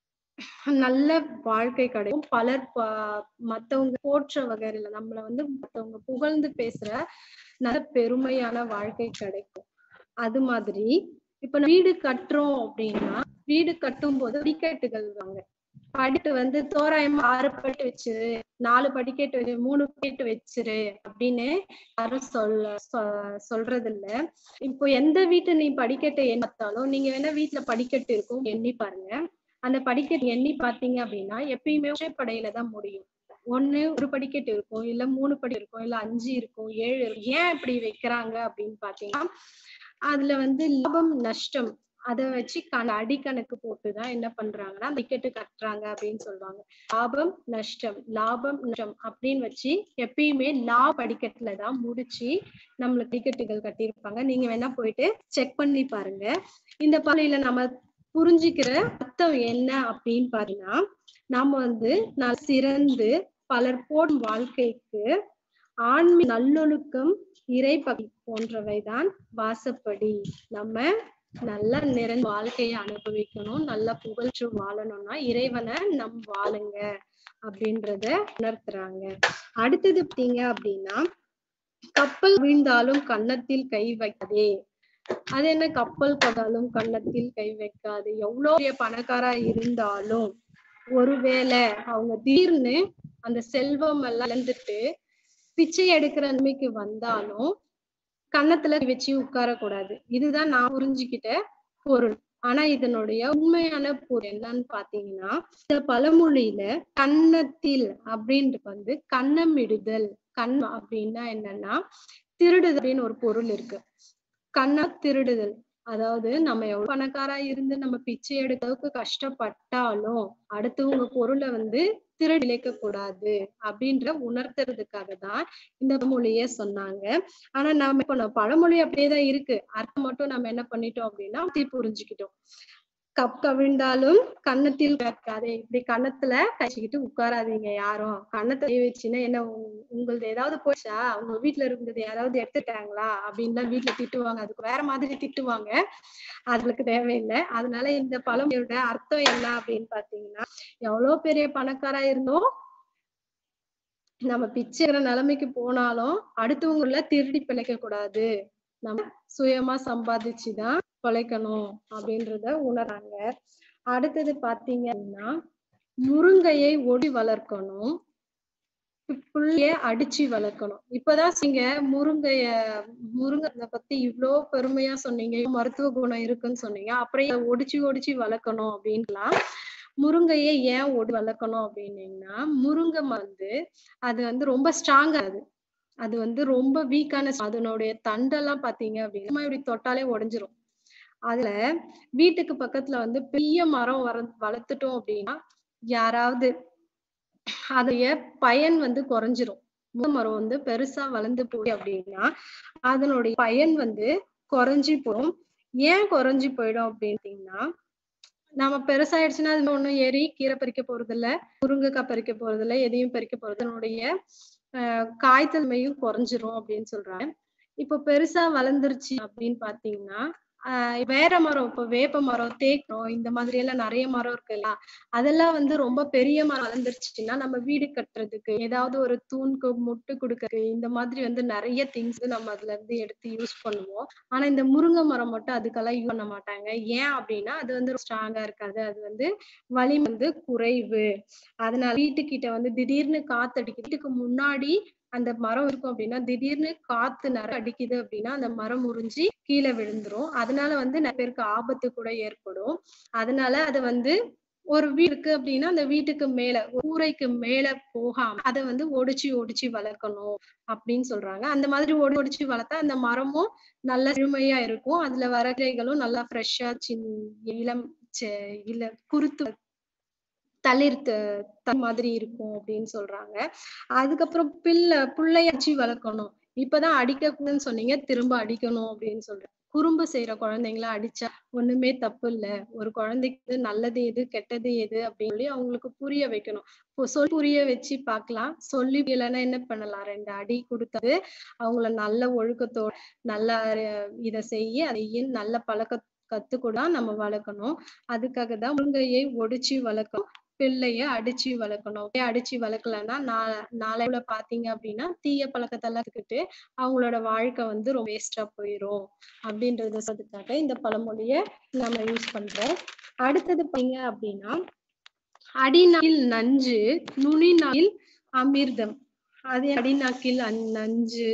நல்ல வாழ்க்கை கிடைக்கும் பலர் ப- மத்தவங்க போற்ற வகையில நம்மள வந்து மத்தவங்க புகழ்ந்து பேசுற நல்ல பெருமையான வாழ்க்கை கிடைக்கும் அது மாதிரி இப்ப நம்ம வீடு கட்டுறோம் அப்படின்னா வீடு கட்டும் போது படிக்கட்டுகள் வாங்க படிட்டு வந்து தோராயமா ஆறு பட்டு வச்சிரு நாலு படிக்கட்டு வச்சு மூணு படிக்கட்டு வச்சிரு அப்படின்னு யாரும் சொல்ல சொ- சொல்றது இல்ல இப்போ எந்த வீட்டை நீ படிக்கட்டை எண்ணி பார்த்தாலும் நீங்க வேணா வீட்டுல படிக்கட்டு இருக்கும் எண்ணி பாருங்க அந்த படிக்கட்டு எண்ணி பாத்தீங்க அப்படின்னா எப்பயுமே ஒற்றைப்படையில தான் முடியும் ஒண்ணு ஒரு படிக்கட்டு இருக்கும் இல்ல மூணு படி இருக்கும் இல்ல அஞ்சு இருக்கும் ஏழு இருக்கும் ஏன் இப்படி வைக்கிறாங்க அப்படின்னு பாத்தீங்கன்னா அதுல வந்து லாபம் நஷ்டம் அத வச்சு கண அடிக்கணக்கு போட்டுதான் என்ன பண்றாங்கன்னா டிக்கெட்டு கட்டுறாங்க அப்படின்னு சொல்லுவாங்க லாபம் நஷ்டம் லாபம் நஷ்டம் அப்படின்னு வச்சு எப்பயுமே லா படிக்கட்டுல தான் முடிச்சு நம்மளுக்கு டிக்கெட்டுகள் கட்டியிருப்பாங்க நீங்க வேணா போயிட்டு செக் பண்ணி பாருங்க இந்த பள்ளியில நம்ம புரிஞ்சுக்கிற அர்த்தம் என்ன அப்படின்னு பாத்தீங்கன்னா நாம வந்து நான் சிறந்து பலர் போடும் வாழ்க்கைக்கு ஆன்மீக நல்லொழுக்கம் இறைபக்தி போன்றவைதான் வாசப்படி நம்ம நல்ல நிறைந்த வாழ்க்கையை அனுபவிக்கணும் நல்ல புகழ்ச்சி வாழணும்னா இறைவனை நம் வாழுங்க அப்படின்றத உணர்த்துறாங்க அடுத்தது பார்த்தீங்க அப்படின்னா கப்பல் வீழ்ந்தாலும் கன்னத்தில் கை வைக்காதே அது என்ன கப்பல் கதாலும் கன்னத்தில் கை வைக்காது எவ்வளவு பெரிய பணக்காரா இருந்தாலும் ஒருவேளை அவங்க திடீர்னு அந்த செல்வம் எல்லாம் இழந்துட்டு பிச்சை எடுக்கிற நிலைமைக்கு வந்தாலும் கன்னத்துல கை வச்சு உட்கார கூடாது இதுதான் நான் புரிஞ்சுக்கிட்ட பொருள் ஆனா இதனுடைய உண்மையான பொருள் என்னன்னு பாத்தீங்கன்னா இந்த பழமொழியில கன்னத்தில் அப்படின்றது வந்து கன்னமிடுதல் கண் அப்படின்னா என்னன்னா திருடுதல் அப்படின்னு ஒரு பொருள் இருக்கு கண்ண திருடுதல் அதாவது நம்ம எவ்வளவு பணக்காரா இருந்து நம்ம பிச்சை எடுக்கிறதுக்கு கஷ்டப்பட்டாலும் அடுத்தவங்க பொருளை வந்து திருடி இழைக்க கூடாது அப்படின்ற உணர்த்துறதுக்காக தான் இந்த மொழியே சொன்னாங்க ஆனா நாம இப்ப நம்ம பழமொழி அப்படியேதான் இருக்கு அர்த்தம் மட்டும் நம்ம என்ன பண்ணிட்டோம் அப்படின்னா மாத்தி புரிஞ்சுக்கிட்டோம் கப் கவிழ்ந்தாலும் கன்னத்தில் கற்காதே இப்படி கன்னத்துல கழிச்சுக்கிட்டு உட்காராதீங்க யாரும் கன்னத்தை கை வச்சுன்னா என்ன உங்க- உங்களது ஏதாவது போச்சா உங்க வீட்டுல இருந்தது யாராவது எடுத்துட்டாங்களா அப்படின்னு வீட்டுல திட்டுவாங்க அதுக்கு வேற மாதிரி திட்டுவாங்க அதுக்கு தேவையில்லை அதனால இந்த பழமொழியோட அர்த்தம் என்ன அப்படின்னு பாத்தீங்கன்னா எவ்வளவு பெரிய பணக்காரா இருந்தோம் நம்ம பிச்சைக்கிற நிலைமைக்கு போனாலும் அடுத்தவங்கள திருடி பிழைக்க கூடாது நம்ம சுயமா சம்பாதிச்சுதான் பிழைக்கணும் அப்படின்றத உணராங்க அடுத்தது பாத்தீங்க அப்படின்னா முருங்கையை ஒடி வளர்க்கணும் புள்ளைய அடிச்சு வளர்க்கணும் இப்பதான் நீங்க முருங்கைய முருங்கை பத்தி இவ்ளோ பெருமையா சொன்னீங்க மருத்துவ குணம் இருக்குன்னு சொன்னீங்க அப்புறம் இதை ஒடிச்சு ஒடிச்சு வளர்க்கணும் அப்படின்லாம் முருங்கையை ஏன் ஒடி வளர்க்கணும் அப்படின்னீங்கன்னா முருங்கை வந்து அது வந்து ரொம்ப ஸ்ட்ராங்கா அது அது வந்து ரொம்ப வீக்கான அதனுடைய தண்டெல்லாம் பாத்தீங்க அப்படின்னா இப்படி தொட்டாலே உடைஞ்சிரும் அதுல வீட்டுக்கு பக்கத்துல வந்து பெரிய மரம் வர வளர்த்துட்டோம் அப்படின்னா யாராவது அதைய பயன் வந்து குறைஞ்சிரும் மரம் வந்து பெருசா வளர்ந்து போய் அப்படின்னா அதனுடைய பயன் வந்து குறைஞ்சி போகும் ஏன் குறைஞ்சி போயிடும் அப்படின்ட்டீங்கன்னா நம்ம பெருசாயிடுச்சுன்னா அது ஒண்ணும் ஏறி கீரை பறிக்க போறது இல்ல முருங்கைக்காய் பறிக்க போறது இல்ல எதையும் பறிக்க போறது அதனுடைய ஆஹ் காய்த்தன்மையும் குறைஞ்சிரும் அப்படின்னு சொல்றாங்க இப்போ பெருசா வளர்ந்துருச்சு அப்படின்னு பாத்தீங்கன்னா ஆஹ் வேற மரம் இப்போ வேப்ப மரம் தேக்கம் இந்த மாதிரி எல்லாம் நிறைய மரம் இருக்குல்ல அதெல்லாம் வந்து ரொம்ப பெரிய மரம் வளர்ந்துருச்சுன்னா நம்ம வீடு கட்டுறதுக்கு ஏதாவது ஒரு தூண்க்கு முட்டு கொடுக்கறதுக்கு இந்த மாதிரி வந்து நிறைய திங்ஸ் நம்ம அதுல இருந்து எடுத்து யூஸ் பண்ணுவோம் ஆனா இந்த முருங்கை மரம் மட்டும் அதுக்கெல்லாம் யூஸ் பண்ண மாட்டாங்க ஏன் அப்படின்னா அது வந்து ஸ்ட்ராங்கா இருக்காது அது வந்து வலிமை வந்து குறைவு அதனால வீட்டுக்கிட்ட வந்து திடீர்னு காத்தடிக்கு வீட்டுக்கு முன்னாடி அந்த மரம் இருக்கும் அப்படின்னா திடீர்னு காத்து நிறைய அடிக்குது அப்படின்னா அந்த மரம் முறிஞ்சு கீழே விழுந்துரும் அதனால வந்து நிறைய பேருக்கு ஆபத்து கூட ஏற்படும் அதனால அது வந்து ஒரு வீடு இருக்கு அப்படின்னா அந்த வீட்டுக்கு மேல கூரைக்கு மேல போகாம அதை வந்து ஒடிச்சு ஒடிச்சு வளர்க்கணும் அப்படின்னு சொல்றாங்க அந்த மாதிரி ஒடி ஒடிச்சு வளர்த்தா அந்த மரமும் நல்ல செழுமையா இருக்கும் அதுல வர கிளைகளும் நல்லா ஃப்ரெஷ்ஷா சின் இளம் செ- இல்ல குருத்து தளிர்த்து த மாதிரி இருக்கும் அப்படின்னு சொல்றாங்க அதுக்கப்புறம் பிள்ளை பிள்ளைய வச்சு வளர்க்கணும் இப்பதான் அடிக்க கூடாதுன்னு சொன்னீங்க திரும்ப அடிக்கணும் அப்படின்னு சொல்றேன் குறும்பு செய்யற குழந்தைங்கள அடிச்சா ஒண்ணுமே தப்பு இல்ல ஒரு குழந்தைக்கு நல்லது எது கெட்டது எது அப்படின்னு சொல்லி அவங்களுக்கு புரிய வைக்கணும் இப்போ சொல்லி புரிய வச்சு பார்க்கலாம் சொல்லி இல்லைன்னா என்ன பண்ணலாம் ரெண்டு அடி கொடுத்தது அவங்கள நல்ல ஒழுக்கத்தோட நல்ல அஹ், இத செய்ய அதையும் நல்ல பழக்க கத்துக்கூட நம்ம வளர்க்கணும் அதுக்காக தான் முருங்கையை ஒடிச்சு வளர்க்கணும் பிள்ளைய அடிச்சு வளர்க்கணும் அப்படியே அடிச்சு வளர்க்கலன்னா நா- நாளைக்குள்ள பாத்தீங்க அப்படின்னா தீய பழக்கத்தெல்லாம் கத்துக்கிட்டு அவங்களோட வாழ்க்கை வந்து ரொம்ப வேஸ்டா போயிரும் அப்படின்றத சொல்றதுக்காக இந்த பழமொழிய நம்ம யூஸ் பண்றோம் அடுத்தது பாத்தீங்க அப்படின்னா அடிநாக்கில் நஞ்சு நுனிநாக்கில் அமிர்தம் அதே அடிநாக்கில் அந் நஞ்சு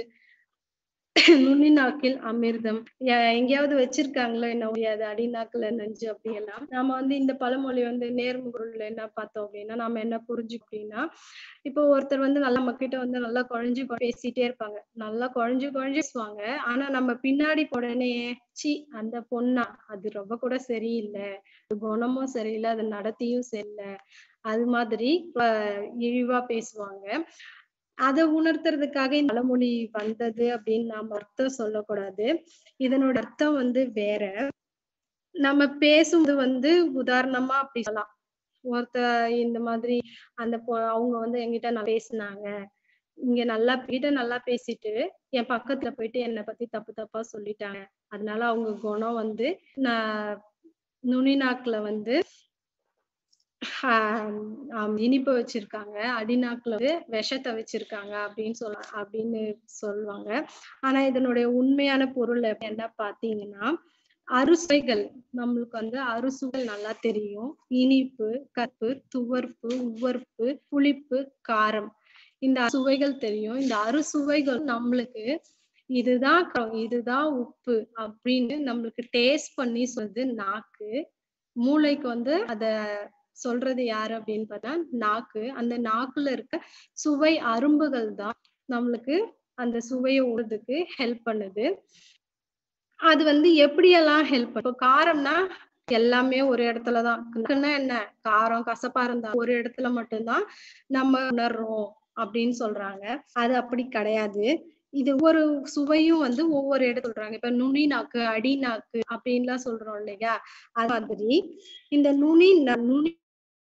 நுனிநாக்கில் அமிர்தம் எ- எங்கேயாவது வச்சிருக்காங்களோ என்ன முடியாது அடிநாக்குல நஞ்சு அப்படியெல்லாம் நாம வந்து இந்த பழமொழி வந்து நேர்முகர்ல என்ன பார்த்தோம் அப்படின்னா நாம என்ன புரிஞ்சு அப்படின்னா இப்போ ஒருத்தர் வந்து நல்லா நம்ம கிட்ட வந்து நல்லா குழஞ்சு கொ- பேசிட்டே இருப்பாங்க நல்லா குழஞ்சு குழஞ்சு பேசுவாங்க ஆனா நம்ம பின்னாடி உடனே சி அந்த பொண்ணா அது ரொம்ப கூட சரியில்லை அது குணமும் சரியில்லை அது நடத்தியும் சரியில்லை அது மாதிரி அஹ் இழிவா பேசுவாங்க அதை உணர்த்துறதுக்காக இந்த பழமொழி வந்தது அப்படின்னு நாம அர்த்தம் சொல்லக்கூடாது இதனோட அர்த்தம் வந்து வேற நம்ம பேசும்போது வந்து உதாரணமா அப்படி சொல்லலாம் ஒருத்த இந்த மாதிரி அந்த பொ- அவங்க வந்து என்கிட்ட நான் பேசினாங்க இங்க நல்லா கிட்ட நல்லா பேசிட்டு என் பக்கத்துல போயிட்டு என்னை பத்தி தப்பு தப்பா சொல்லிட்டாங்க அதனால அவங்க குணம் வந்து நான் நுனி நாக்குல வந்து ஆஹ் ஆம், இனிப்பு வச்சிருக்காங்க அடிநாக்குல வந்து விஷத்தை வச்சிருக்காங்க அப்படின்னு சொல்ல அப்படின்னு சொல்லுவாங்க ஆனா இதனுடைய உண்மையான பொருள் என்ன பாத்தீங்கன்னா அறுசுவைகள் நம்மளுக்கு வந்து அறுசுவைகள் நல்லா தெரியும் இனிப்பு கற்பு துவர்ப்பு உவர்ப்பு புளிப்பு காரம் இந்த சுவைகள் தெரியும் இந்த அறுசுவைகள் நம்மளுக்கு இதுதான் க- இதுதான் உப்பு அப்படின்னு நம்மளுக்கு டேஸ்ட் பண்ணி சொல்றது நாக்கு மூளைக்கு வந்து அத சொல்றது யாரு அப்படின்னு பார்த்தா நாக்கு அந்த நாக்குல இருக்க சுவை அரும்புகள் தான் நம்மளுக்கு அந்த சுவையை உறதுக்கு ஹெல்ப் பண்ணுது அது வந்து எப்படியெல்லாம் ஹெல்ப் பண்ணும் இப்போ காரம்னா எல்லாமே ஒரு இடத்துலதான் நாக்குன்னா என்ன காரம் கசப்பா இருந்தா ஒரு இடத்துல மட்டும்தான் நம்ம உணர்றோம் அப்படின்னு சொல்றாங்க அது அப்படி கிடையாது இது ஒவ்வொரு சுவையும் வந்து ஒவ்வொரு இடத்துல சொல்றாங்க இப்ப நுனி நாக்கு அடி நாக்கு அப்படின்லாம் சொல்றோம் இல்லையா அது மாதிரி இந்த நுனி ந- நுனி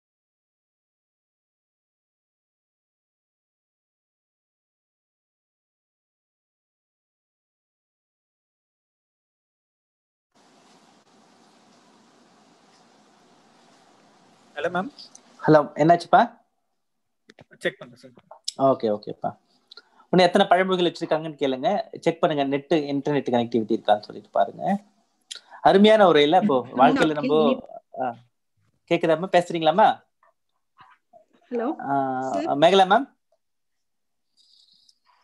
ஹலோ மேம் ஹலோ என்னாச்சுப்பா செக் பண்றேன் சார் ஓகே ஓகேப்பா இன்னும் எத்தனை பழமொழிகள் வச்சிருக்காங்கன்னு கேளுங்க செக் பண்ணுங்க நெட் இன்டர்நெட் கனெக்டிவிட்டி இருக்கான்னு சொல்லிட்டு பாருங்க அருமையான உரையில இப்போ வாழ்க்கையில நம்ம ஆ, கேக்குதாம்மா பேசுறீங்களாம்மா ஹலோ மேகலா மேம்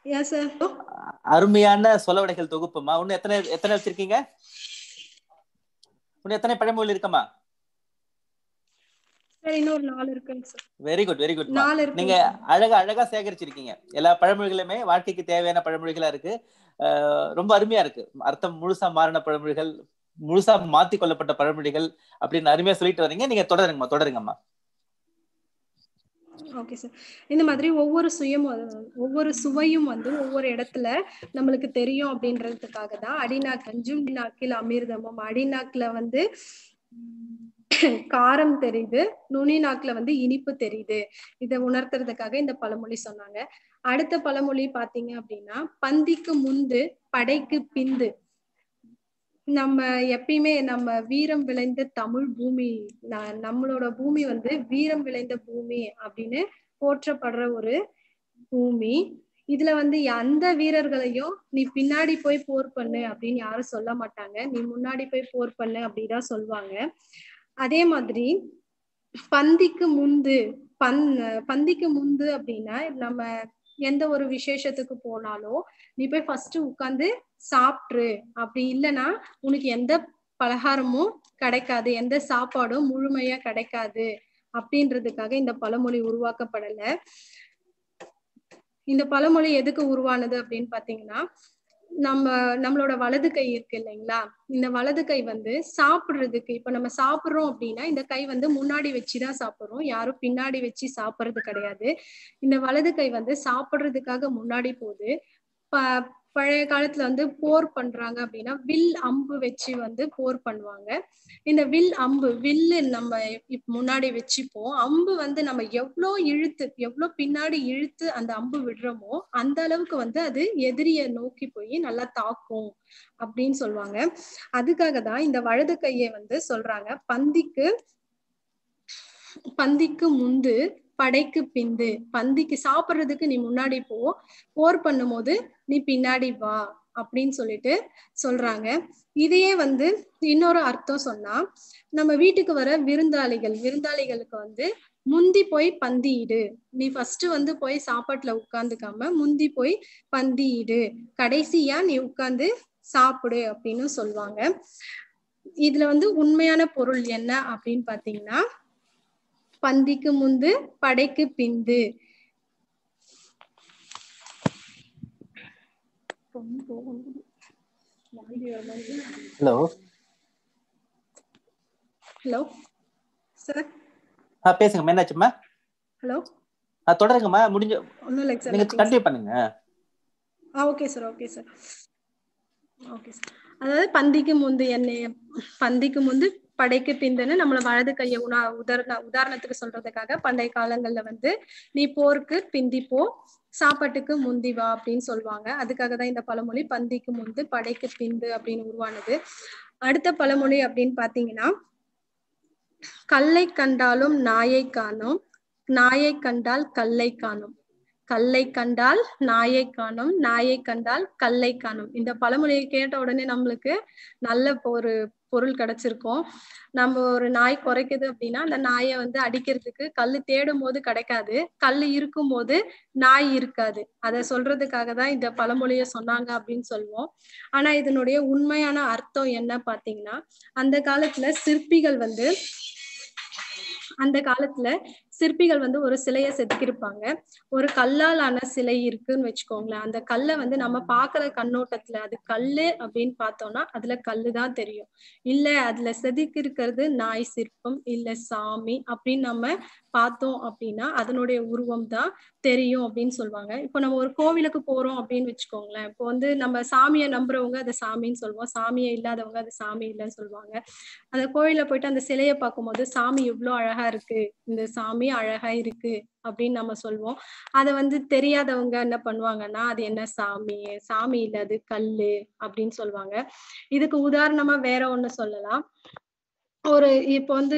ஏன் சார் அருமையான சொலவடைகள் தொகுப்புமா இன்னும் எத்தனை எத்தனை வச்சிருக்கீங்க இன்னும் எத்தனை பழமொழி இருக்கமா சார் இன்னொரு நாலு இருக்குங்க sir very good very good நாலு இருக்கு நீங்க அழகா அழகா சேகரிச்சிருக்கீங்க எல்லா பழமொழிகளுமே வாழ்க்கைக்கு தேவையான பழமொழிகளா இருக்கு அஹ் ரொம்ப அருமையா இருக்கு அர்த்தம் முழுசா மாறின பழமொழிகள் முழுசா மாத்தி கொள்ளப்பட்ட பழமொழிகள் அப்படின்னு அருமையா சொல்லிட்டு வரீங்க நீங்க தொடருங்கம்மா தொடருங்கம்மா ஓகே சார் இந்த மாதிரி ஒவ்வொரு சுயம் ஒவ்வொரு சுவையும் வந்து ஒவ்வொரு இடத்துல நம்மளுக்கு தெரியும் அப்படின்றதுக்காக தான் அடிநாக்கு அஞ்சும் நாக்கில் அமிர்தமும் அடிநாக்குல வந்து காரம் தெரியுது நுனி நாக்குல வந்து இனிப்பு தெரியுது இதை உணர்த்துறதுக்காக இந்த பழமொழி சொன்னாங்க அடுத்த பழமொழி பாத்தீங்க அப்படின்னா பந்திக்கு முந்து படைக்கு பிந்து நம்ம எப்பயுமே நம்ம வீரம் விளைந்த தமிழ் பூமி ந- நம்மளோட பூமி வந்து வீரம் விளைந்த பூமி அப்படின்னு போற்றப்படுற ஒரு பூமி இதுல வந்து எந்த வீரர்களையும் நீ பின்னாடி போய் போர் பண்ணு அப்படின்னு யாரும் சொல்ல மாட்டாங்க நீ முன்னாடி போய் போர் பண்ணு அப்படிதான் சொல்லுவாங்க அதே மாதிரி பந்திக்கு முந்து பந் பந்திக்கு முந்து அப்படின்னா நம்ம எந்த ஒரு விசேஷத்துக்கு போனாலும் நீ போய் ஃபர்ஸ்ட் உட்கார்ந்து சாப்பிட்ரு அப்படி இல்லைன்னா உனக்கு எந்த பலகாரமும் கிடைக்காது எந்த சாப்பாடும் முழுமையா கிடைக்காது அப்படின்றதுக்காக இந்த பழமொழி உருவாக்கப்படல இந்த பழமொழி எதுக்கு உருவானது அப்படின்னு பாத்தீங்கன்னா நம்ம நம்மளோட வலது கை இருக்கு இல்லைங்களா இந்த வலது கை வந்து சாப்பிடுறதுக்கு இப்ப நம்ம சாப்பிடுறோம் அப்படின்னா இந்த கை வந்து முன்னாடி வச்சுதான் சாப்பிடுறோம் யாரும் பின்னாடி வச்சு சாப்பிடுறது கிடையாது இந்த வலது கை வந்து சாப்பிடுறதுக்காக முன்னாடி போகுது ப பழைய காலத்துல வந்து போர் பண்றாங்க அப்படின்னா வில் அம்பு வச்சு வந்து போர் பண்ணுவாங்க இந்த வில் அம்பு வில்லு நம்ம இப்ப முன்னாடி வச்சுப்போம் அம்பு வந்து நம்ம எவ்வளோ இழுத்து எவ்வளோ பின்னாடி இழுத்து அந்த அம்பு விடுறோமோ அந்த அளவுக்கு வந்து அது எதிரிய நோக்கி போய் நல்லா தாக்கும் அப்படின்னு சொல்லுவாங்க அதுக்காக தான் இந்த வலது கையை வந்து சொல்றாங்க பந்திக்கு பந்திக்கு முந்து படைக்கு பிந்து பந்திக்கு சாப்பிடுறதுக்கு நீ முன்னாடி போ போர் பண்ணும்போது நீ பின்னாடி வா அப்படின்னு சொல்லிட்டு சொல்றாங்க இதையே வந்து இன்னொரு அர்த்தம் சொன்னா நம்ம வீட்டுக்கு வர விருந்தாளிகள் விருந்தாளிகளுக்கு வந்து முந்தி போய் பந்தியிடு நீ ஃபர்ஸ்ட் வந்து போய் சாப்பாட்டுல உட்கார்ந்துக்காம முந்தி போய் பந்தியிடு கடைசியா நீ உட்கார்ந்து சாப்பிடு அப்படின்னு சொல்லுவாங்க இதுல வந்து உண்மையான பொருள் என்ன அப்படின்னு பாத்தீங்கன்னா பந்திக்கு முந்து படைக்கு பிந்து ஹலோ ஹலோ சார் ஆ பேசுங்க என்னாச்சும்மா ஹலோ ஆ தொடருங்கம்மா முடிஞ்ச ஒன்றும் இல்லைங்க நீங்க சார் கண்டினியூ பண்ணுங்க ஆ okay sir okay sir okay sir அதாவது பந்திக்கு முந்து என்னைய பந்திக்கு முந்து படைக்கு பிந்துன்னு நம்மள வலது கையை உணா உதாரண உதாரணத்துக்கு சொல்றதுக்காக பண்டைய காலங்கள்ல வந்து நீ போருக்கு பிந்தி போ சாப்பாட்டுக்கு முந்தி வா அப்படின்னு சொல்லுவாங்க அதுக்காக தான் இந்த பழமொழி பந்திக்கு முந்து படைக்கு பிந்து அப்படின்னு உருவானது அடுத்த பழமொழி அப்படின்னு பாத்தீங்கன்னா கல்லை கண்டாலும் நாயை காணோம் நாயை கண்டால் கல்லை காணும் கல்லை கண்டால் நாயை காணும் நாயை கண்டால் கல்லை காணும் இந்த பழமொழியை கேட்ட உடனே நம்மளுக்கு நல்ல ஒரு பொருள் கிடைச்சிருக்கும் நம்ம ஒரு நாய் குறைக்குது அப்படின்னா அந்த நாயை வந்து அடிக்கிறதுக்கு கல்லு தேடும் போது கிடைக்காது கல்லு இருக்கும் போது நாய் இருக்காது அதை சொல்றதுக்காக தான் இந்த பழமொழிய சொன்னாங்க அப்படின்னு சொல்லுவோம் ஆனா இதனுடைய உண்மையான அர்த்தம் என்ன பாத்தீங்கன்னா அந்த காலத்துல சிற்பிகள் வந்து அந்த காலத்துல சிற்பிகள் வந்து ஒரு சிலையை செதுக்கியிருப்பாங்க ஒரு கல்லால் ஆன சிலை இருக்குன்னு வச்சுக்கோங்களேன் அந்த கல்லை வந்து நம்ம பாக்குற கண்ணோட்டத்துல அது கல்லு அப்படின்னு பார்த்தோம்னா அதுல கல்லு தான் தெரியும் இல்ல அதுல செதுக்கி இருக்கிறது நாய் சிற்பம் இல்ல சாமி அப்படின்னு நம்ம பார்த்தோம் அப்படின்னா அதனுடைய உருவம் தான் தெரியும் அப்படின்னு சொல்லுவாங்க இப்போ நம்ம ஒரு கோவிலுக்கு போறோம் அப்படின்னு வச்சுக்கோங்களேன் இப்போ வந்து நம்ம சாமியை நம்புறவங்க அதை சாமின்னு சொல்லுவோம் சாமியை இல்லாதவங்க அது சாமி இல்லைன்னு சொல்லுவாங்க அந்த கோயில போயிட்டு அந்த சிலையை பார்க்கும்போது சாமி இவ்வளோ அழகா இருக்கு இந்த சாமி அழகா இருக்கு அப்படின்னு நம்ம சொல்லுவோம் அதை வந்து தெரியாதவங்க என்ன பண்ணுவாங்கன்னா அது என்ன சாமி சாமி இல்ல அது கல்லு அப்படின்னு சொல்லுவாங்க இதுக்கு உதாரணமா வேற ஒண்ணு சொல்லலாம் ஒரு இப்போ வந்து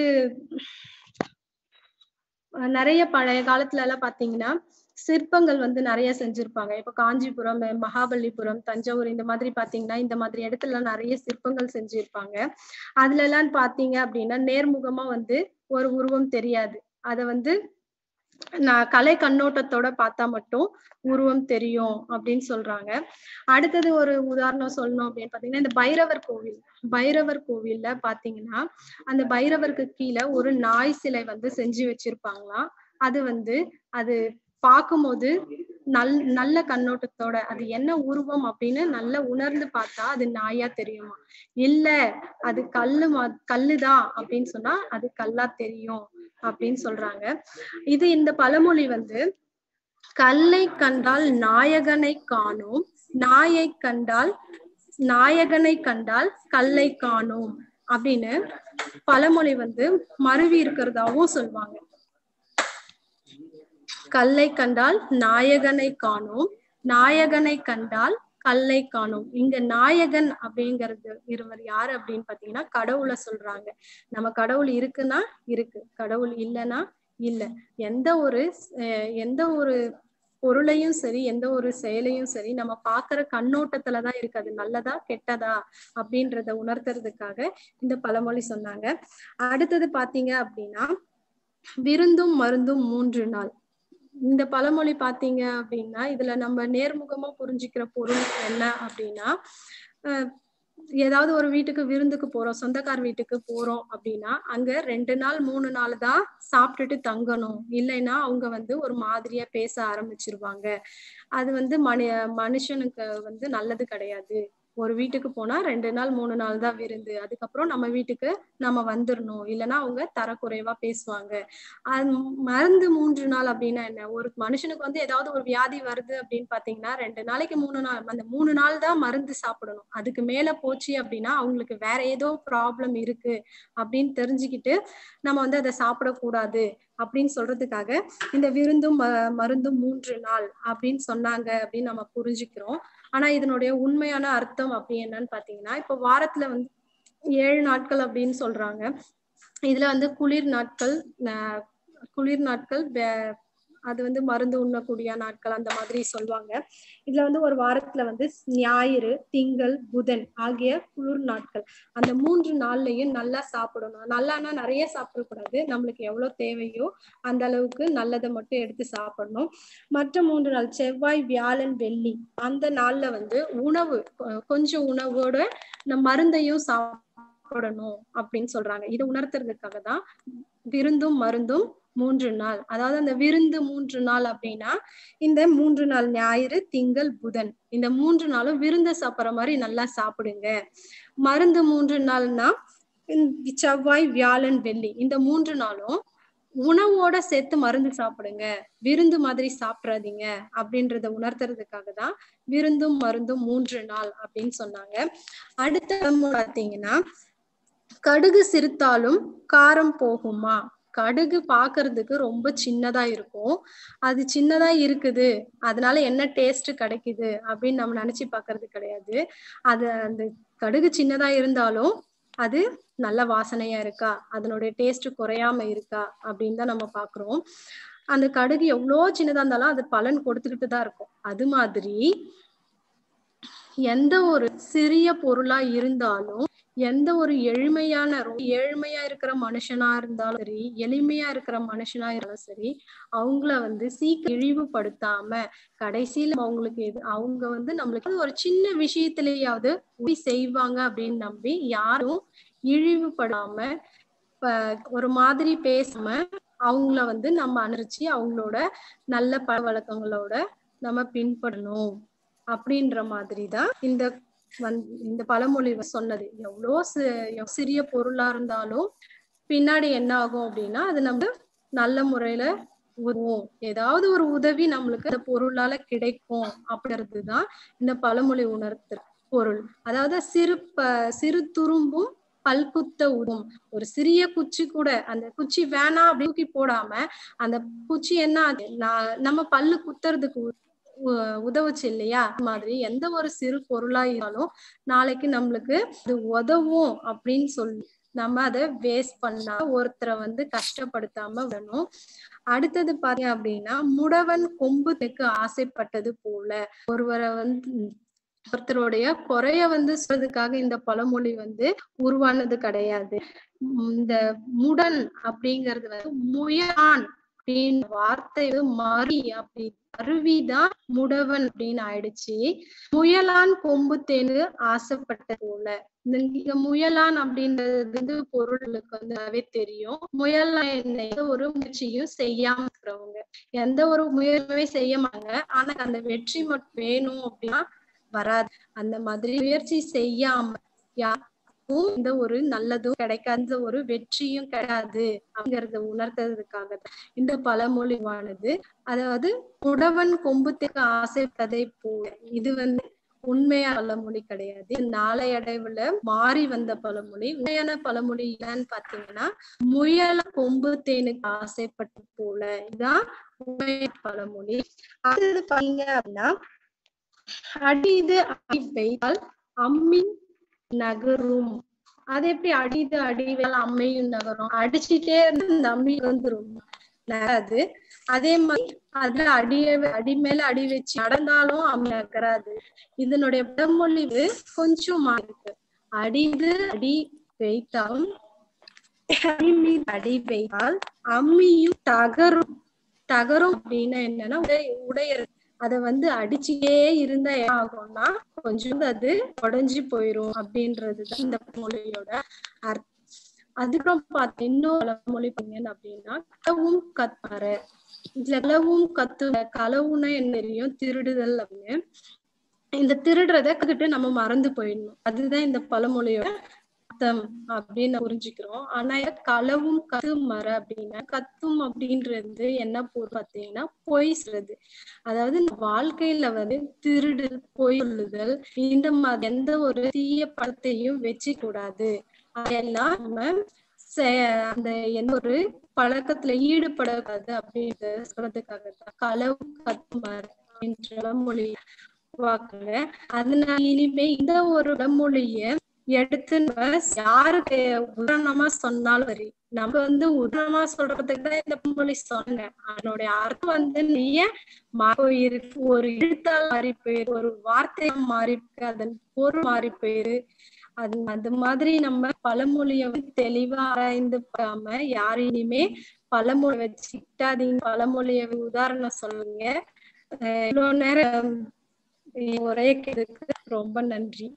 அஹ் நிறைய பழைய காலத்துல எல்லாம் பாத்தீங்கன்னா சிற்பங்கள் வந்து நிறைய செஞ்சிருப்பாங்க இப்ப காஞ்சிபுரம் அஹ் மகாபலிபுரம் தஞ்சாவூர் இந்த மாதிரி பாத்தீங்கன்னா இந்த மாதிரி இடத்துல எல்லாம் நிறைய சிற்பங்கள் செஞ்சிருப்பாங்க அதுல எல்லாம் பாத்தீங்க அப்படின்னா நேர்முகமா வந்து ஒரு உருவம் தெரியாது அத வந்து நான் கலை கண்ணோட்டத்தோட பார்த்தா மட்டும் உருவம் தெரியும் அப்படின்னு சொல்றாங்க அடுத்தது ஒரு உதாரணம் சொல்லணும் அப்படின்னு பாத்தீங்கன்னா இந்த பைரவர் கோவில் பைரவர் கோவில்ல பாத்தீங்கன்னா அந்த பைரவருக்கு கீழே ஒரு நாய் சிலை வந்து செஞ்சு வச்சிருப்பாங்களாம் அது வந்து அது பார்க்கும்போது நல் நல்ல கண்ணோட்டத்தோட அது என்ன உருவம் அப்படின்னு நல்லா உணர்ந்து பார்த்தா அது நாயா தெரியுமா இல்ல அது கல்லு மா கல்லுதான் அப்படின்னு சொன்னா அது கல்லா தெரியும் அப்படின்னு சொல்றாங்க இது இந்த பழமொழி வந்து கல்லை கண்டால் நாயகனை காணோம் நாயை கண்டால் நாயகனை கண்டால் கல்லை காணோம் அப்படின்னு பழமொழி வந்து மருவி இருக்கிறதாவும் சொல்லுவாங்க கல்லை கண்டால் நாயகனை காணோம் நாயகனை கண்டால் கல்லை காணோம் இங்க நாயகன் அப்படிங்கிறது இருவர் யாரு அப்படின்னு பாத்தீங்கன்னா கடவுளை சொல்றாங்க நம்ம கடவுள் இருக்குன்னா இருக்கு கடவுள் இல்லைன்னா இல்ல எந்த ஒரு அஹ் எந்த ஒரு பொருளையும் சரி எந்த ஒரு செயலையும் சரி நம்ம பாக்குற கண்ணோட்டத்துலதான் இருக்கு அது நல்லதா கெட்டதா அப்படின்றத உணர்த்துறதுக்காக இந்த பழமொழி சொன்னாங்க அடுத்தது பாத்தீங்க அப்படின்னா விருந்தும் மருந்தும் மூன்று நாள் இந்த பழமொழி பாத்தீங்க அப்படின்னா இதுல நம்ம நேர்முகமா புரிஞ்சுக்கிற பொருள் என்ன அப்படின்னா அஹ் ஏதாவது ஒரு வீட்டுக்கு விருந்துக்கு போறோம் சொந்தக்கார் வீட்டுக்கு போறோம் அப்படின்னா அங்க ரெண்டு நாள் மூணு நாள் தான் சாப்பிட்டுட்டு தங்கணும் இல்லைன்னா அவங்க வந்து ஒரு மாதிரியா பேச ஆரம்பிச்சிருவாங்க அது வந்து மனு மனுஷனுக்கு வந்து நல்லது கிடையாது ஒரு வீட்டுக்கு போனா ரெண்டு நாள் மூணு நாள் தான் விருந்து அதுக்கப்புறம் நம்ம வீட்டுக்கு நம்ம வந்துடணும் இல்லைன்னா அவங்க தரக்குறைவா பேசுவாங்க அது மருந்து மூன்று நாள் அப்படின்னா என்ன ஒரு மனுஷனுக்கு வந்து ஏதாவது ஒரு வியாதி வருது அப்படின்னு பாத்தீங்கன்னா ரெண்டு நாளைக்கு மூணு நாள் அந்த மூணு நாள் தான் மருந்து சாப்பிடணும் அதுக்கு மேல போச்சு அப்படின்னா அவங்களுக்கு வேற ஏதோ ப்ராப்ளம் இருக்கு அப்படின்னு தெரிஞ்சுக்கிட்டு நம்ம வந்து அதை சாப்பிடக்கூடாது அப்படின்னு சொல்றதுக்காக இந்த விருந்தும் ம- மருந்தும் மூன்று நாள் அப்படின்னு சொன்னாங்க அப்படின்னு நம்ம புரிஞ்சுக்கிறோம் ஆனா இதனுடைய உண்மையான அர்த்தம் அப்படி என்னன்னு பாத்தீங்கன்னா இப்ப வாரத்துல வந்து ஏழு நாட்கள் அப்படின்னு சொல்றாங்க இதுல வந்து குளிர் நாட்கள் ஆஹ் குளிர் நாட்கள் வே- அது வந்து மருந்து உண்ணக்கூடிய நாட்கள் அந்த மாதிரி சொல்லுவாங்க இதுல வந்து ஒரு வாரத்துல வந்து ஞாயிறு திங்கள் புதன் ஆகிய குளிர் நாட்கள் அந்த மூன்று நாள்லயும் நல்லா சாப்பிடணும் நல்லானா நிறைய சாப்பிடக்கூடாது நம்மளுக்கு எவ்வளவு தேவையோ அந்த அளவுக்கு நல்லதை மட்டும் எடுத்து சாப்பிடணும் மற்ற மூன்று நாள் செவ்வாய் வியாழன் வெள்ளி அந்த நாள்ல வந்து உணவு கொ- கொஞ்சம் உணவோட நம்ம மருந்தையும் சாப்பிடணும் அப்படின்னு சொல்றாங்க இதை உணர்த்துறதுக்காக தான் விருந்தும் மருந்தும் மூன்று நாள் அதாவது அந்த விருந்து மூன்று நாள் அப்படின்னா இந்த மூன்று நாள் ஞாயிறு திங்கள் புதன் இந்த மூன்று நாளும் விருந்து சாப்பிடுற மாதிரி நல்லா சாப்பிடுங்க மருந்து மூன்று நாள்னா இந்த செவ்வாய் வியாழன் வெள்ளி இந்த மூன்று நாளும் உணவோட சேர்த்து மருந்து சாப்பிடுங்க விருந்து மாதிரி சாப்பிடாதீங்க அப்படின்றத உணர்த்துறதுக்காக தான் விருந்தும் மருந்தும் மூன்று நாள் அப்படின்னு சொன்னாங்க அடுத்த பாத்தீங்கன்னா கடுகு சிரித்தாலும் காரம் போகுமா கடுகு பாக்குறதுக்கு ரொம்ப சின்னதா இருக்கும் அது சின்னதா இருக்குது அதனால என்ன டேஸ்ட் கிடைக்குது அப்படின்னு நம்ம நினைச்சு பாக்குறது கிடையாது அது அந்த கடுகு சின்னதா இருந்தாலும் அது நல்ல வாசனையா இருக்கா அதனுடைய டேஸ்ட் குறையாம இருக்கா அப்படின்னு தான் நம்ம பாக்குறோம் அந்த கடுகு எவ்வளோ சின்னதா இருந்தாலும் அது பலன் கொடுத்துக்கிட்டு தான் இருக்கும் அது மாதிரி எந்த ஒரு சிறிய பொருளா இருந்தாலும் எந்த ஒரு எளிமையான ரொம்ப ஏழ்மையா இருக்கிற மனுஷனா இருந்தாலும் சரி எளிமையா இருக்கிற மனுஷனா இருந்தாலும் சரி அவங்கள வந்து சீக்கிரம் இழிவுபடுத்தாம கடைசியில அவங்களுக்கு எது அவங்க வந்து நம்மளுக்கு ஒரு சின்ன விஷயத்திலேயாவது உதவி செய்வாங்க அப்படின்னு நம்பி யாரும் இழிவுபடாம ப- ஒரு மாதிரி பேசாம அவங்கள வந்து நம்ம அனுரிச்சு அவங்களோட நல்ல பழ வழக்கங்களோட நம்ம பின்பற்றணும் அப்படின்ற மாதிரி தான் இந்த வந் இந்த பழமொழி சொன்னது எவ்வளோ சி- எவ் சிறிய பொருளா இருந்தாலும் பின்னாடி என்ன ஆகும் அப்படின்னா அது நம்ம நல்ல முறையில உதவும் ஏதாவது ஒரு உதவி நம்மளுக்கு அந்த பொருளால கிடைக்கும் அப்படிங்கிறது தான் இந்த பழமொழி உணர்த்து பொருள் அதாவது சிறு ப சிறு துரும்பும் பல்குத்த உதவும் ஒரு சிறிய குச்சி கூட அந்த குச்சி வேணாம் அப்படி தூக்கி போடாம அந்த குச்சி என்ன ஆகுது? நான் நம்ம பல்லு குத்துறதுக்கு உ- உ- உதவுச்சு இல்லையா அது மாதிரி எந்த ஒரு சிறு பொருளா இருந்தாலும் நாளைக்கு நம்மளுக்கு அது உதவும் அப்படின்னு சொல்லி நம்ம அதை வேஸ்ட் பண்ணா ஒருத்தரை வந்து கஷ்டப்படுத்தாம விடணும் அடுத்தது பாத்தீங்க அப்படின்னா முடவன் கொம்பு தெக்கு ஆசைப்பட்டது போல ஒருவரை வந்து ஒருத்தருடைய குறைய வந்து சொல்றதுக்காக இந்த பழமொழி வந்து உருவானது கிடையாது உம் இந்த முடன் அப்படிங்கிறது வந்து முயலான் அப்படின்னு வார்த்தை வந்து மறி அப்படி அருவிதான் முடவன் அப்படின்னு ஆயிடுச்சு முயலான் கொம்பு தேனு ஆசைப்பட்டது போல இந்த இங்க முயலான் அப்படின்றது வந்து பொருளுக்கு வந்து நல்லாவே தெரியும் முயலான் என்ன எந்த ஒரு முயற்சியும் செய்யாம இருக்கிறவங்க எந்த ஒரு முயற்சியுமே செய்ய மாட்டாங்க ஆனா அந்த வெற்றி மட்டும் வேணும் அப்படின்னா வராது அந்த மாதிரி முயற்சி செய்யாம யாருக்கும் எந்த ஒரு நல்லதும் கிடைக்காத ஒரு வெற்றியும் கிடையாது அப்படிங்கறத உணர்த்துறதுக்காக தான் இந்த பழமொழிவானது அதாவது உடவன் கொம்புத்துக்கு ஆசைப்பதை போல இது வந்து உண்மையான பழமொழி கிடையாது நாளையடைவுல மாறி வந்த பழமொழி உண்மையான பழமொழி என்னன்னு பாத்தீங்கன்னா முயல கொம்பு தேனுக்கு ஆசைப்பட்டு போல இதுதான் உண்மையான பழமொழி அடுத்தது பாத்தீங்க அப்படின்னா அடிது அடி வைத்தால் அம்மின் நகரும் அது எப்படி அடிது அடி வைத்தால் அம்மையும் நகரும் அடிச்சுட்டே இருந்து இந்த அம்மி வந்துரும் நகராது அதே மாதிரி அதுல அடிய அடி மேல அடி வச்சு நடந்தாலும் அம்மி நகராது இதனுடைய வடமொழி கொஞ்சம் மாறி இருக்கு அடிது அடி வைத்தால் அடி மீது அடி வைத்தால் அம்மியும் தகரும் தகரும் அப்படின்னா என்னன்னா உடை உடையறது அத வந்து அடிச்சுட்டே இருந்தா என்ன ஆகும்னா கொஞ்சம் அது உடைஞ்சு போயிரும் அப்படின்றதுதான் இந்த மொழியோட அர்த்தம் அதுக்கப்புறம் பார்த்து இன்னொரு மொழி பார்த்தீங்க அப்படின்னா களவும் கத்தார இதுல களவும் கத்து களவுன்னா என்ன தெரியும் திருடுதல் அப்படின்னு இந்த திருடுறத கத்துட்டு நம்ம மறந்து போயிடணும் அதுதான் இந்த பழமொழியோட அர்த்தம் அப்படின்னு புரிஞ்சுக்கிறோம் ஆனா களவும் கத்து மர அப்படின்னா கத்தும் அப்படின்றது என்ன பொருள் பார்த்தீங்கன்னா பொய் சொல்றது அதாவது வாழ்க்கையில வந்து திருடு பொய் சொல்லுதல் இந்த மாதிரி எந்த ஒரு தீய பழத்தையும் வச்சு கூடாது அதெல்லாம் நம்ம அந்த எந்த ஒரு பழக்கத்துல ஈடுபடக்கூடாது அப்படின்றத சொல்றதுக்காக தான் களவு கத்து மர அப்படின்ற மொழி வாக்குங்க அதனால இனிமே இந்த ஒரு வடமொழிய எடுத்து நம்ம யாருக்கு உதாரணமா சொன்னாலும் சரி நம்ம வந்து உதாரணமா சொல்றதுக்கு தான் இந்த மொழி சொன்னேன் அதனுடைய அர்த்தம் வந்து நீய போயிருக்கு ஒரு எழுத்தால் மாறி போயிரு ஒரு வார்த்தை மாறி அதன் பொருள் மாறி போயிரு அது அது மாதிரி நம்ம பழமொழிய வந்து தெளிவா ஆராய்ந்து பார்க்காம யாரும் இனிமே பழமொழி வச்சுக்கிட்டாதீங்க பழமொழிய உதாரணம் சொல்லுங்க இவ்வளவு நேரம் ஒரே கேதுக்கு ரொம்ப நன்றி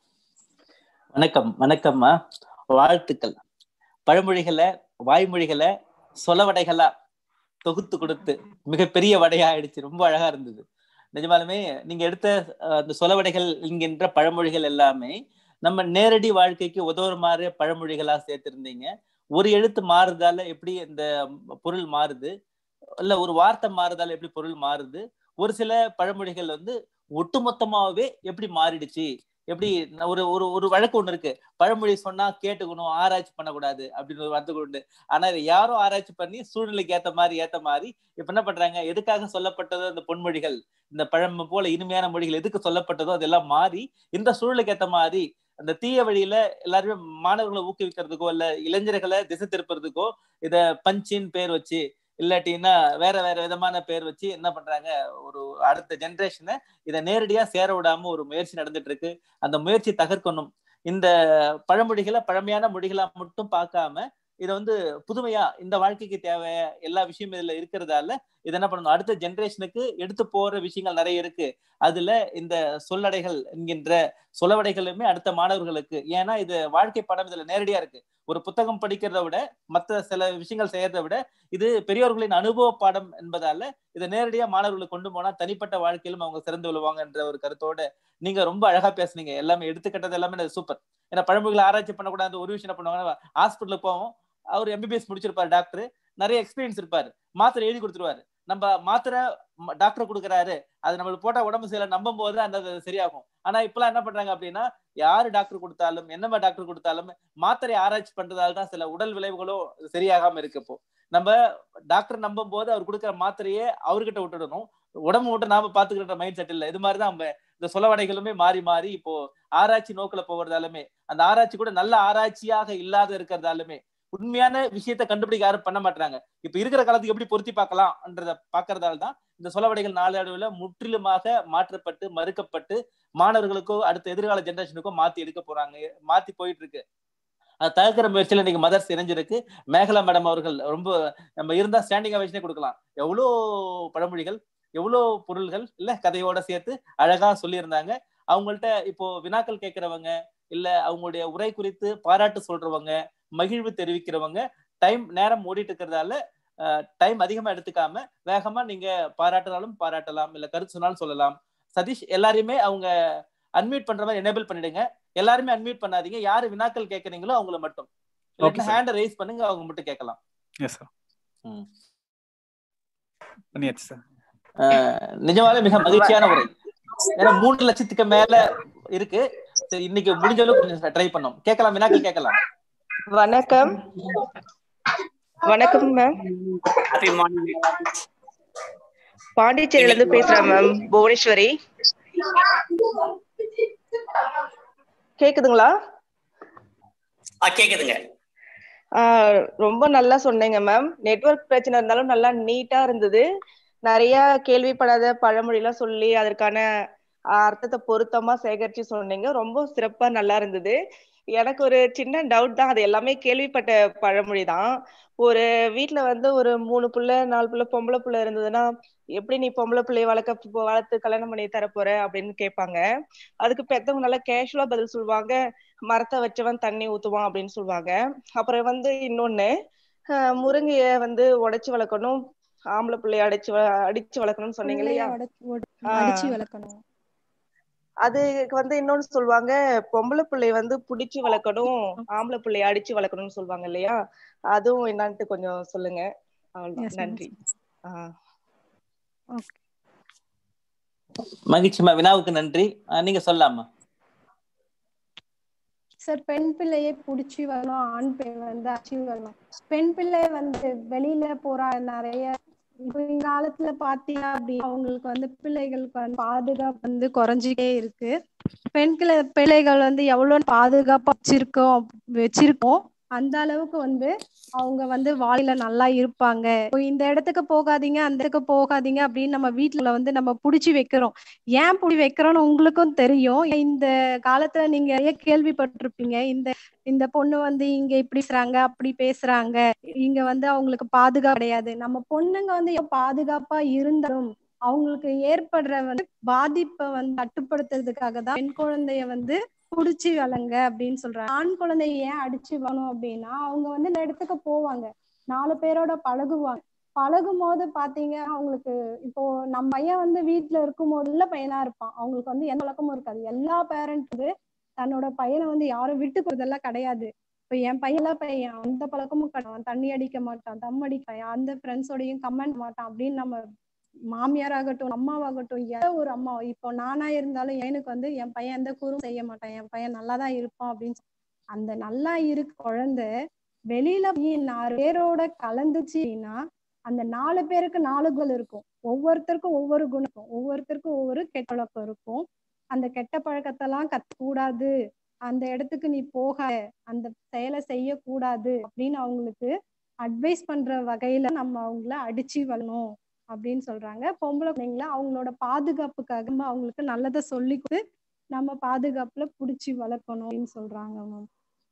வணக்கம் வணக்கம்மா வாழ்த்துக்கள் பழமொழிகளை வாய்மொழிகளை சொலவடைகளா தொகுத்து கொடுத்து மிகப்பெரிய வடையா ஆயிடுச்சு ரொம்ப அழகா இருந்தது நிஜமாலுமே நீங்க எடுத்த அந்த சொலவடைகள் என்கின்ற பழமொழிகள் எல்லாமே நம்ம நேரடி வாழ்க்கைக்கு உதவுமாறு பழமொழிகளா சேர்த்திருந்தீங்க ஒரு எழுத்து மாறுதால எப்படி இந்த பொருள் மாறுது இல்ல ஒரு வார்த்தை மாறுதால எப்படி பொருள் மாறுது ஒரு சில பழமொழிகள் வந்து ஒட்டுமொத்தமாவே எப்படி மாறிடுச்சு எப்படி ஒரு ஒரு ஒரு வழக்கு ஒண்ணு இருக்கு பழமொழி சொன்னா கேட்டுக்கணும் ஆராய்ச்சி பண்ணக்கூடாது அப்படின்னு ஒரு வார்த்தை உண்டு ஆனா இதை யாரும் ஆராய்ச்சி பண்ணி சூழ்நிலைக்கு ஏத்த மாதிரி ஏத்த மாதிரி இப்ப என்ன பண்றாங்க எதுக்காக சொல்லப்பட்டதோ அந்த பொன்மொழிகள் இந்த பழம் போல இனிமையான மொழிகள் எதுக்கு சொல்லப்பட்டதோ அதெல்லாம் மாறி இந்த சூழலுக்கு ஏத்த மாதிரி அந்த தீய வழியில எல்லாருமே மாணவர்களை ஊக்குவிக்கிறதுக்கோ இல்ல இளைஞர்களை திசை திருப்புறதுக்கோ இத பஞ்சின் பேர் வச்சு இல்லாட்டின்னா வேற வேற விதமான பேர் வச்சு என்ன பண்றாங்க ஒரு அடுத்த ஜென்ரேஷனை இதை நேரடியா சேர விடாம ஒரு முயற்சி நடந்துட்டு இருக்கு அந்த முயற்சி தகர்க்கணும் இந்த பழமொழிகளை பழமையான மொழிகளா மட்டும் பார்க்காம இதை வந்து புதுமையா இந்த வாழ்க்கைக்கு தேவை எல்லா விஷயமும் இதுல இருக்கிறதால இதை என்ன பண்ணணும் அடுத்த ஜென்ரேஷனுக்கு எடுத்து போற விஷயங்கள் நிறைய இருக்கு அதுல இந்த சொல்லடைகள் என்கின்ற சொலவடைகளுமே அடுத்த மாணவர்களுக்கு ஏன்னா இது வாழ்க்கை படம் இதுல நேரடியா இருக்கு ஒரு புத்தகம் படிக்கிறத விட மற்ற சில விஷயங்கள் செய்யறதை விட இது பெரியோர்களின் அனுபவ பாடம் என்பதால இதை நேரடியா மாணவர்களுக்கு கொண்டு போனா தனிப்பட்ட வாழ்க்கையிலும் அவங்க சிறந்து விழுவாங்க என்ற ஒரு கருத்தோட நீங்க ரொம்ப அழகா பேசுனீங்க எல்லாமே எடுத்துக்கிட்டது எல்லாமே சூப்பர் ஏன்னா பழமொழிகளை ஆராய்ச்சி பண்ணக்கூடாது ஒரு விஷயம் என்ன பண்ணுவாங்க ஹாஸ்பிட்டலுக்கு போவோம் அவர் எம்பிபிஎஸ் முடிச்சிருப்பாரு டாக்டர் நிறைய எக்ஸ்பீரியன்ஸ் இருப்பாரு மாத்திரை எழுதி கொடுத்துருவாரு நம்ம மாத்திரை டாக்டர் கொடுக்குறாரு அது நம்மளுக்கு போட்டா உடம்பு சரியில்லை நம்பும் போது அந்த சரியாகும் ஆனா இப்பெல்லாம் என்ன பண்றாங்க அப்படின்னா யாரு டாக்டர் கொடுத்தாலும் என்னமா டாக்டர் கொடுத்தாலும் மாத்திரை ஆராய்ச்சி பண்றதால தான் சில உடல் விளைவுகளும் சரியாகாம இருக்கு இப்போ நம்ம டாக்டர் நம்பும் போது அவர் கொடுக்குற மாத்திரையே அவர்கிட்ட விட்டுடணும் உடம்பு விட்டு நாம பாத்துக்கிற மைண்ட் செட் இல்ல இது மாதிரிதான் நம்ம இந்த சொலவடைகளுமே மாறி மாறி இப்போ ஆராய்ச்சி நோக்கில போவதாலுமே அந்த ஆராய்ச்சி கூட நல்ல ஆராய்ச்சியாக இல்லாத இருக்கிறதாலுமே உண்மையான விஷயத்த கண்டுபிடிக்க யாரும் பண்ண மாட்டாங்க இப்ப இருக்கிற காலத்துக்கு எப்படி பொருத்தி பார்க்கலாம்ன்றத பாக்குறதால தான் இந்த சொலவடைகள் நாளடைவுல முற்றிலுமாக மாற்றப்பட்டு மறுக்கப்பட்டு மாணவர்களுக்கோ அடுத்த எதிர்கால ஜெனரேஷனுக்கோ மாத்தி எடுக்க போறாங்க மாத்தி போயிட்டு இருக்கு அது தவிர்க்கிற முயற்சியில இன்னைக்கு மதர்ஸ் இணைஞ்சிருக்கு மேகலா மேடம் அவர்கள் ரொம்ப நம்ம இருந்தா ஸ்டாண்டிங் அவேஷனே கொடுக்கலாம் எவ்வளோ பழமொழிகள் எவ்வளோ பொருள்கள் இல்ல கதையோட சேர்த்து அழகா சொல்லியிருந்தாங்க அவங்கள்ட்ட இப்போ வினாக்கள் கேட்கிறவங்க இல்ல அவங்களுடைய உரை குறித்து பாராட்டு சொல்றவங்க மகிழ்வு தெரிவிக்கிறவங்க டைம் நேரம் ஓடிட்டு இருக்கிறதால டைம் அதிகமா எடுத்துக்காம வேகமா நீங்க பாராட்டினாலும் பாராட்டலாம் இல்ல கருத்து சொன்னாலும் சொல்லலாம் சதீஷ் எல்லாரையுமே அவங்க அன்மியூட் பண்ற மாதிரி எனேபிள் பண்ணிடுங்க எல்லாருமே அன்மியூட் பண்ணாதீங்க யாரு வினாக்கள் கேட்கறீங்களோ அவங்கள மட்டும் Okay, sir. ஹேண்ட ரைஸ் பண்ணுங்க அவங்க மட்டும் கேட்கலாம் எஸ் சார் ம். பண்ணியாச்சு சார் அஹ் நிஜமாலே மிக மகிழ்ச்சியான உரை ஏன்னா மூன்று லட்சத்துக்கு மேல இருக்கு சரி இன்னைக்கு முடிஞ்ச அளவுக்கு கொஞ்சம் ட்ரை பண்ணோம் கேட்கலாம் வினாக்கள் கேட்கலாம் வணக்கம் வணக்கம் மேம் ஹாப்பி மார்னிங் பாண்டிச்சேரியில இருந்து பேசுறேன் மேம் புவனேஸ்வரி கேக்குதுங்களா கேக்குதுங்க ஆஹ் ரொம்ப நல்லா சொன்னீங்க மேம் நெட்வொர்க் பிரச்சனை இருந்தாலும் நல்லா நீட்டா இருந்தது நிறைய கேள்விப்படாத பழமொழி எல்லாம் சொல்லி அதற்கான ஆஹ் அர்த்தத்தை பொருத்தமா சேகரிச்சு சொன்னீங்க ரொம்ப சிறப்பா நல்லா இருந்தது எனக்கு ஒரு சின்ன டவுட் தான் அது எல்லாமே கேள்விப்பட்ட பழமொழி தான் ஒரு வீட்ல வந்து ஒரு மூணு புள்ள நாலு புள்ள பொம்பளை புள்ள இருந்ததுன்னா எப்படி நீ பொம்பளை பிள்ளைய வளர்க்க போ- வளர்த்து கல்யாணம் பண்ணி தர போற அப்படின்னு கேட்பாங்க அதுக்கு பெத்தவங்க நல்லா கேஷுவலா பதில் சொல்லுவாங்க மரத்தை வச்சவன் தண்ணி ஊத்துவான் அப்படின்னு சொல்லுவாங்க அப்புறம் வந்து இன்னொன்னு ஆஹ் முருங்கைய வந்து உடைச்சு வளர்க்கணும் ஆம்பளை பிள்ளைய அடிச்சு வ- அடிச்சு வளர்க்கணும்னு சொன்னீங்க இல்லையா ஆ. அடிச்சு வளர்க்கணும் அதுக்கு வந்து இன்னொன்னு சொல்லுவாங்க பொம்பளை பிள்ளைய வந்து புடிச்சு வளர்க்கணும் ஆம்பளை பிள்ளைய அடிச்சு வளர்க்கணும்னு சொல்லுவாங்க இல்லையா அதுவும் என்னன்ட்டு கொஞ்சம் சொல்லுங்க அவ்வளவுதான் Yes, ma'am. நன்றி ஆஹ் மகிழ்ச்சிமா வினாவுக்கு நன்றி அஹ் நீங்க சொல்லலாமா சார் பெண் பிள்ளையை புடிச்சு வரணும் ஆண் பிள்ளை வந்து அச்சு வரணும் பெண் பிள்ளை வந்து வெளியில போறா நிறைய இப்போ இந்த காலத்துல பாத்தீங்க அப்படின்னா அவங்களுக்கு வந்து பிள்ளைகளுக்கு வந்து பாதுகாப்பு வந்து குறைஞ்சிட்டே இருக்கு பெண் பிள்ளை பிள்ளைகள் வந்து எவ்வளவு பாதுகாப்பா வச்சிருக்கோம் வச்சிருக்கோம் அந்த அளவுக்கு வந்து அவங்க வந்து வாயில நல்லா இருப்பாங்க இப்போ இந்த இடத்துக்கு போகாதீங்க அந்த இடத்துக்கு போகாதீங்க அப்படின்னு நம்ம வீட்டுல வந்து நம்ம புடிச்சு வைக்கிறோம் ஏன் புடி வைக்கிறோம்னு உங்களுக்கும் தெரியும் இந்த காலத்துல நீங்க நிறைய கேள்விப்பட்டிருப்பீங்க இந்த இந்த பொண்ணு வந்து இங்க இப்படி பேசுறாங்க அப்படி பேசுறாங்க இங்க வந்து அவங்களுக்கு பாதுகாப்பு கிடையாது நம்ம பொண்ணுங்க வந்து எவ்வளவு பாதுகாப்பா இருந்தாலும் அவங்களுக்கு ஏற்படுற வந்து பாதிப்பை வந்து கட்டுப்படுத்துறதுக்காக தான் பெண் குழந்தைய வந்து புடிச்சு வளங்க அப்படின்னு சொல்றாங்க ஆண் குழந்தைய ஏன் அடிச்சு வளணும் அப்படின்னா அவங்க வந்து இந்த இடத்துக்கு போவாங்க நாலு பேரோட பழகுவாங்க பழகும் போது பாத்தீங்க அவங்களுக்கு இப்போ நம்ம பையன் வந்து வீட்டுல இருக்கும் போதுல பையனா இருப்பான் அவங்களுக்கு வந்து எந்த பழக்கமும் இருக்காது எல்லா பேரண்ட் வந்து தன்னோட பையனை வந்து யாரும் விட்டு கொடுத்ததெல்லாம் கிடையாது இப்ப என் பையன்லாம் பையன் அந்த பழக்கமும் கிடையாது தண்ணி அடிக்க மாட்டான் தம் அடிக்க அந்த ஃப்ரெண்ட்ஸோடையும் கமெண்ட் மாட்டான் அப்படின்னு நம்ம மாமியாராகட்டும் அம்மாவாகட்டும் எந்த ஒரு அம்மா இப்போ நானா இருந்தாலும் எனக்கு வந்து என் பையன் எந்த கூறும் செய்ய மாட்டான் என் பையன் நல்லாதான் இருப்பான் அப்படின்னு சொல்லி- அந்த நல்லா இருக்கு குழந்தை வெளியில போய் நாலு பேரோட கலந்துச்சுன்னா அந்த நாலு பேருக்கு நாலு குணம் இருக்கும் ஒவ்வொருத்தருக்கும் ஒவ்வொரு குணம் இருக்கும் ஒவ்வொருத்தருக்கும் ஒவ்வொரு கெட்ட பழக்கம் இருக்கும் அந்த கெட்ட பழக்கத்தெல்லாம் கத்துக்கூடாது அந்த இடத்துக்கு நீ போக அந்த செயலை செய்யக்கூடாது அப்படின்னு அவங்களுக்கு அட்வைஸ் பண்ற வகையில நம்ம அவங்கள அடிச்சு வரணும் அப்படின்னு சொல்றாங்க பொம்பளை பிள்ளைங்கள அவங்களோட பாதுகாப்புக்காக நம்ம அவங்களுக்கு நல்லதை சொல்லி கொடுத்து நம்ம பாதுகாப்புல புடிச்சு வளர்க்கணும் அப்படின்னு சொல்றாங்க மேம்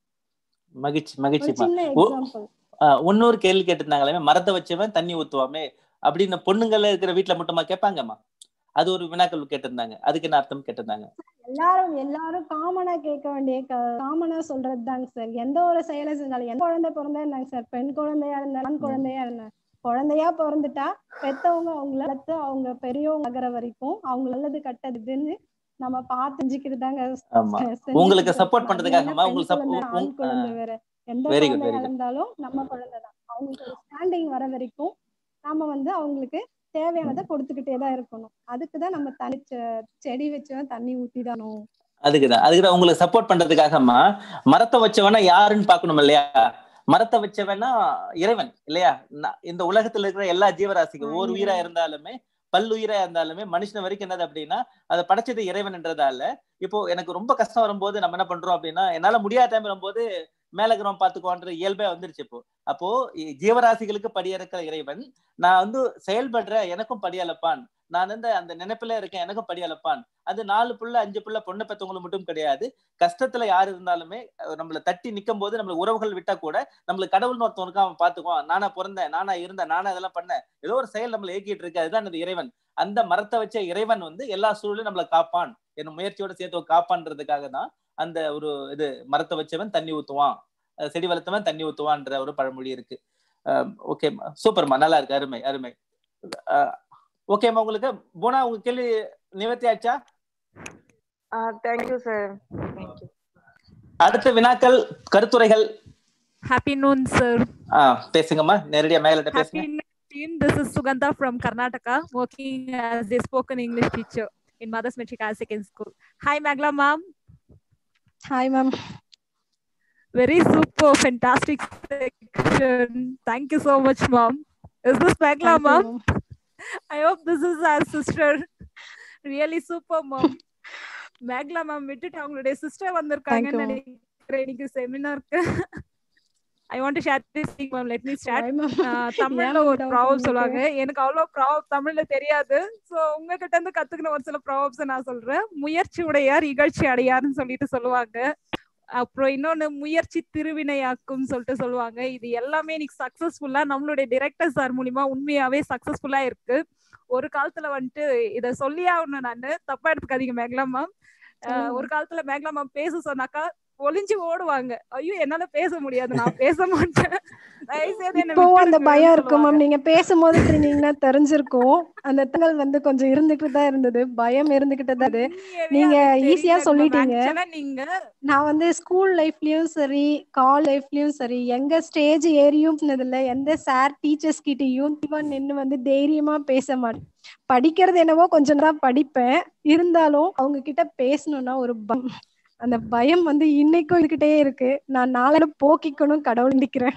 மகிழ்ச்சி ஒரு மகிழ்ச்சிமா சின்ன ஓ, எக்ஸாம்பிள் ஆஹ் இன்னொரு கேள்வி கேட்டிருந்தாங்களே மரத்தை வச்சவன் தண்ணி ஊத்துவாமே அப்படின்னு பொண்ணுங்கள இருக்கிற வீட்டுல மட்டுமா கேட்பாங்கம்மா அது ஒரு வினாக்கள் கேட்டிருந்தாங்க அதுக்கு என்ன அர்த்தம் கேட்டிருந்தாங்க எல்லாரும் எல்லாரும் காமனா கேட்க வேண்டிய காமனா சொல்றது தாங்க சார் எந்த ஒரு செயலை செஞ்சாலும் எந்த குழந்தை பிறந்தா இருந்தாங்க சார் பெண் குழந்தையா இருந்தா ஆண் குழந்தையா இருந்தா குழந்தையா பிறந்துட்டா பெத்தவங்க அவங்கள வளர்த்து அவங்க பெரியவங்க ஆகுற வரைக்கும் அவங்க நல்லது கட்டதுன்னு நம்ம பார்த்து செஞ்சுக்கிட்டு தாங்க ஆமா செஞ்சுக்கிட்டு உங்களுக்கு இருக்கோம். சப்போர்ட் அது பண்றதுக்காகமா என்ன உங்களுக்கு பெண் குழந்தை, சப்போர்ட் ஆண் குழந்தை வேற எந்த Very good, குழந்தையா very good. இருந்தாலும் நம்ம குழந்தை தான் அவங்களுக்கு ஒரு ஸ்டாண்டிங் வர வரைக்கும் நாம வந்து அவங்களுக்கு தேவையானதை கொடுத்துக்கிட்டே தான் இருக்கணும் அதுக்குதான் நம்ம தனி செ- செடி வச்சுதான் தண்ணி ஊத்திதானோம் அதுக்குதான் அதுக்குதான் உங்களுக்கு சப்போர்ட் பண்றதுக்காகமா மரத்தை வச்சவனா யாருன்னு பாக்கணும் இல்லையா மரத்தை வச்சவனா இறைவன் இல்லையா நா- இந்த உலகத்துல இருக்கிற எல்லா ஜீவராசிக்கும் ஆ, ஒரு உயிரா இறைவன். இருந்தாலுமே பல்லுயிரா இருந்தாலுமே மனுஷன் வரைக்கும் என்னது அப்படின்னா அதை படைச்சது இறைவன்ன்றதால இப்போ எனக்கு ரொம்ப கஷ்டம் வரும்போது நம்ம என்ன பண்றோம் அப்படின்னா என்னால முடியாத டைம் வரும்போது மேல இருக்கிறவன் பாத்துக்கோன்ற இயல்பே வந்துருச்சு இப்போ அப்போ இ- ஜீவராசிகளுக்கு படியறக்கிற இறைவன் நான் வந்து செயல்படுற எனக்கும் படியளப்பான் நான் வந்து அந்த நினைப்புல இருக்கேன் எனக்கும் படியளப்பான் அது நாலு புள்ள அஞ்சு புள்ள பொண்ணு பெத்தவங்களுக்கு மட்டும் கிடையாது கஷ்டத்துல யார் இருந்தாலுமே அஹ் நம்மள தட்டி நிக்கும் போது நம்மள உறவுகள் விட்டா கூட நம்மளுக்கு கடவுள்னு ஒருத்தவனுக்கு அவன் பாத்துக்குவான் நானா பிறந்தேன் நானா இருந்தேன் நானா இதெல்லாம் பண்ணேன் ஏதோ ஒரு செயல் நம்மளை இயக்கிட்டு இருக்கு அதுதான் அந்த இறைவன் அந்த மரத்தை வச்ச இறைவன் வந்து எல்லா சூழலும் நம்மளை காப்பான் என்ன முயற்சியோட சேர்த்து காப்பான்றதுக்காக தான் அந்த ஒரு இது மரத்தை வச்சவன் தண்ணி ஊத்துவான் அஹ் செடி வளர்த்தவன் தண்ணி ஊத்துவான்ற ஒரு பழமொழி இருக்கு ஓகே சூப்பர்மா நல்லா இருக்கு அருமை அருமை ஓகேம்மா உங்களுக்கு போனா உங்க கேள்வி நிவர்த்தி ஆச்சா தேங்க்யூ சார் தேங்க்யூ அடுத்த வினாக்கள் கருத்துரைகள் Happy noon, sir. ஆ பேசுங்கம்மா நேரடியா மேலிட்ட Happy பேசுங்க noon, team. This is Sugandha from Karnataka, working as a spoken English teacher in Mother's Metric Higher Secondary School. Hi, Magla ma'am. Hi ma'am Very super, fantastic section. Thank you so much, ma'am. Is this Magla ma'am? I hope this is our sister. Really super, mom. Megala ma'am விட்டுட்டு அவங்களுடைய sister வந்திருக்காங்கன்னு Thank you, நினைக்கிறேன் இன்னைக்கு செமினாருக்கு I want to share this thing ma'am let me start தமிழ்ல ஏன் ஒரு doubt ப்ராவப் உங்களுக்கு? சொல்லுவாங்க எனக்கு அவ்வளவு ப்ராவப் தமிழ்ல தெரியாது சோ உங்ககிட்ட இருந்து கத்துக்கின ஒரு சில ப்ராவப்ஸ் நான் சொல்றேன் முயற்சி உடையார் இகழ்ச்சி அடையார்னு சொல்லிட்டு சொல்லுவாங்க அப்புறம் இன்னொன்னு முயற்சி திருவினையாக்கும் சொல்லிட்டு சொல்லுவாங்க இது எல்லாமே இன்னைக்கு சக்சஸ்ஃபுல்லா நம்மளுடைய டிரெக்டர் சார் மூலியமா உண்மையாவே சக்சஸ்ஃபுல்லா இருக்கு ஒரு காலத்துல வந்துட்டு இத சொல்லியே ஆகணும் நானு தப்பா எடுத்துக்காதீங்க மேகலா மேம் சொல்லுங்க. ஒரு காலத்துல மேகலா மேம் பேச சொன்னாக்கா ஒளிஞ்சு ஓடுவாங்க ஐயோ என்னால பேச முடியாது நான் பேச மாட்டேன் தயவு செய்து என்னை இப்போவும் அந்த விட்டுடுங்கன்னு பயம் இருக்கும் சொல்லுவாங்க. மேம் நீங்க பேசும்போது இருந்தீங்கன்னா தெரிஞ்சிருக்கும் அந்த தங்கள் வந்து கொஞ்சம் இருந்துகிட்டு தான் இருந்தது பயம் இருந்துகிட்டு தான் இருந்தது உண்மையாவே நீங்க அது ஈஸியா தெரியல சொல்லிட்டீங்க actually நீங்க நான் வந்து ஸ்கூல் லைஃப்லயும் சரி கால் லைஃப்லயும் சரி எங்க ஸ்டேஜ் ஏறியும் இல்ல எந்த சார் டீச்சர்ஸ் கிட்டயும் இவன் நின்னு வந்து தைரியமா பேச மாட்டேன் படிக்கிறது என்னவோ கொஞ்சம் தான் படிப்பேன் இருந்தாலும் அவங்க கிட்ட பேசணும்னா ஒரு பயம் அந்த பயம் வந்து இன்னைக்கும் இருக்கிட்டே இருக்கு நான் நாளை போக்கிக்கணும் கடவுள் நிக்கிறேன்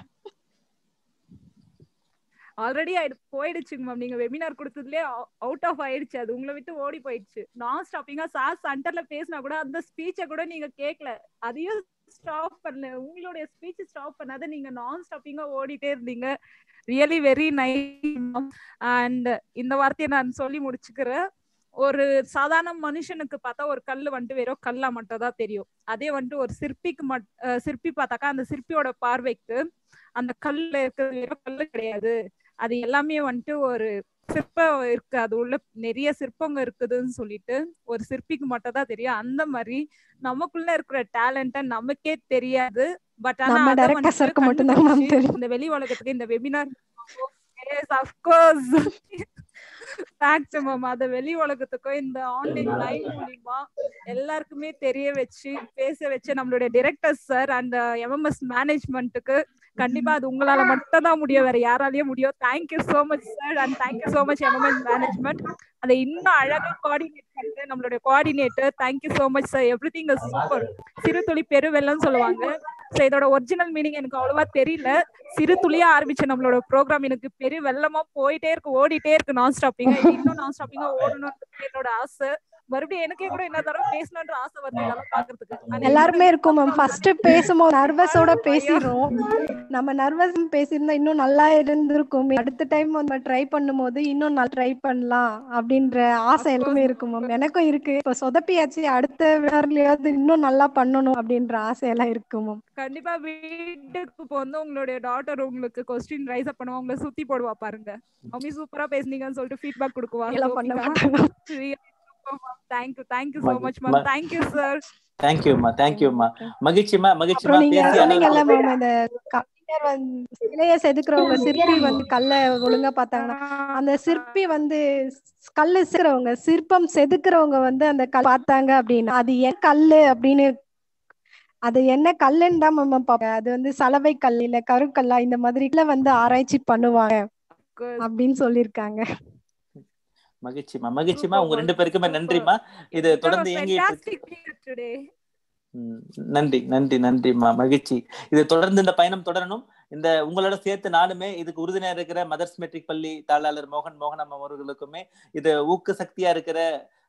ஆல்ரெடி போயிடுச்சுங்க மேம் நீங்க வெபினார் கொடுத்ததுலயே அவுட் ஆஃப் ஆயிடுச்சு அது உங்களை விட்டு ஓடி போயிடுச்சு நான் ஸ்டாப்பிங்கா சார் சென்டர்ல பேசினா கூட அந்த ஸ்பீச்சை கூட நீங்க கேட்கல அதையும் ஸ்டாப் பண்ணல உங்களுடைய ஸ்பீச் ஸ்டாப் பண்ணாத நீங்க நான் ஸ்டாப்பிங்கா ஓடிட்டே இருந்தீங்க ரியலி வெரி நைஸ் அண்ட் இந்த வார்த்தையை நான் சொல்லி முடிச்சுக்கிறேன் ஒரு சாதாரண மனுஷனுக்கு பார்த்தா ஒரு கல்லு வந்துட்டு வெறும் கல்லா மட்டும் தான் தெரியும் அதே வந்துட்டு ஒரு சிற்பிக்கு மட் அஹ் சிற்பி பார்த்தாக்கா அந்த சிற்பியோட பார்வைக்கு அந்த கல்ல இருக்கிறது வெறும் கல்லு கிடையாது அது எல்லாமே வந்துட்டு ஒரு சிற்பம் இருக்கு அது உள்ள நிறைய சிற்பங்க இருக்குதுன்னு சொல்லிட்டு ஒரு சிற்பிக்கு மட்டும் தான் தெரியும் அந்த மாதிரி நமக்குள்ள இருக்கிற டேலண்ட நமக்கே தெரியாது பட் ஆனா நம்ம அத director sir க்கு வந்துட்டு மட்டும்தான் ma'am கண்டுபிடிச்சு தெரியும். இந்த வெளி உலகத்துக்கு இந்த webinar yes of course fact ma'am அத வெளி உலகத்துக்கும் இந்த ஆன்லைன் லைவ் மூலியமா எல்லாருக்குமே தெரிய வச்சு பேச வச்சு நம்மளுடைய டிரெக்டர் சார் அந்த எம்எம்எஸ் மேனேஜ்மெண்ட்டுக்கு கண்டிப்பா அது உங்களால மட்டும் தான் முடியும் வேற யாராலயும் முடியும் thank you so much sir and thank you so much MMS management அதை இன்னும் அழகா கோஆர்டினேட் பண்றது நம்மளுடைய coordinator thank you so much sir everything super சிறு துளி பெருவெள்ளம் சொல்லுவாங்க ஸோ இதோட ஒரிஜினல் மீனிங் எனக்கு அவ்வளவா தெரியல சிறு துளியா ஆரம்பிச்ச நம்மளோட ப்ரோக்ராம் எனக்கு பெரிய வெள்ளமா போயிட்டே இருக்கு ஓடிட்டே இருக்கு நான் ஸ்டாப்பிங்கா இன்னும் நான் ஸ்டாப்பிங்கா ஓடணும்னு என்னோட ஆசை மறுபடியும் எனக்கே கூட என்ன தடவை பேசணும்ன்ற ஆசை வருது இதெல்லாம் பாக்குறதுக்கு ஆனா எல்லாருமே இருக்கும் மேம் ஃபர்ஸ்ட் பேசும்போது நர்வஸோட பேசிடுறோம் நம்ம நர்வஸ் பேசியிருந்தா இன்னும் நல்லா இருந்திருக்கும் அடுத்த டைம் நம்ம ட்ரை பண்ணும்போது இன்னும் நல்லா ட்ரை பண்ணலாம் அப்படின்ற ஆசை எல்லாமே இருக்கும் மேம் எனக்கும் இருக்கு இப்போ சொதப்பியாச்சு அடுத்த விழாவிலேயாவது இன்னும் நல்லா பண்ணணும் அப்படின்ற ஆசை எல்லாம் இருக்கு மேம் கண்டிப்பா வீட்டுக்கு இப்போ வந்து உங்களுடைய டாட்டர் உங்களுக்கு கொஸ்டின் ரைஸ் அப் பண்ணுவா உங்களை சுத்தி போடுவா பாருங்க மம்மி சூப்பரா பேசுனீங்கன்னு சொல்லிட்டு ஃபீட்பேக் கொடுக்குவா எல்லாம் பண்ண மாட்டேன் thank you thank you so much ma'am ம- தேங்க்யூ சார் தேங்க்யூம்மா தேங்க்யூம்மா மகிழ்ச்சிமா மகிழ்ச்சிமா அப்புறம் நீங்க பேசி சொன்னீங்கல்ல அனைவருக்கும் மேம் இந்த கலைஞர் வந்து சிலைய செதுக்குறவங்க சிற்பி வந்து கல்ல ஒழுங்கா பார்த்தாங்கன்னா அந்த சிற்பி வந்து ஸ்- கல்லு செதுக்குறவங்க சிற்பம் செதுக்குறவங்க வந்து அந்த கல் பார்த்தாங்க அப்படின்னா அது ஏன் கல்லு அப்படின்னு அது என்ன கல்லுன்னு தான் மேம் பார்ப்பாங்க அது வந்து சலவை கல் இல்ல கருக்கல்லா இந்த மாதிரில வந்து ஆராய்ச்சி பண்ணுவாங்க அப்படின்னு சொல்லியிருக்காங்க மகிழ்ச்சிமா மகிழ்ச்சிமா உங்க ரெண்டு பேருக்குமே நன்றிமா இது தொடர்ந்து இயங்கிட்டு இருக்கு ஃபேண்டாஸ்டிக் டுடே ம், நன்றி நன்றி நன்றிம்மா மகிழ்ச்சி இது தொடர்ந்து இந்த பயணம் தொடரணும் இந்த உங்களோட சேர்த்து நானுமே இதுக்கு உறுதுணையா இருக்கிற மதர்ஸ் மெட்ரிக் பள்ளி தாளாளர் மோகன் மோகனம் அவர்களுக்குமே இது ஊக்க சக்தியா இருக்கிற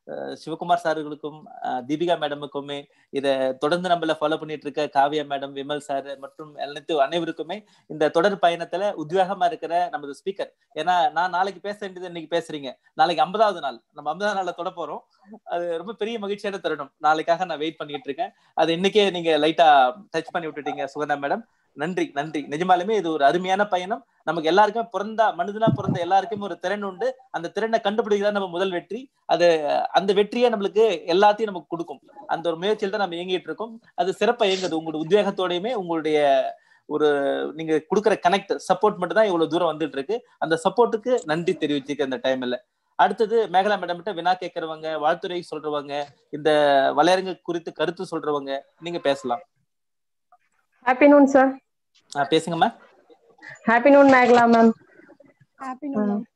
அஹ், சிவகுமார் சார்களுக்கும் அஹ், தீபிகா மேடமுக்குமே இதை தொடர்ந்து நம்மள ஃபாலோ பண்ணிட்டு இருக்க காவியா மேடம் விமல் சார் மற்றும் அனைத்து அனைவருக்குமே இந்த தொடர் பயணத்துல உத்வேகமா இருக்கிற நமது ஸ்பீக்கர் ஏன்னா நான் நாளைக்கு பேச வேண்டியது இன்னைக்கு பேசுறீங்க நாளைக்கு ஐம்பதாவது நாள் நம்ம ஐம்பதாவது நாள்ல தொட போறோம் அது ரொம்ப பெரிய மகிழ்ச்சியான தருணம் நாளைக்காக நான் வெயிட் பண்ணிட்டு இருக்கேன் அது இன்னைக்கே நீங்க லைட்டா டச் பண்ணி விட்டுட்டீங்க சுகந்தா மேடம் நன்றி நன்றி நிஜமாலுமே இது ஒரு அருமையான பயணம் நமக்கு எல்லாருக்குமே பிறந்தா மனிதனா பிறந்த எல்லாருக்குமே ஒரு திறன் உண்டு அந்த திறனை கண்டுபிடிக்கிறதா நம்ம முதல் வெற்றி அது அந்த வெற்றியே நம்மளுக்கு எல்லாத்தையும் நமக்கு கொடுக்கும் அந்த ஒரு முயற்சியில் தான் நம்ம இயங்கிட்டு இருக்கோம் அது சிறப்பா இயங்குது உங்களுடைய உத்வேகத்தோடையுமே உங்களுடைய ஒரு நீங்க கொடுக்குற கனெக்ட் சப்போர்ட் மட்டும் தான் இவ்வளவு தூரம் வந்துட்டு இருக்கு அந்த சப்போர்ட்டுக்கு நன்றி தெரிவிச்சுக்க இந்த டைம்ல அடுத்தது மேகலா மேடம் கிட்ட வினா கேட்கறவங்க வாழ்த்துறை சொல்றவங்க இந்த வளையரங்கு குறித்து கருத்து சொல்றவங்க நீங்க பேசலாம் ஹாப்பி நூன் சார் ஆஹ் பேசுங்கம்மா happy noon Megala ma'am happy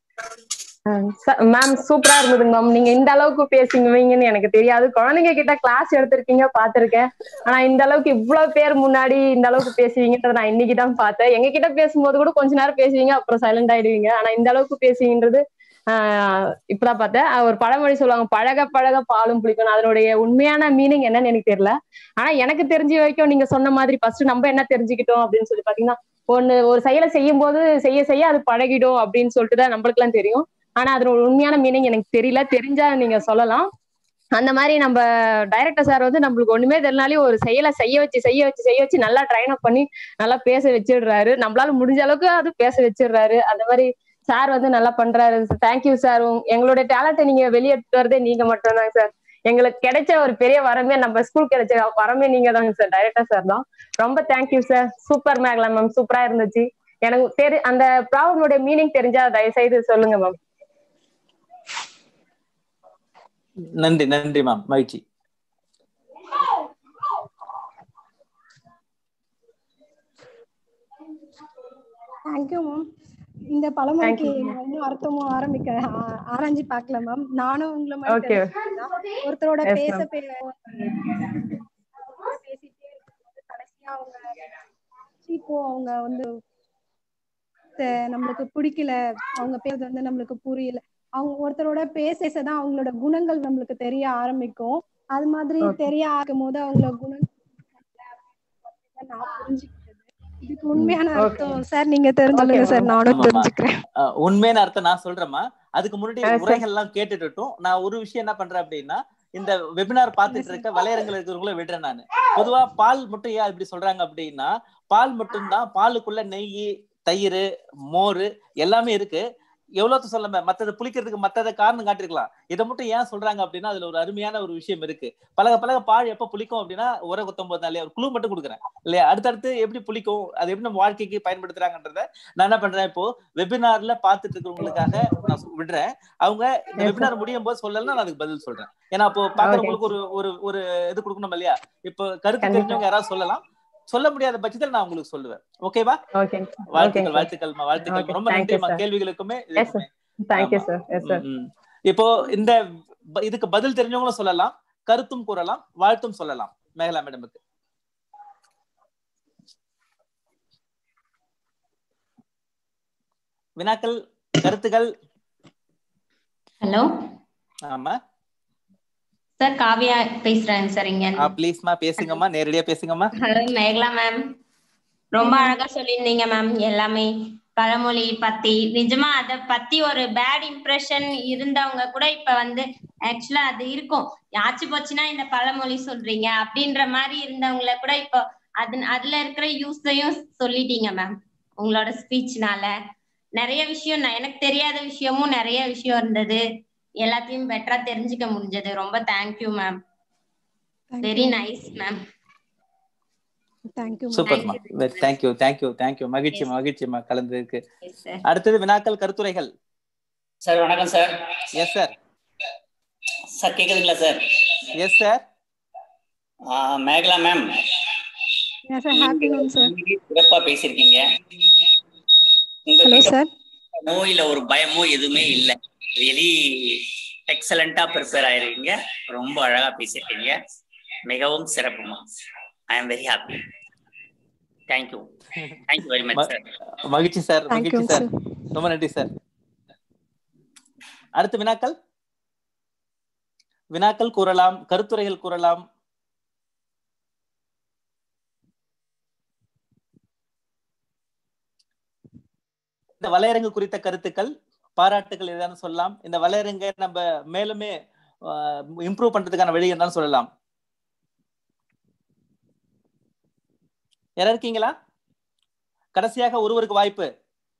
ma'am சூப்பரா இருந்ததுங்க மேம் நீங்க இந்த அளவுக்கு பேசுவீங்கன்னு எனக்கு தெரியாது குழந்தைங்க கிட்ட கிளாஸ் எடுத்திருக்கீங்க பாத்திருக்கேன் ஆனா இந்த அளவுக்கு இவ்வளவு பேர் முன்னாடி இந்த அளவுக்கு பேசுவீங்கன்றத நான் இன்னைக்கு தான் பார்த்தேன் எங்க கிட்ட பேசும்போது கூட கொஞ்ச நேரம் பேசுவீங்க அப்புறம் சைலண்ட் ஆயிடுவீங்க ஆனா இந்த அளவுக்கு பேசுவீங்கன்றது ஆஹ் இப்பதான் பார்த்தேன் அஹ் ஒரு பழமொழி சொல்லுவாங்க பழக பழக பாலும் புளிக்கணும் அதனுடைய உண்மையான மீனிங் என்னன்னு எனக்கு தெரியல ஆனா எனக்கு தெரிஞ்ச வரைக்கும் நீங்க சொன்ன மாதிரி ஃபர்ஸ்ட் நம்ம என்ன தெரிஞ்சுக்கிட்டோம் அப்படின்னு சொல்லி பாத்தீங்கன்னா ஒண்ணு ஒரு செயலை செய்யும் போது செய்ய செய்ய அது பழகிடும் அப்படின்னு சொல்லிட்டு தான் நம்மளுக்கு எல்லாம் தெரியும் ஆனா அதோட உண்மையான மீனிங் எனக்கு தெரியல தெரிஞ்சா நீங்க சொல்லலாம் அந்த மாதிரி நம்ம டைரக்டர் சார் வந்து நம்மளுக்கு ஒண்ணுமே தெரியலனாலே ஒரு செயலை செய்ய வச்சு செய்ய வச்சு செய்ய வச்சு நல்லா ட்ரைன் அப் பண்ணி நல்லா பேச வச்சிடுறாரு நம்மளால முடிஞ்ச அளவுக்கு அது பேச வச்சிடுறாரு அந்த மாதிரி சார் வந்து நல்லா பண்றாரு தேங்க்யூ சார் எங்களுடைய டேலண்ட்டை நீங்க வெளியேற்று வரதே நீங்க மட்டும்தாங்க சார் எங்களுக்கு கிடைச்ச ஒரு பெரிய வரமே நம்ம ஸ்கூல் கிடைச்ச வரமே நீங்க தாங்க சார் டைரக்டர் சார் தான் ரொம்ப தேங்க்யூ சார் சூப்பர் மேக்லாம் மேம் சூப்பரா இருந்துச்சு எனக்கு தெரி அந்த ப்ராப்ளமோட மீனிங் தெரிஞ்சா தயவு செய்து சொல்லுங்க மேம் நன்றி நன்றி மேம் மகிழ்ச்சி தேங்க்யூ மேம் இந்த பழமொழிக்கு நான் இன்னும் அர்த்தமும் ஆரம்பிக்க ஆ- ஆராய்ஞ்சு பார்க்கல மேம் நானும் உங்களை மாதிரி Okay. தெரிஞ்சுக்கிட்டேன். ஒருத்தரோட Yes, பேச ma'am. பே- பேசிட்டே இருக்கும்போது கடைசியா அவங்க இப்போ அவங்க வந்து த- நம்மளுக்கு பிடிக்கல அவங்க பேசுறது வந்து நம்மளுக்கு புரியல அவங்க ஒருத்தரோட பேச தான் அவங்களோட குணங்கள் நம்மளுக்கு தெரிய ஆரம்பிக்கும் அது மாதிரி Okay. தெரிய ஆகும் போது அவங்களோட குணங்கள் நான் புரிஞ்சுக்கிட்டது இதுக்கு உண்மையான அர்த்தம் சார் நீங்க தெரிஞ்சுங்க Okay, சார் ma'am. நானும் ஆமாம்மா. தெரிஞ்சுக்கிறேன் அஹ் உண்மையான அர்த்தம் நான் சொல்றேம்மா அதுக்கு முன்னாடி ஆ, சரி. உரைகள் எல்லாம் கேட்டுட்டும் நான் ஒரு விஷயம் என்ன பண்றேன் அப்படின்னா இந்த வெபினார் பார்த்துட்டு இருக்க வலையரங்கில் இருக்கிறவங்கள விடுறேன் நான் பொதுவா பால் மட்டும் ஏன் இப்படி சொல்றாங்க அப்படின்னா பால் மட்டும்தான் பாலுக்குள்ள நெய் தயிர் மோர் எல்லாமே இருக்கு எவ்வளவு சொல்ல மத்ததை புளிக்கிறதுக்கு மத்தத காரணம் காட்டிருக்கலாம் இதை மட்டும் ஏன் சொல்றாங்க அப்படின்னா அதுல ஒரு அருமையான ஒரு விஷயம் இருக்கு பழக பழக பால் எப்ப புளிக்கும் அப்படின்னா உர குத்தம் போது நாளே ஒரு குழு மட்டும் கொடுக்குறேன் இல்லையா அடுத்தடுத்து எப்படி புளிக்கும் அது எப்படி நம்ம வாழ்க்கைக்கு பயன்படுத்துறாங்கன்றத நான் என்ன பண்றேன் இப்போ வெபினார்ல பாத்துட்டு இருக்கிறவங்களுக்காக நான் சொ- விடுறேன் அவங்க இந்த Yes, வெபினார் முடியும் போது சொல்லலாம் நான் அதுக்கு பதில் சொல்றேன் ஏன்னா அப்போ பாக்குறவங்களுக்கு ஒரு ஒரு ஒரு இது கொடுக்கணும் இல்லையா இப்போ கருத்து கண்டிப்பா. தெரிஞ்சவங்க யாராவது சொல்லலாம் சொல்ல முடியாத பட்சத்தில் நான் உங்களுக்கு சொல்லுவேன் ஓகேவா ஓகே வாழ்த்துக்கள் வாழ்த்துக்கள்மா வாழ்த்துக்கள் Okay, ரொம்ப thank you, நன்றிமா sir. கேள்விகளுக்குமே Yes, sir. Thank you sir yes sir ம், ம். இப்போ இந்த ப- இதுக்கு பதில் தெரிஞ்சவங்களும் சொல்லலாம் கருத்தும் கூறலாம் வாழ்த்தும் சொல்லலாம் மேகலா மேடமுக்கு வினாக்கள் கருத்துகள் ஹலோ ஆமா சார் காவியா பேசுறேன் சார் இங்க ப்ளீஸ்மா பேசுங்கம்மா நேரடியா பேசுங்கம்மா ஹலோ மேகலா மேம் ரொம்ப அழகா சொல்லியிருந்தீங்க மேம் எல்லாமே பழமொழி பத்தி நிஜமா அத பத்தி ஒரு பேட் இம்ப்ரெஷன் இருந்தவங்க கூட இப்ப வந்து ஆக்சுவலா அது இருக்கும் ஆச்சு போச்சுன்னா இந்த பழமொழி சொல்றீங்க அப்படின்ற மாதிரி இருந்தவங்கள கூட இப்போ அது அதுல இருக்கிற யூஸையும் சொல்லிட்டீங்க மேம் உங்களோட ஸ்பீச்னால நிறைய விஷயம் நான் எனக்கு தெரியாத விஷயமும் நிறைய விஷயம் இருந்தது எல்லாத்தையும் பெட்டரா தெரிஞ்சுக்க முடிஞ்சது ரொம்ப thank you ma'am very nice ma'am thank you சூப்பர்மா தேங்க்யூ தேங்க்யூ தேங்க்யூ மகிழ்ச்சி மகிழ்ச்சிமா கலந்ததுக்கு சார் அடுத்தது வினாக்கள் கருத்துரைகள் சார் வணக்கம் சார் எஸ் சார் சார் கேக்குதுங்களா sir yes sir Megala ma'am sir happy noon sir சிறப்பா பேசியிருக்கீங்க ஹலோ உங்ககிட்ட சார் நோயில ஒரு பயமோ எதுவுமே இல்லை ரியலி எக்ஸலண்டா ப்ரிப்பேர் ஆயிருக்கீங்க ரொம்ப அழகா பேசியிருக்கீங்க மிகவும் சிறப்புமா I am very happy thank you thank you very much sir மகிழ்ச்சி சார் Thank you, மகிழ்ச்சி சார் ரொம்ப நன்றி சார் அடுத்த வினாக்கள் வினாக்கள் கூறலாம் கருத்துரைகள் கூறலாம் இந்த வலையரங்கு குறித்த கருத்துக்கள் பாராட்டுகள் எதாவது சொல்லலாம் இந்த வலையரங்கை நம்ம மேலுமே இம்ப்ரூவ் பண்றதுக்கான வழி என்னன்னு சொல்லலாம் யாரா இருக்கீங்களா கடைசியாக ஒருவருக்கு வாய்ப்பு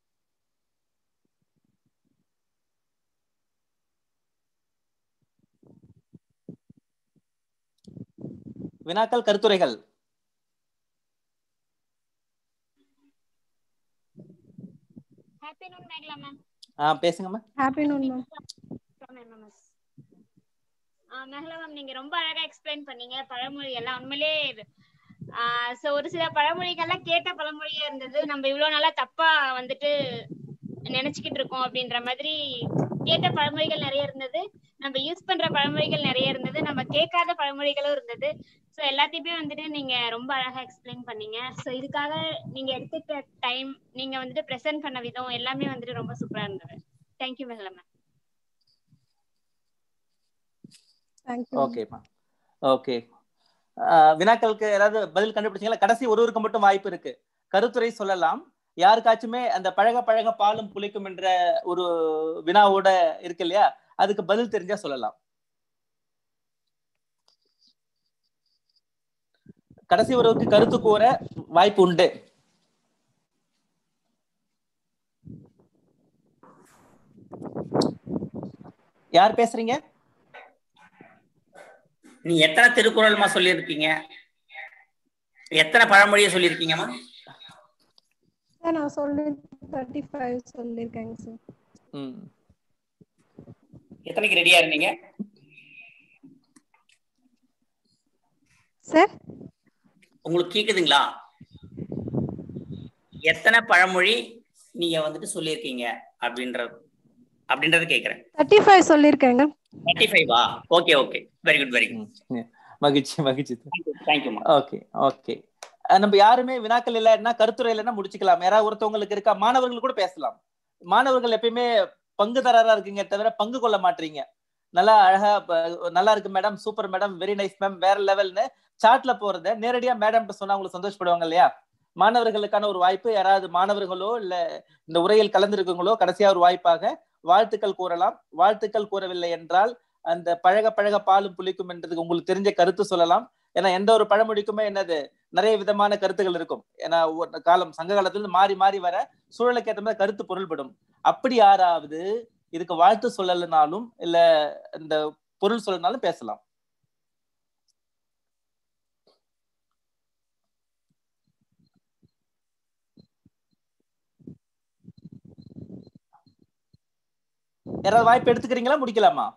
வினாக்கள் கருத்துரைகள் ஹாப்பி நூன் மேகலா மேம் ஆ பேசுங்கம்மா happy noon ma'am Megala ma'am நீங்க ரொம்ப அழகா எக்ஸ்பிளைன் பண்ணீங்க பழமொழி எல்லாம் உண்மையிலே ஆஹ் சோ ஒரு சில பழமொழிகள்லாம் கேட்ட பழமொழியா இருந்தது நம்ம இவ்வளவு நாளா தப்பா வந்துட்டு நினைச்சுக்கிட்டு இருக்கோம் அப்படின்ற மாதிரி கேட்ட பழமொழிகள் நிறைய இருந்தது நம்ம யூஸ் பண்ற பழமொழிகள் நிறைய இருந்தது நம்ம கேட்காத பழமொழிகளும் இருந்தது சோ எல்லாத்தையுமே வந்துட்டு நீங்க ரொம்ப அழகா எக்ஸ்பிளைன் பண்ணீங்க சோ இதுக்காக நீங்க எடுத்துக்கிட்ட டைம் நீங்க வந்துட்டு பிரசன்ட் பண்ண விதம் எல்லாமே வந்துட்டு ரொம்ப சூப்பரா இருந்தது தேங்க்யூ மேகலா மேம் தேங்க்யூ ஓகேம்மா ஓகே வினாக்களுக்கு ஏதாவது பதில் கண்டுபிடிச்சீங்களா கடைசி ஒருவருக்கு மட்டும் வாய்ப்பு இருக்கு கருத்துரை சொல்லலாம் யாருக்காச்சுமே அந்த பழக பழக பாலும் புளிக்கும் என்ற ஒரு வினாவோட இருக்கு இல்லையா அதுக்கு பதில் தெரிஞ்சா சொல்லலாம் கடைசி ஒருவருக்கு கருத்து கூற வாய்ப்பு உண்டு யார் பேசுறீங்க நீ எத்தனை திருக்குறள்மா சொல்லியிருக்கீங்க எத்தனை பழமொழியை சொல்லியிருக்கீங்கம்மா சார் நான் சொல்லி தேர்ட்டி ஃபைவ் சொல்லியிருக்கேங்க சார் ம் எத்தனைக்கு ரெடியா இருந்தீங்க சார் உங்களுக்கு கேக்குதுங்களா எத்தனை பழமொழி நீங்க வந்துட்டு சொல்லியிருக்கீங்க அப்படின்றது அப்படின்றது கேக்குறேன் தேர்ட்டி ஃபைவ் சொல்லியிருக்கேங்க தேர்ட்டி ஃபைவா okay okay very good very good மகிழ்ச்சி மகிழ்ச்சி தேங்க்யூமா ஓகே ஓகே நம்ம யாருமே வினாக்கள் இல்லைன்னா கருத்துரை இல்லைன்னா முடிச்சுக்கலாம் யாராவது ஒருத்தவங்களுக்கு இருக்கா மாணவர்கள் கூட பேசலாம் மாணவர்கள் எப்பயுமே பங்குதாரரா இருக்கீங்க தவிர பங்கு கொள்ள மாட்டீங்க நல்லா அழகா ப- நல்லா இருக்கு madam super madam very nice ma'am வேற லெவல்னு சாட்ல போறத நேரடியா மேடம் சொன்னா அவங்களுக்கு சந்தோஷப்படுவாங்க இல்லையா மாணவர்களுக்கான ஒரு வாய்ப்பு யாராவது மாணவர்களோ இல்ல இந்த உரையில் கலந்திருக்கவங்களோ கடைசியா ஒரு வாய்ப்பாக வாழ்த்துக்கள் கூறலாம் வாழ்த்துக்கள் கூறவில்லை என்றால் அந்த பழக பழக பாலும் புளிக்கும் என்றதுக்கு உங்களுக்கு தெரிஞ்ச கருத்து சொல்லலாம் ஏன்னா எந்த ஒரு பழமொழிக்குமே என்னது நிறைய விதமான கருத்துகள் இருக்கும் ஏன்னா ஒரு காலம் சங்க காலத்துல இருந்து மாறி மாறி வர சூழலுக்கு ஏற்ற மாதிரி கருத்து பொருள்படும் அப்படி யாராவது இதுக்கு வாழ்த்து சொல்லலைனாலும் இல்ல இந்த பொருள் சொல்லனாலும் பேசலாம் யாராவது வாய்ப்பு எடுத்துக்கிறீங்களா முடிக்கலாமா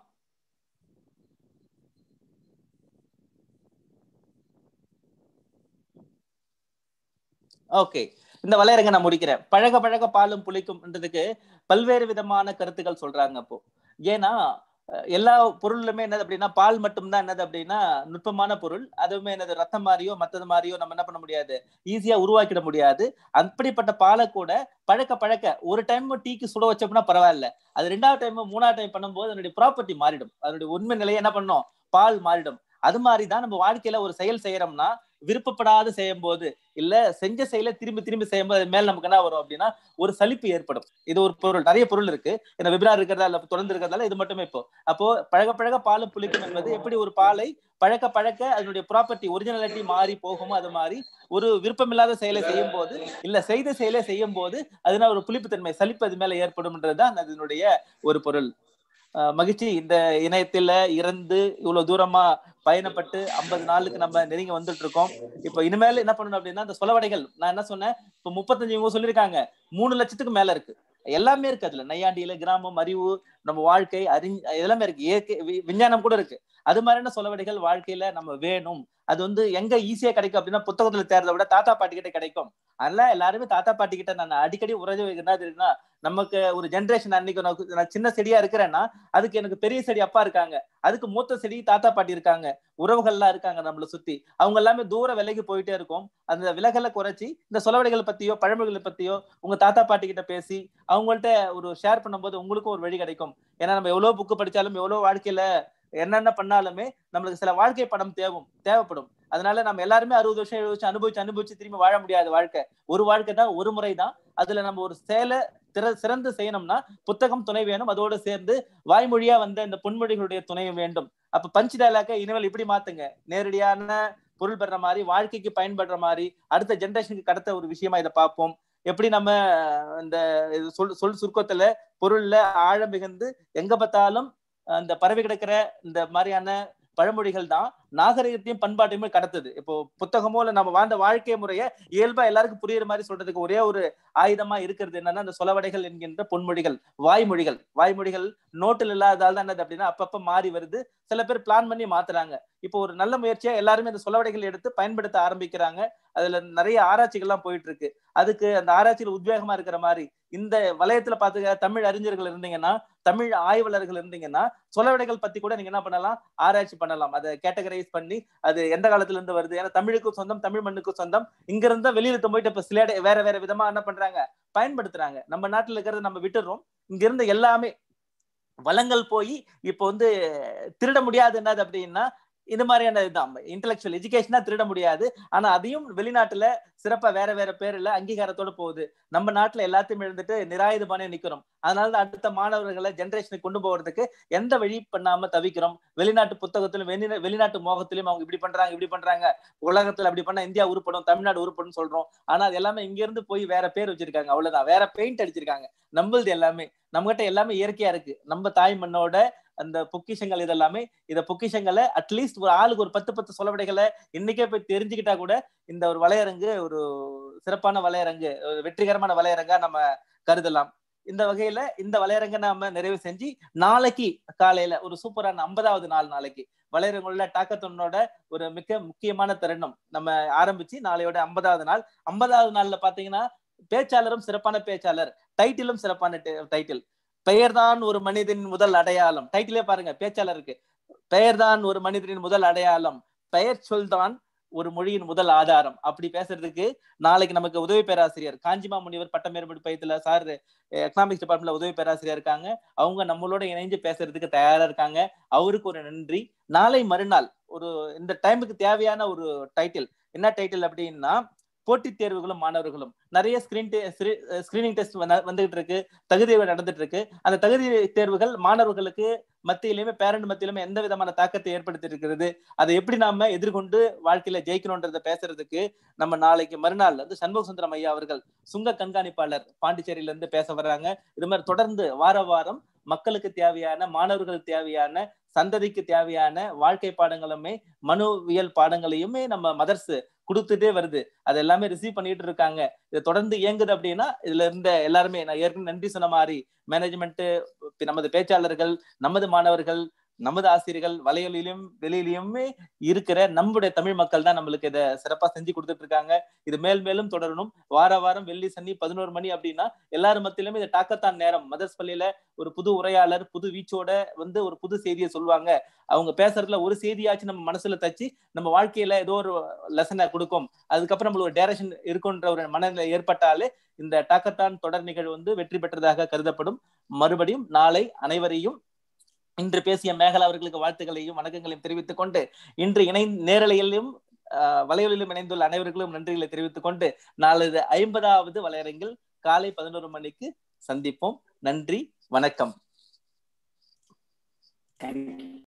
ஓகே இந்த வலையரங்க நான் முடிக்கிறேன் பழக பழக பாலும் புளிக்கும்ன்றதுக்கு பல்வேறு விதமான கருத்துக்கள் சொல்றாங்க அப்போ ஏன்னா அஹ், எல்லா பொருளுமே என்னது அப்படின்னா பால் மட்டும்தான் என்னது அப்படின்னா நுட்பமான பொருள் அதுவுமே என்னது ரத்தம் மாதிரியோ மத்தது மாதிரியோ நம்ம என்ன பண்ண முடியாது ஈஸியா உருவாக்கிட முடியாது அப்படிப்பட்ட பாலை கூட பழக்க பழக்க ஒரு டைம் டீக்கு சுட வச்சோம்னா பரவாயில்ல அது ரெண்டாவது டைம் மூணாவது டைம் பண்ணும்போது அதனுடைய ப்ராப்பர்ட்டி மாறிடும் அதனுடைய உண்மை நிலையை என்ன பண்ணும் பால் மாறிடும் அது மாதிரிதான் நம்ம வாழ்க்கையில ஒரு செயல் செய்யறோம்னா விருப்பப்படாத செய்யும் போது இல்ல செஞ்ச செயலை திரும்பி திரும்பி செய்யும்போது அது மேல நமக்கு என்ன வரும் அப்படின்னா ஒரு சலிப்பு ஏற்படும் இது ஒரு பொருள் நிறைய பொருள் இருக்கு ஏன்னா வெபினார் இருக்கிறதா இல்ல தொடர்ந்து இருக்கிறதால இது மட்டுமே இப்போ அப்போ பழக பழக பாலும் புளிக்கும் என்பது எப்படி ஒரு பாலை பழக்க பழக்க அதனுடைய ப்ராப்பர்ட்டி ஒரிஜினாலிட்டி மாறி போகுமோ அது மாதிரி ஒரு விருப்பமில்லாத செயலை செய்யும் போது இல்ல செய்த செயலை செய்யும் போது அதனால ஒரு புளிப்புத்தன்மை சலிப்பு அது மேல ஏற்படும்ன்றதுதான் அதனுடைய ஒரு பொருள் அஹ் மகிழ்ச்சி இந்த இணையத்துல இறந்து இவ்வளவு தூரமா பயணப்பட்டு ஐம்பது நாளுக்கு நம்ம நெருங்கி வந்துட்டு இருக்கோம் இப்ப இனிமேல் என்ன பண்ணணும் அப்படின்னா இந்த சொலவடைகள் நான் என்ன சொன்னேன் இப்ப முப்பத்தஞ்சு இவங்க சொல்லியிருக்காங்க மூணு லட்சத்துக்கு மேல இருக்கு எல்லாமே இருக்கு அதுல நையாண்டியில கிராமம் அறிவு நம்ம வாழ்க்கை அறிஞ எல்லாமே இருக்கு இயற்கை வி- விஞ்ஞானம் கூட இருக்கு அது மாதிரியான சொலவடைகள் வாழ்க்கையில நம்ம வேணும் அது வந்து எங்க ஈஸியா கிடைக்கும் அப்படின்னா புத்தகத்துல தேர்றதை விட தாத்தா பாட்டி கிட்ட கிடைக்கும் அதனால எல்லாருமே தாத்தா பாட்டி கிட்ட நான் அடிக்கடி உறவு என்ன தெரியுமா நமக்கு ஒரு ஜென்ரேஷன் அன்னைக்கு நான் நான் சின்ன செடியா இருக்கிறேன்னா அதுக்கு எனக்கு பெரிய செடி அப்பா இருக்காங்க அதுக்கு மூத்த செடி தாத்தா பாட்டி இருக்காங்க உறவுகள்லாம் இருக்காங்க நம்மள சுத்தி அவங்க எல்லாமே தூர விலகி போயிட்டே இருக்கும் அந்த விலகலை குறைச்சி இந்த சொலவடைகள் பத்தியோ பழமொழிகளை பத்தியோ உங்க தாத்தா பாட்டி கிட்ட பேசி அவங்கள்ட்ட ஒரு ஷேர் பண்ணும்போது உங்களுக்கும் ஒரு வழி கிடைக்கும் ஏன்னா நம்ம எவ்வளவு புக்கு படிச்சாலும் எவ்வளவு வாழ்க்கையில என்னென்ன பண்ணாலுமே நம்மளுக்கு சில வாழ்க்கை படம் தேவும் தேவைப்படும் அதனால நம்ம எல்லாருமே அறுபது வருஷம் எழுபது வருஷம் அனுபவிச்சு அனுபவிச்சு திரும்பி வாழ முடியாது வாழ்க்கை ஒரு வாழ்க்கை தான் ஒரு முறை தான் அதுல நம்ம ஒரு செயலை திற சிறந்து செய்யணும்னா புத்தகம் துணை வேணும் அதோடு சேர்ந்து வாய்மொழியா வந்த இந்த பொன்மொழிகளுடைய துணை வேண்டும் அப்ப பஞ்ச் டயலாக இனிமேல் இப்படி மாத்துங்க நேரடியான பொருள் பெற மாதிரி வாழ்க்கைக்கு பயன்படுற மாதிரி அடுத்த ஜென்ரேஷனுக்கு கடத்த ஒரு விஷயமா இதை பார்ப்போம் எப்படி நம்ம இந்த இது சொல் சொல் சுருக்கத்துல பொருள்ல ஆழம் மிகுந்து எங்க பார்த்தாலும் அந்த பரவி கிடக்கிற இந்த மாதிரியான பழமொழிகள் தான் நாகரிகத்தையும் பண்பாட்டையுமே கடத்துது இப்போ புத்தகமோ இல்ல நம்ம வாழ்ந்த வாழ்க்கை முறைய இயல்பா எல்லாருக்கும் புரியுற மாதிரி சொல்றதுக்கு ஒரே ஒரு ஆயுதமா இருக்கிறது என்னன்னா அந்த சொலவடைகள் என்கின்ற பொன்மொழிகள் வாய்மொழிகள் வாய்மொழிகள் நோட்டில் இல்லாததால் தான் என்னது அப்படின்னா அப்பப்ப மாறி வருது சில பேர் பிளான் பண்ணி மாத்துறாங்க இப்போ ஒரு நல்ல முயற்சியா எல்லாருமே இந்த சொலவடைகள் எடுத்து பயன்படுத்த ஆரம்பிக்கிறாங்க அதுல நிறைய ஆராய்ச்சிகள்லாம் போயிட்டு இருக்கு அதுக்கு அந்த ஆராய்ச்சியில் உத்வேகமா இருக்கிற மாதிரி இந்த வலயத்துல பாத்துக்க தமிழ் அறிஞர்கள் இருந்தீங்கன்னா தமிழ் ஆய்வாளர்கள் இருந்தீங்கன்னா சொலவடைகள் பத்தி கூட நீங்க என்ன பண்ணலாம் ஆராய்ச்சி பண்ணலாம் அதை கேட்டகரைஸ் பண்ணி அது எந்த காலத்துல இருந்து வருது ஏன்னா தமிழுக்கும் சொந்தம் தமிழ் மண்ணுக்கும் சொந்தம் இங்க இருந்தா வெளியில போயிட்டு இப்ப சில வேற வேற விதமா என்ன பண்றாங்க பயன்படுத்துறாங்க நம்ம நாட்டுல இருக்கிறத நம்ம விட்டுறோம் இங்க இருந்த எல்லாமே வளங்கள் போய் இப்போ வந்து திருட முடியாது என்னது அப்படின்னா இந்த மாதிரியான இதுதான் இன்டெலெக்சுவல் எஜுகேஷனா திருட முடியாது ஆனா அதையும் வெளிநாட்டுல சிறப்பா வேற வேற பேர்ல அங்கீகாரத்தோட போகுது நம்ம நாட்டுல எல்லாத்தையும் எழுந்துட்டு நிராயுதபானே நிக்கிறோம் அதனால அடுத்த மாணவர்களை ஜென்ரேஷனுக்கு கொண்டு போறதுக்கு எந்த வழி பண்ணாம தவிக்கிறோம் வெளிநாட்டு புத்தகத்திலும் வெளி வெளிநாட்டு மோகத்திலும் அவங்க இப்படி பண்றாங்க இப்படி பண்றாங்க உலகத்துல அப்படி பண்ணா இந்தியா உருப்படும் தமிழ்நாடு உருப்படும் சொல்றோம் ஆனா அது எல்லாமே இங்க இருந்து போய் வேற பேர் வச்சிருக்காங்க அவ்வளவுதான் வேற பெயிண்ட் அடிச்சிருக்காங்க நம்மளது எல்லாமே நம்ம கிட்ட எல்லாமே இயற்கையா இருக்கு நம்ம தாய் மண்ணோட அந்த பொக்கிஷங்கள் இதெல்லாமே இத பொக்கிஷங்களை அட்லீஸ்ட் ஒரு ஆளுக்கு ஒரு பத்து பத்து சொலவடைகளை இன்னைக்கே போய் தெரிஞ்சுக்கிட்டா கூட இந்த ஒரு வலையரங்கு ஒரு சிறப்பான வலையரங்கு ஒரு வெற்றிகரமான வலையரங்கா நம்ம கருதலாம் இந்த வகையில இந்த வலையரங்க நாம நிறைவு செஞ்சு நாளைக்கு காலையில ஒரு சூப்பரான ஐம்பதாவது நாள் நாளைக்கு வலையரங்குள்ள டாக்கத்தொன்னோட ஒரு மிக முக்கியமான தருணம் நம்ம ஆரம்பிச்சு நாளையோட ஐம்பதாவது நாள் ஐம்பதாவது நாள்ல பாத்தீங்கன்னா பேச்சாளரும் சிறப்பான பேச்சாளர் டைட்டிலும் சிறப்பான டைட்டில் பெயர்தான் ஒரு மனிதனின் முதல் அடையாளம் டைட்டிலே பாருங்க பேச்சாளருக்கு பெயர்தான் ஒரு மனிதனின் முதல் அடையாளம் பெயர் சொல்தான் ஒரு மொழியின் முதல் ஆதாரம் அப்படி பேசுறதுக்கு நாளைக்கு நமக்கு உதவி பேராசிரியர் காஞ்சிமா முனிவர் பட்டமேற்படி பயத்துல சார் எக்கனாமிக்ஸ் டிபார்ட்மெண்ட்ல உதவி பேராசிரியர் இருக்காங்க அவங்க நம்மளோட இணைஞ்சு பேசுறதுக்கு தயாரா இருக்காங்க அவருக்கு ஒரு நன்றி நாளை மறுநாள் ஒரு இந்த டைமுக்கு தேவையான ஒரு டைட்டில் என்ன டைட்டில் அப்படின்னா போட்டித் தேர்வுகளும் மாணவர்களும் நிறைய ஸ்கிரீன் ஸ்கிரீனிங் டெஸ்ட் வந்துகிட்டு இருக்கு தகுதி நடந்துட்டு இருக்கு அந்த தகுதி தேர்வுகள் மாணவர்களுக்கு மத்தியிலுமே பேரண்ட் மத்தியிலுமே எந்த விதமான தாக்கத்தை ஏற்படுத்தி இருக்கிறது அதை எப்படி நாம எதிர்கொண்டு வாழ்க்கையில ஜெயிக்கணும்ன்றத பேசுறதுக்கு நம்ம நாளைக்கு மறுநாள் வந்து சண்முக சுந்தரம் ஐயா அவர்கள் சுங்க கண்காணிப்பாளர் பாண்டிச்சேரியில இருந்து பேச வர்றாங்க இது மாதிரி தொடர்ந்து வார வாரம் மக்களுக்கு தேவையான மாணவர்களுக்கு தேவையான சந்ததிக்கு தேவையான வாழ்க்கை பாடங்களுமே மனுவியல் பாடங்களையுமே நம்ம மதர்ஸ் கொடுத்துட்டே வருது அது எல்லாமே ரிசீவ் பண்ணிட்டு இருக்காங்க இது தொடர்ந்து இயங்குது அப்படின்னா இதுல இருந்த எல்லாருமே நான் ஏற்கனவே நன்றி சொன்ன மாதிரி மேனேஜ்மெண்ட் நமது பேச்சாளர்கள் நமது மாணவர்கள் நமது ஆசிரியர்கள் வலையொலியிலும் வெளியிலுமே இருக்கிற நம்முடைய தமிழ் மக்கள் தான் நம்மளுக்கு இதை சிறப்பா செஞ்சு கொடுத்துட்டு இருக்காங்க இது மேல் மேலும் தொடரணும் வார வாரம் வெள்ளி சனி பதினோரு மணி அப்படின்னா எல்லாரும் மத்தியிலுமே இது டாக்கத்தான் நேரம் மதர்ஸ் பள்ளியில ஒரு புது உரையாளர் புது வீச்சோட வந்து ஒரு புது செய்தியை சொல்லுவாங்க அவங்க பேசுறதுல ஒரு செய்தியாச்சும் நம்ம மனசுல தச்சு நம்ம வாழ்க்கையில ஏதோ ஒரு லெசனை கொடுக்கும் அதுக்கப்புறம் நம்மளுக்கு ஒரு டைரக்ஷன் இருக்குன்ற ஒரு மனநிலை ஏற்பட்டாலே இந்த டாக்கத்தான் தொடர் நிகழ்வு வந்து வெற்றி பெற்றதாக கருதப்படும் மறுபடியும் நாளை அனைவரையும் இன்று பேசிய மேகலா அவர்களுக்கு வாழ்த்துக்களையும் வணக்கங்களையும் தெரிவித்துக் கொண்டு இன்று இணை நேரலையிலும் வலையொலியிலும் இணைந்துள்ள அனைவர்களும் நன்றிகளை தெரிவித்துக் கொண்டு நாளது ஐம்பதாவது வலையரங்கில் காலை பதினோரு மணிக்கு சந்திப்போம் நன்றி வணக்கம்